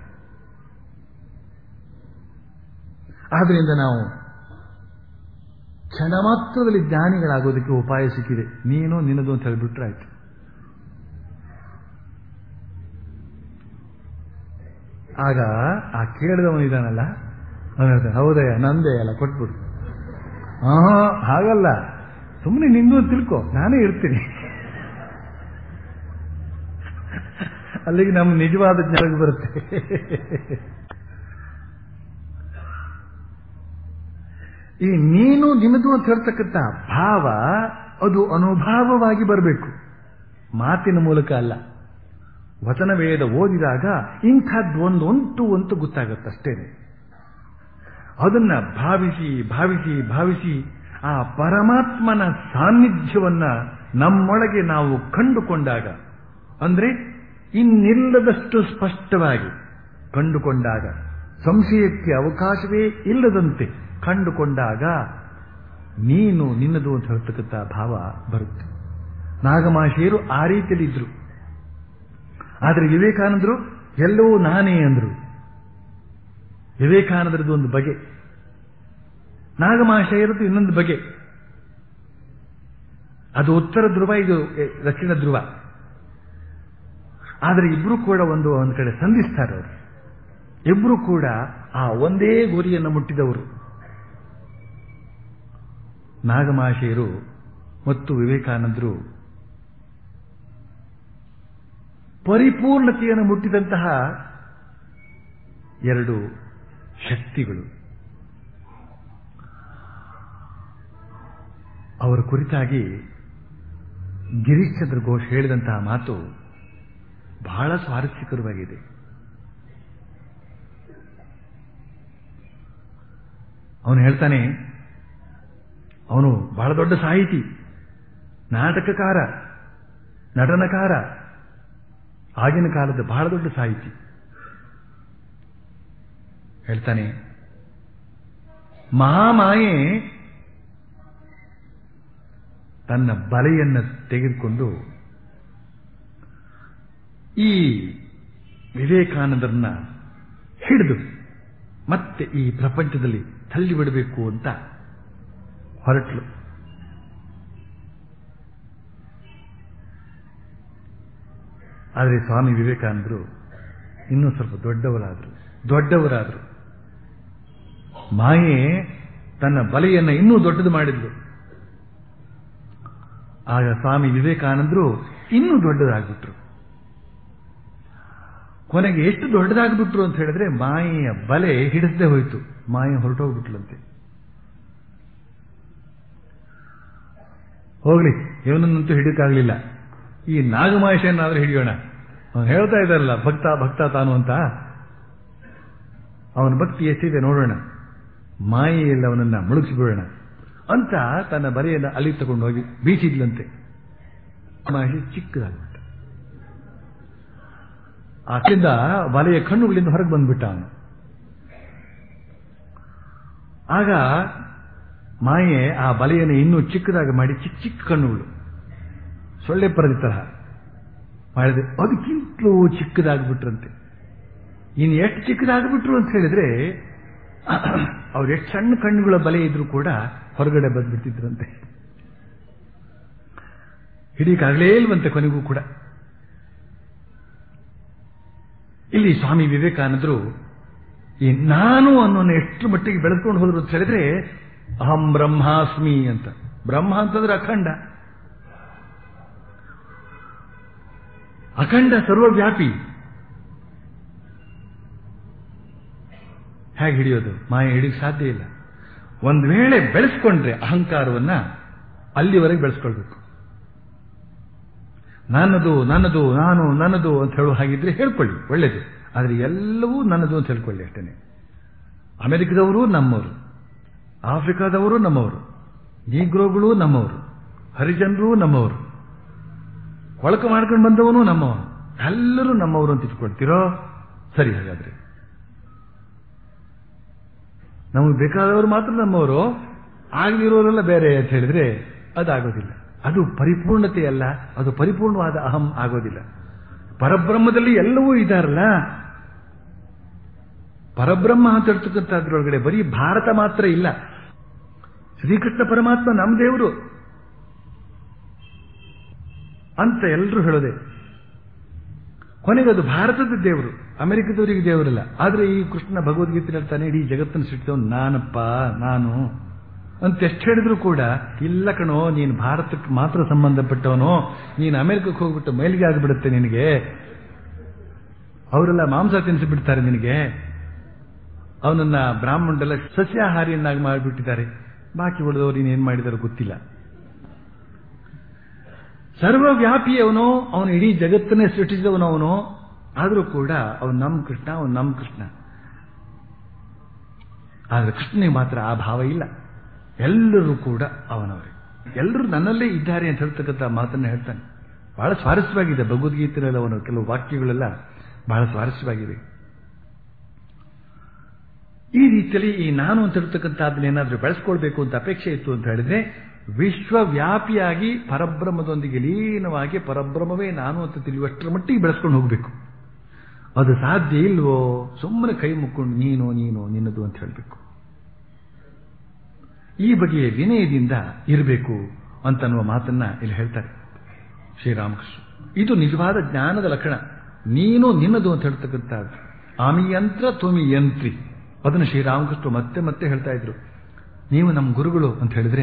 ಆದ್ರಿಂದ ನಾವು ಕ್ಷಣ ಮಾತ್ರದಲ್ಲಿ ಜ್ಞಾನಿಗಳಾಗೋದಕ್ಕೆ ಉಪಾಯ ಸಿಕ್ಕಿದೆ ನೀನು ನಿನ್ನದು ಅಂತ ಹೇಳಿಬಿಟ್ರೆ ಆಯ್ತು ಆಗ ಆ ಕೇಳಿದವನಿದಾನಲ್ಲ ಅವನ ಹೌದಯ್ಯ ನಂದೇ ಅಲ್ಲ ಕೊಟ್ಬಿಡು ಹಾ ಹಾಗಲ್ಲ ಸುಮ್ಮನೆ ನಿಂದು ತಿಳ್ಕೊ ನಾನೇ ಇರ್ತೀನಿ ಅಲ್ಲಿಗೆ ನಮ್ಮ ನಿಜವಾದ ಜ್ಞಾನ ಬರುತ್ತೆ ಈ ನೀನು ನಿಮ್ಮದು ಅಂತ ಹೇಳ್ತಕ್ಕಂಥ ಭಾವ ಅದು ಅನುಭಾವವಾಗಿ ಬರಬೇಕು ಮಾತಿನ ಮೂಲಕ ಅಲ್ಲ ವಚನ ವೇದ ಓದಿದಾಗ ಇಂಥದ್ದು ಒಂದು ಉಂಟು ಅಂತ ಗೊತ್ತಾಗತ್ತಷ್ಟೇನೆ ಅದನ್ನ ಭಾವಿಸಿ ಭಾವಿಸಿ ಭಾವಿಸಿ ಆ ಪರಮಾತ್ಮನ ಸಾನ್ನಿಧ್ಯವನ್ನ ನಮ್ಮೊಳಗೆ ನಾವು ಕಂಡುಕೊಂಡಾಗ ಅಂದ್ರೆ ಇನ್ನಿಲ್ಲದಷ್ಟು ಸ್ಪಷ್ಟವಾಗಿ ಕಂಡುಕೊಂಡಾಗ ಸಂಶಯಕ್ಕೆ ಅವಕಾಶವೇ ಇಲ್ಲದಂತೆ ಕಂಡುಕೊಂಡಾಗ ನೀನು ನಿನ್ನದು ಅಂತ ಹೇಳ್ತಕ್ಕಂಥ ಭಾವ ಬರುತ್ತೆ ನಾಗಮಾಶಿಯರು ಆ ರೀತಿಯಲ್ಲಿ ಇದ್ರು ಆದರೆ ವಿವೇಕಾನಂದರು ಎಲ್ಲವೂ ನಾನೇ ಅಂದ್ರು ವಿವೇಕಾನಂದರದ್ದು ಒಂದು ಬಗೆ ನಾಗಮಾಶಯರದ್ದು ಇನ್ನೊಂದು ಬಗೆ ಅದು ಉತ್ತರ ಧ್ರುವ ಇದು ದಕ್ಷಿಣ ಧ್ರುವ ಆದರೆ ಇಬ್ರು ಕೂಡ ಒಂದು ಒಂದು ಕಡೆ ಸಂಧಿಸ್ತಾರೆ ಅವರು ಇಬ್ರು ಕೂಡ ಆ ಒಂದೇ ಗುರಿಯನ್ನು ಮುಟ್ಟಿದವರು ನಾಗಮಾಶೆಯರು ಮತ್ತು ವಿವೇಕಾನಂದರು ಪರಿಪೂರ್ಣತೆಯನ್ನು ಮುಟ್ಟಿದಂತಹ ಎರಡು ಶಕ್ತಿಗಳು ಅವರ ಕುರಿತಾಗಿ ಗಿರೀಶ್ ಚಂದ್ರ ಘೋಷ್ ಹೇಳಿದಂತಹ ಮಾತು ಬಹಳ ಸ್ವಾರಸ್ಯಕರವಾಗಿದೆ ಅವನು ಹೇಳ್ತಾನೆ ಅವನು ಬಹಳ ದೊಡ್ಡ ಸಾಹಿತಿ ನಾಟಕಕಾರ ನಟನಕಾರ ಆಗಿನ ಕಾಲದ ಬಹಳ ದೊಡ್ಡ ಸಾಹಿತಿ ಹೇಳ್ತಾನೆ ಮಹಾಮಾಯೆ ತನ್ನ ಬಲೆಯನ್ನು ತೆಗೆದುಕೊಂಡು ಈ ವಿವೇಕಾನಂದರನ್ನ ಹಿಡಿದು ಮತ್ತೆ ಈ ಪ್ರಪಂಚದಲ್ಲಿ ತಳ್ಳಿಬಿಡಬೇಕು ಅಂತ ಹೊರಟ್ಲು ಆದರೆ ಸ್ವಾಮಿ ವಿವೇಕಾನಂದರು ಇನ್ನೂ ಸ್ವಲ್ಪ ದೊಡ್ಡವರಾದರು ದೊಡ್ಡವರಾದರು ಮಾಯೆ ತನ್ನ ಬಲೆಯನ್ನು ಇನ್ನೂ ದೊಡ್ಡದು ಮಾಡಿದ್ಲು ಆಗ ಸ್ವಾಮಿ ವಿವೇಕಾನಂದರು ಇನ್ನೂ ದೊಡ್ಡದಾಗ್ಬಿಟ್ರು ಕೊನೆಗೆ ಎಷ್ಟು ದೊಡ್ಡದಾಗ್ಬಿಟ್ರು ಅಂತ ಹೇಳಿದ್ರೆ ಮಾಯೆಯ ಬಲೆ ಹಿಡಿಸದೆ ಹೋಯ್ತು ಮಾಯೆ ಹೊರಟೋಗ್ಬಿಟ್ಲಂತೆ ಹೋಗ್ಲಿ ಇವನನ್ನಂತೂ ಹಿಡಿಯಕ್ಕಾಗಲಿಲ್ಲ ಈ ನಾಗಮಾಯಶನಾದ್ರೂ ಹಿಡಿಯೋಣ ಅವನು ಹೇಳ್ತಾ ಇದ್ದಾರಲ್ಲ ಭಕ್ತ ಭಕ್ತ ತಾನು ಅಂತ ಅವನ ಭಕ್ತಿ ಎಷ್ಟಿದೆ ನೋಡೋಣ ಮಾಯೆಯಲ್ಲಿ ಅವನನ್ನ ಮುಳುಗಿಸಿಬಿಡೋಣ ಅಂತ ತನ್ನ ಬರೆಯನ್ನು ಅಲ್ಲಿ ತಗೊಂಡು ಹೋಗಿ ಬೀಸಿದ್ಲಂತೆ ಮಹೇಶ್ ಚಿಕ್ಕದಾಗ್ಬಿಟ್ಟ ಆಕೆಯಿಂದ ಬಲೆಯ ಕಣ್ಣುಗಳಿಂದ ಹೊರಗೆ ಬಂದ್ಬಿಟ್ಟ ಅವನು ಆಗ ಮಾಯೆ ಆ ಬಲೆಯನ್ನು ಇನ್ನೂ ಚಿಕ್ಕದಾಗಿ ಮಾಡಿ ಚಿಕ್ಕ ಚಿಕ್ಕ ಕಣ್ಣುಗಳು ಸೊಳ್ಳೆ ಪರದಿ ತರಹ ಮಾಡಿದೆ ಅದಕ್ಕಿಂತಲೂ ಚಿಕ್ಕದಾಗ್ಬಿಟ್ರಂತೆ ಇನ್ನು ಎಷ್ಟು ಚಿಕ್ಕದಾಗ್ಬಿಟ್ರು ಅಂತ ಹೇಳಿದ್ರೆ ಅವ್ರು ಎಷ್ಟು ಸಣ್ಣ ಕಣ್ಣುಗಳ ಬಲೆ ಇದ್ರೂ ಕೂಡ ಹೊರಗಡೆ ಬಂದ್ಬಿಡ್ತಿದ್ರಂತೆ ಹಿಡಿಯಕ್ಕಾಗಲೇ ಇಲ್ವಂತೆ ಕೊನೆಗೂ ಕೂಡ ಇಲ್ಲಿ ಸ್ವಾಮಿ ವಿವೇಕಾನಂದರು ಈ ನಾನು ಅನ್ನೋನ ಎಷ್ಟು ಮಟ್ಟಿಗೆ ಬೆಳೆದುಕೊಂಡು ಹೋದ್ರು ಅಂತ ಹೇಳಿದ್ರೆ ಅಹಂ ಬ್ರಹ್ಮಾಸ್ಮಿ ಅಂತ ಬ್ರಹ್ಮ ಅಂತಂದ್ರೆ ಅಖಂಡ ಅಖಂಡ ಸರ್ವವ್ಯಾಪಿ ಹೇಗೆ ಹಿಡಿಯೋದು ಮಾಯ ಹಿಡಿಯಕ್ಕೆ ಸಾಧ್ಯ ಇಲ್ಲ ಒಂದು ವೇಳೆ ಬೆಳೆಸ್ಕೊಂಡ್ರೆ ಅಹಂಕಾರವನ್ನ ಅಲ್ಲಿವರೆಗೆ ಬೆಳೆಸ್ಕೊಳ್ಬೇಕು ನನ್ನದು ನನ್ನದು ನಾನು ನನ್ನದು ಅಂತ ಹೇಳುವ ಹಾಗಿದ್ರೆ ಹೇಳ್ಕೊಳ್ಳಿ ಒಳ್ಳೇದು ಆದರೆ ಎಲ್ಲವೂ ನನ್ನದು ಅಂತ ಹೇಳ್ಕೊಳ್ಳಿ ಅಷ್ಟೇನೆ ಅಮೆರಿಕದವರು ನಮ್ಮವರು ಆಫ್ರಿಕಾದವರು ನಮ್ಮವರು ನೀಗ್ರೋಗಳು ನಮ್ಮವರು ಹರಿಜನರು ನಮ್ಮವರು ಒಳಕ ಮಾಡ್ಕೊಂಡು ಬಂದವನು ನಮ್ಮವನು ಎಲ್ಲರೂ ನಮ್ಮವರು ಅಂತ ಇಟ್ಕೊಳ್ತೀರೋ ಸರಿ ಹಾಗಾದ್ರೆ ನಮಗೆ ಬೇಕಾದವರು ಮಾತ್ರ ನಮ್ಮವರು ಆಗದಿರೋರೆಲ್ಲ ಬೇರೆ ಅಂತ ಹೇಳಿದ್ರೆ ಅದಾಗೋದಿಲ್ಲ ಅದು ಪರಿಪೂರ್ಣತೆ ಅಲ್ಲ ಅದು ಪರಿಪೂರ್ಣವಾದ ಅಹಂ ಆಗೋದಿಲ್ಲ ಪರಬ್ರಹ್ಮದಲ್ಲಿ ಎಲ್ಲವೂ ಇದಾರಲ್ಲ ಪರಬ್ರಹ್ಮ ಅಂತ ಹೇಳ್ತಕ್ಕಂಥದ್ರೊಳಗಡೆ ಬರೀ ಭಾರತ ಮಾತ್ರ ಇಲ್ಲ ಶ್ರೀಕೃಷ್ಣ ಪರಮಾತ್ಮ ನಮ್ಮ ದೇವರು ಅಂತ ಎಲ್ಲರೂ ಹೇಳೋದೆ ಕೊನೆಗೆ ಅದು ಭಾರತದ ದೇವರು ಅಮೆರಿಕದವರಿಗೆ ದೇವರಲ್ಲ ಆದ್ರೆ ಈ ಕೃಷ್ಣ ಭಗವದ್ಗೀತೆ ಹೇಳ್ತಾನೆ ಇಡೀ ಜಗತ್ತನ್ನು ಸೃಷ್ಟಿದವನು ನಾನಪ್ಪ ನಾನು ಅಂತ ಎಷ್ಟು ಹೇಳಿದ್ರು ಕೂಡ ಇಲ್ಲ ಕಣೋ ನೀನು ಭಾರತಕ್ಕೆ ಮಾತ್ರ ಸಂಬಂಧಪಟ್ಟವನು ನೀನು ಅಮೆರಿಕಕ್ಕೆ ಹೋಗ್ಬಿಟ್ಟು ಮೇಲ್ಗೆ ಆಗಿಬಿಡುತ್ತೆ ನಿನಗೆ ಅವರೆಲ್ಲ ಮಾಂಸ ತಿನ್ಸಿಬಿಡ್ತಾರೆ ನಿನಗೆ ಅವನನ್ನ ಬ್ರಾಹ್ಮಣರೆಲ್ಲ ಸಸ್ಯಾಹಾರಿಯನ್ನಾಗಿ ಮಾಡಿಬಿಟ್ಟಿದ್ದಾರೆ ಬಾಕಿ ಉಳಿದವರು ಇನ್ನೇನು ಮಾಡಿದಾರೋ ಗೊತ್ತಿಲ್ಲ ಸರ್ವವ್ಯಾಪಿಯವನು ಅವನು ಇಡೀ ಜಗತ್ತನ್ನೇ ಸೃಷ್ಟಿಸಿದವನು ಅವನು ಆದರೂ ಕೂಡ ಅವನು ನಮ್ಮ ಕೃಷ್ಣ ಅವನು ನಮ್ಮ ಕೃಷ್ಣ ಆದರೆ ಕೃಷ್ಣನಿಗೆ ಮಾತ್ರ ಆ ಭಾವ ಇಲ್ಲ ಎಲ್ಲರೂ ಕೂಡ ಅವನವರೇ ಎಲ್ಲರೂ ನನ್ನಲ್ಲೇ ಇದ್ದಾರೆ ಅಂತ ಹೇಳ್ತಕ್ಕಂಥ ಮಾತನ್ನ ಹೇಳ್ತಾನೆ ಬಹಳ ಸ್ವಾರಸ್ಯವಾಗಿದೆ ಭಗವದ್ಗೀತೆಯಲ್ಲಿ ಅವನ ಕೆಲವು ವಾಕ್ಯಗಳೆಲ್ಲ ಬಹಳ ಸ್ವಾರಸ್ಯವಾಗಿವೆ ಈ ರೀತಿಯಲ್ಲಿ ಈ ನಾನು ಅಂತ ಹೇಳ್ತಕ್ಕಂಥದ್ದನ್ನ ಏನಾದರೂ ಬೆಳೆಸ್ಕೊಳ್ಬೇಕು ಅಂತ ಅಪೇಕ್ಷೆ ಇತ್ತು ಅಂತ ಹೇಳಿದ್ರೆ ವಿಶ್ವವ್ಯಾಪಿಯಾಗಿ ಪರಬ್ರಹ್ಮದೊಂದಿಗೆ ಲೀನವಾಗಿ ಪರಬ್ರಹ್ಮವೇ ನಾನು ಅಂತ ತಿಳಿಯುವಷ್ಟರ ಮಟ್ಟಿಗೆ ಬೆಳೆಸ್ಕೊಂಡು ಹೋಗಬೇಕು ಅದು ಸಾಧ್ಯ ಇಲ್ವೋ ಸುಮ್ಮನೆ ಕೈ ಮುಕ್ಕೊಂಡು ನೀನು ನೀನು ನಿನ್ನದು ಅಂತ ಹೇಳಬೇಕು ಈ ಬಗೆಯ ವಿನಯದಿಂದ ಇರಬೇಕು ಅಂತನ್ನುವ ಮಾತನ್ನ ಇಲ್ಲಿ ಹೇಳ್ತಾರೆ ಶ್ರೀರಾಮಕೃಷ್ಣ ಇದು ನಿಜವಾದ ಜ್ಞಾನದ ಲಕ್ಷಣ ನೀನು ನಿನ್ನದು ಅಂತ ಹೇಳ್ತಕ್ಕಂಥದ್ದು ಆಮಿ ಯಂತ್ರ ತ್ವಮಿ ಯಂತ್ರಿ ಅದನ್ನು ಶ್ರೀರಾಮಕೃಷ್ಣ ಮತ್ತೆ ಮತ್ತೆ ಹೇಳ್ತಾ ಇದ್ರು ನೀವು ನಮ್ಮ ಗುರುಗಳು ಅಂತ ಹೇಳಿದ್ರೆ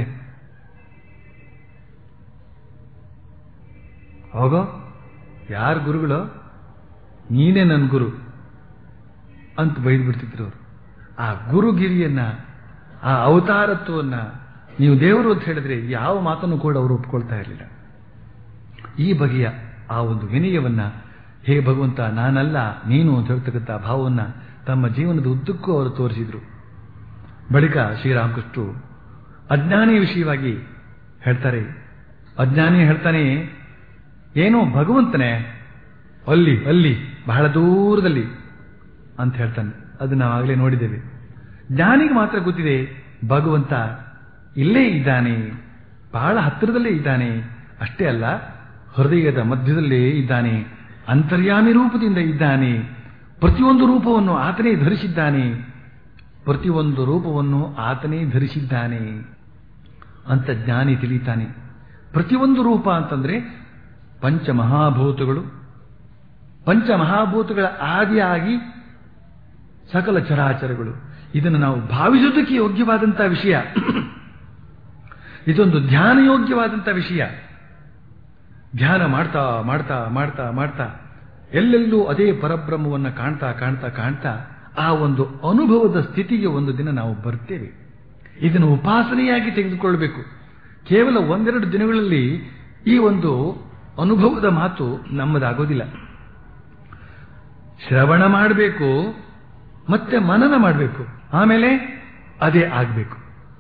ಹೋಗೋ ಯಾರು ಗುರುಗಳು ನೀನೇ ನನ್ನ ಗುರು ಅಂತ ಬೈದು ಬಿಡ್ತಿದ್ರು ಅವರು ಆ ಗುರುಗಿರಿಯನ್ನ ಆ ಅವತಾರತ್ವವನ್ನ ನೀವು ದೇವರು ಅಂತ ಹೇಳಿದ್ರೆ ಯಾವ ಮಾತನ್ನು ಕೂಡ ಅವರು ಒಪ್ಕೊಳ್ತಾ ಇರಲಿಲ್ಲ ಈ ಬಗೆಯ ಆ ಒಂದು ವಿನಯವನ್ನ ಹೇ ಭಗವಂತ ನಾನಲ್ಲ ನೀನು ಅಂತ ಹೇಳ್ತಕ್ಕಂಥ ಭಾವವನ್ನ ತಮ್ಮ ಜೀವನದ ಉದ್ದಕ್ಕೂ ಅವರು ತೋರಿಸಿದ್ರು ಬಳಿಕ ಶ್ರೀರಾಮಕೃಷ್ಣರು ಅಜ್ಞಾನಿ ವಿಷಯವಾಗಿ ಹೇಳ್ತಾರೆ ಅಜ್ಞಾನಿ ಹೇಳ್ತಾನೆ ಏನೋ ಭಗವಂತನೇ ಅಲ್ಲಿ ಅಲ್ಲಿ ಬಹಳ ದೂರದಲ್ಲಿ ಅಂತ ಹೇಳ್ತಾನೆ ಅದು ನಾವು ಆಗಲೇ ನೋಡಿದ್ದೇವೆ ಜ್ಞಾನಿಗೆ ಮಾತ್ರ ಗೊತ್ತಿದೆ ಭಗವಂತ ಇಲ್ಲೇ ಇದ್ದಾನೆ ಬಹಳ ಹತ್ತಿರದಲ್ಲೇ ಇದ್ದಾನೆ ಅಷ್ಟೇ ಅಲ್ಲ ಹೃದಯದ ಮಧ್ಯದಲ್ಲೇ ಇದ್ದಾನೆ ಅಂತರ್ಯಾಮಿ ರೂಪದಿಂದ ಇದ್ದಾನೆ ಪ್ರತಿಯೊಂದು ರೂಪವನ್ನು ಆತನೇ ಧರಿಸಿದ್ದಾನೆ ಪ್ರತಿಯೊಂದು ರೂಪವನ್ನು ಆತನೇ ಧರಿಸಿದ್ದಾನೆ ಅಂತ ಜ್ಞಾನಿ ತಿಳಿತಾನೆ ಪ್ರತಿಯೊಂದು ರೂಪ ಅಂತಂದ್ರೆ ಪಂಚಮಹಾಭೂತಗಳು ಪಂಚಮಹಾಭೂತಗಳ ಆದಿಯಾಗಿ ಸಕಲ ಚರಾಚರಗಳು ಇದನ್ನು ನಾವು ಭಾವಿಸುವುದಕ್ಕೆ ಯೋಗ್ಯವಾದಂತಹ ವಿಷಯ ಇದೊಂದು ಧ್ಯಾನ ಯೋಗ್ಯವಾದಂತಹ ವಿಷಯ ಧ್ಯಾನ ಮಾಡ್ತಾ ಮಾಡ್ತಾ ಮಾಡ್ತಾ ಮಾಡ್ತಾ ಎಲ್ಲೆಲ್ಲೂ ಅದೇ ಪರಬ್ರಹ್ಮವನ್ನು ಕಾಣ್ತಾ ಕಾಣ್ತಾ ಕಾಣ್ತಾ ಆ ಒಂದು ಅನುಭವದ ಸ್ಥಿತಿಗೆ ಒಂದು ದಿನ ನಾವು ಬರ್ತೇವೆ ಇದನ್ನು ಉಪಾಸನೆಯಾಗಿ ತೆಗೆದುಕೊಳ್ಬೇಕು ಕೇವಲ ಒಂದೆರಡು ದಿನಗಳಲ್ಲಿ ಈ ಒಂದು ಅನುಭವದ ಮಾತು ನಮ್ಮದಾಗೋದಿಲ್ಲ ಶ್ರವಣ ಮಾಡಬೇಕು ಮತ್ತೆ ಮನನ ಮಾಡಬೇಕು ಆಮೇಲೆ ಅದೇ ಆಗಬೇಕು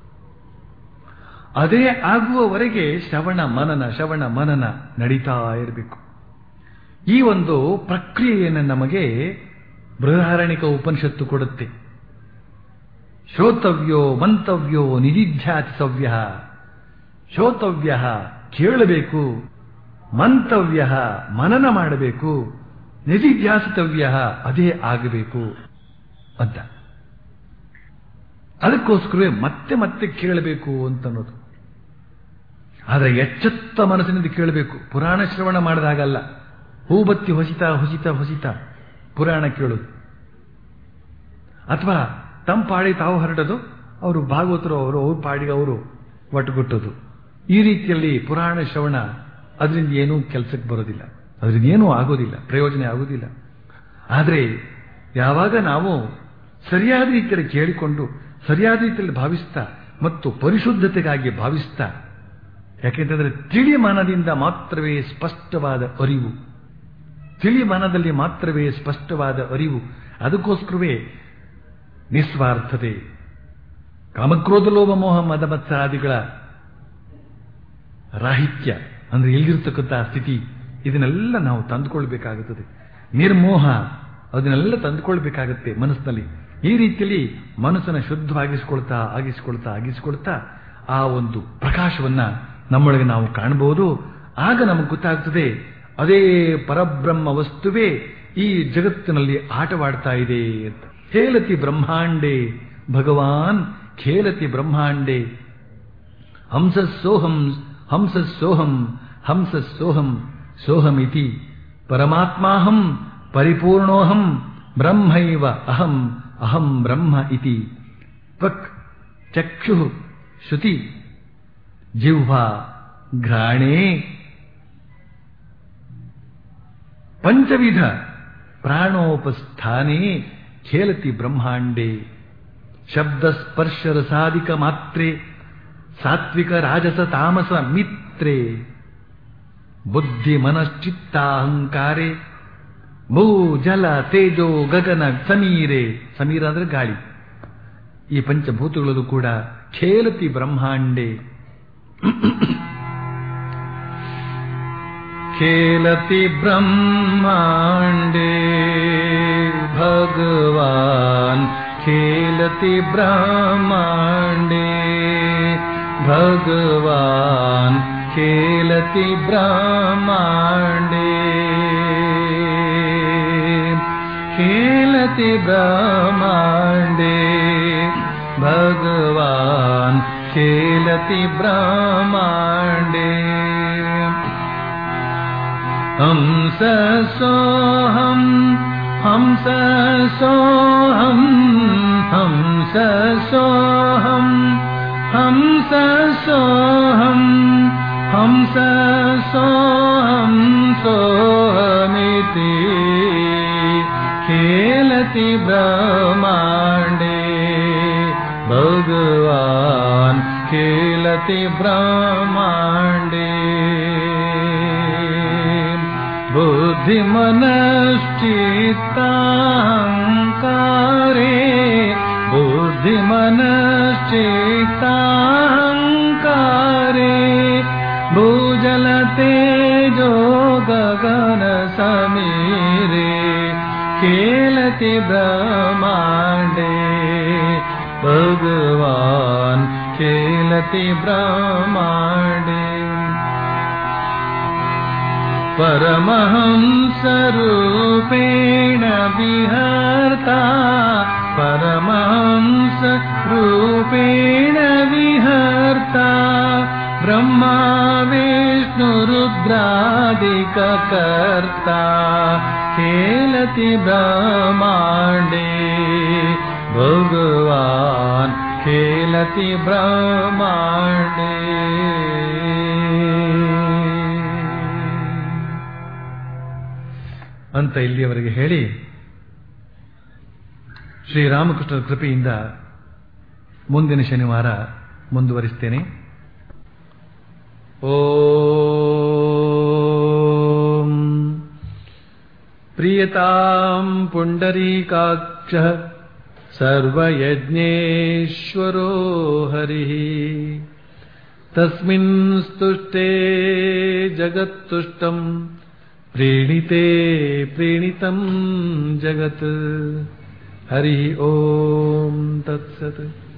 ಅದೇ ಆಗುವವರೆಗೆ ಶ್ರವಣ ಮನನ ಶ್ರವಣ ಮನನ ನಡೀತಾ ಇರಬೇಕು ಈ ಒಂದು ಪ್ರಕ್ರಿಯೆಯನ್ನು ನಮಗೆ ಬೃಹದಾರಣಿಕ ಉಪನಿಷತ್ತು ಕೊಡುತ್ತೆ ಶ್ರೋತವ್ಯೋ ಮಂತವ್ಯೋ ನಿಧಿಧ್ಯಾತಿಸವ್ಯ ಶ್ರೋತವ್ಯ ಕೇಳಬೇಕು ಮಂತವ್ಯ ಮನನ ಮಾಡಬೇಕು ನಿಧಿಧ್ಯಾಸಿತವ್ಯ ಅದೇ ಆಗಬೇಕು ಅಂತ ಅದಕ್ಕೋಸ್ಕರವೇ ಮತ್ತೆ ಮತ್ತೆ ಕೇಳಬೇಕು ಅಂತ ಅನ್ನೋದು ಆದರೆ ಎಚ್ಚೆತ್ತ ಮನಸ್ಸಿನಿಂದ ಕೇಳಬೇಕು ಪುರಾಣ ಶ್ರವಣ ಮಾಡಿದಾಗಲ್ಲ ಹೂಬತ್ತಿ ಹೊಸಿತ ಹೊಸಿತ ಹೊಸಿತ ಪುರಾಣ ಕೇಳೋದು ಅಥವಾ ತಮ್ಮ ಪಾಡಿ ತಾವು ಹರಡೋದು ಅವರು ಭಾಗವತರು ಅವರು ಅವ್ರ ಪಾಡಿಗೆ ಅವರು ಒಟ್ಟುಗುಟ್ಟೋದು ಈ ರೀತಿಯಲ್ಲಿ ಪುರಾಣ ಶ್ರವಣ ಅದರಿಂದ ಏನೂ ಕೆಲಸಕ್ಕೆ ಬರೋದಿಲ್ಲ ಅದರಿಂದ ಏನೂ ಆಗೋದಿಲ್ಲ ಪ್ರಯೋಜನ ಆಗೋದಿಲ್ಲ ಆದರೆ ಯಾವಾಗ ನಾವು ಸರಿಯಾದ ರೀತಿಯಲ್ಲಿ ಕೇಳಿಕೊಂಡು ಸರಿಯಾದ ರೀತಿಯಲ್ಲಿ ಭಾವಿಸ್ತಾ ಮತ್ತು ಪರಿಶುದ್ಧತೆಗಾಗಿ ಭಾವಿಸ್ತಾ ಯಾಕೆಂತಂದ್ರೆ ತಿಳಿ ಮನದಿಂದ ಮಾತ್ರವೇ ಸ್ಪಷ್ಟವಾದ ಅರಿವು ತಿಳಿ ಮನದಲ್ಲಿ ಮಾತ್ರವೇ ಸ್ಪಷ್ಟವಾದ ಅರಿವು ಅದಕ್ಕೋಸ್ಕರವೇ ನಿಸ್ವಾರ್ಥತೆ ಕಾಮಕ್ರೋಧ ಲೋಭ ಮೋಹ ಮದ ಮತ್ಸರಾದಿಗಳ ರಾಹಿತ್ಯ ಅಂದ್ರೆ ಇಲ್ದಿರ್ತಕ್ಕಂತಹ ಸ್ಥಿತಿ ಇದನ್ನೆಲ್ಲ ನಾವು ತಂದುಕೊಳ್ಬೇಕಾಗುತ್ತದೆ ನಿರ್ಮೋಹ ಅದನ್ನೆಲ್ಲ ತಂದುಕೊಳ್ಬೇಕಾಗತ್ತೆ ಮನಸ್ಸಿನಲ್ಲಿ ಈ ರೀತಿಯಲ್ಲಿ ಮನಸ್ಸನ್ನು ಶುದ್ಧವಾಗಿಸಿಕೊಳ್ತಾ ಆಗಿಸಿಕೊಳ್ತಾ ಆಗಿಸಿಕೊಳ್ತಾ ಆ ಒಂದು ಪ್ರಕಾಶವನ್ನ ನಮ್ಮೊಳಗೆ ನಾವು ಕಾಣಬಹುದು ಆಗ ನಮಗೆ ಗೊತ್ತಾಗ್ತದೆ ಅದೇ ಪರಬ್ರಹ್ಮ ವಸ್ತುವೇ ಈ ಜಗತ್ತಿನಲ್ಲಿ ಆಟವಾಡ್ತಾ ಇದೆ ಅಂತ ಖೇಲತಿ ಬ್ರಹ್ಮಾಂಡೆ ಭಗವಾನ್ ಖೇಲತಿ ಬ್ರಹ್ಮಾಂಡೆ ಹಂಸಸ್ಸೋಹಂ ಹಂಸಸ್ಸೋಹಂ ಹಂಸಸ್ಸೋಹಂ ಸೋಹಮಿತಿ ಪರಮಾತ್ಮಾಹಂ ಪರಿಪೂರ್ಣೋಹಂ ಬ್ರಹ್ಮೈವ ಅಹಂ ಅಹಂ ಬ್ರಹ್ಮ ಇತಿ ತ್ವಕ್ ಚಕ್ಷು ಶ್ರುತಿ ಜಿಹ್ವಾ ಘ್ರಾಣೇ ಪಂಚವಿಧ ಪ್ರಾಣೋಪಸ್ಥಾನೇ ಖೇಲತಿ ಬ್ರಹ್ಮಾಂಡೇ ಶಬ್ದಸ್ಪರ್ಶ ರಸಾದಿಕ ಮಾತ್ರೆ ಸಾತ್ವಿಕ ರಾಜಸ ತಾಮಸ ಮಿತ್ರೆ ಬುದ್ಧಿ ಮನಶ್ಚಿತ್ತಾಹಂಕಾರೆ ಭೂ ಜಲ ತೇಜೋ ಗಗನ ಸಮೀರೆ ಸಮೀರ ಅಂದ್ರೆ ಗಾಳಿ ಈ ಪಂಚಭೂತಗಳದು ಕೂಡ ಖೇಲತಿ ಬ್ರಹ್ಮಾಂಡೆ खेलति ब्रह्माण्डे भगवान् खेलति ब्रह्माण्डे भगवान् खेलति ब्रह्माण्डे खेलति ब्रह्माण्डे भगवान् खेलति ब्रह्माण्डे हंस सोऽहम् हंस सोऽहम् हंस सोऽहम् हंस सोऽहम् हंस सोऽहम् सोऽहमिति खेलति ब्रह्माण्डे भगवान् खेलति ब्रह्माण्डे बुद्धिमनश्चित्ताहङ्कारे बुद्धिमनश्चित्ताहङ्कारे भूजलतेजो गगन समीरे खेलति ब्रह्माण्डे भगवान् खेलति ब्रह्माण्डे परमहंसरूपेण विहर्ता परमहंसरूपेण विहर्ता ब्रह्मा विष्णुरुद्रादिककर्ता खेलति ब्रह्माण्डे भगवान् खेलति ಬ್ರಹ್ಮಾಂಡೇ ಅಂತ ಇಲ್ಲಿಯವರೆಗೆ ಹೇಳಿ ಶ್ರೀರಾಮಕೃಷ್ಣರ ಕೃಪೆಯಿಂದ ಮುಂದಿನ ಶನಿವಾರ ಮುಂದುವರಿಸ್ತೇನೆ ಓ प्रियताम् पुण्डरीकाक्षः सर्वयज्ञेश्वरो हरिः तस्मिन् स्तुष्टे जगत्तुष्टम् प्रीणिते प्रीणितम् जगत् हरिः ॐ तत्सत्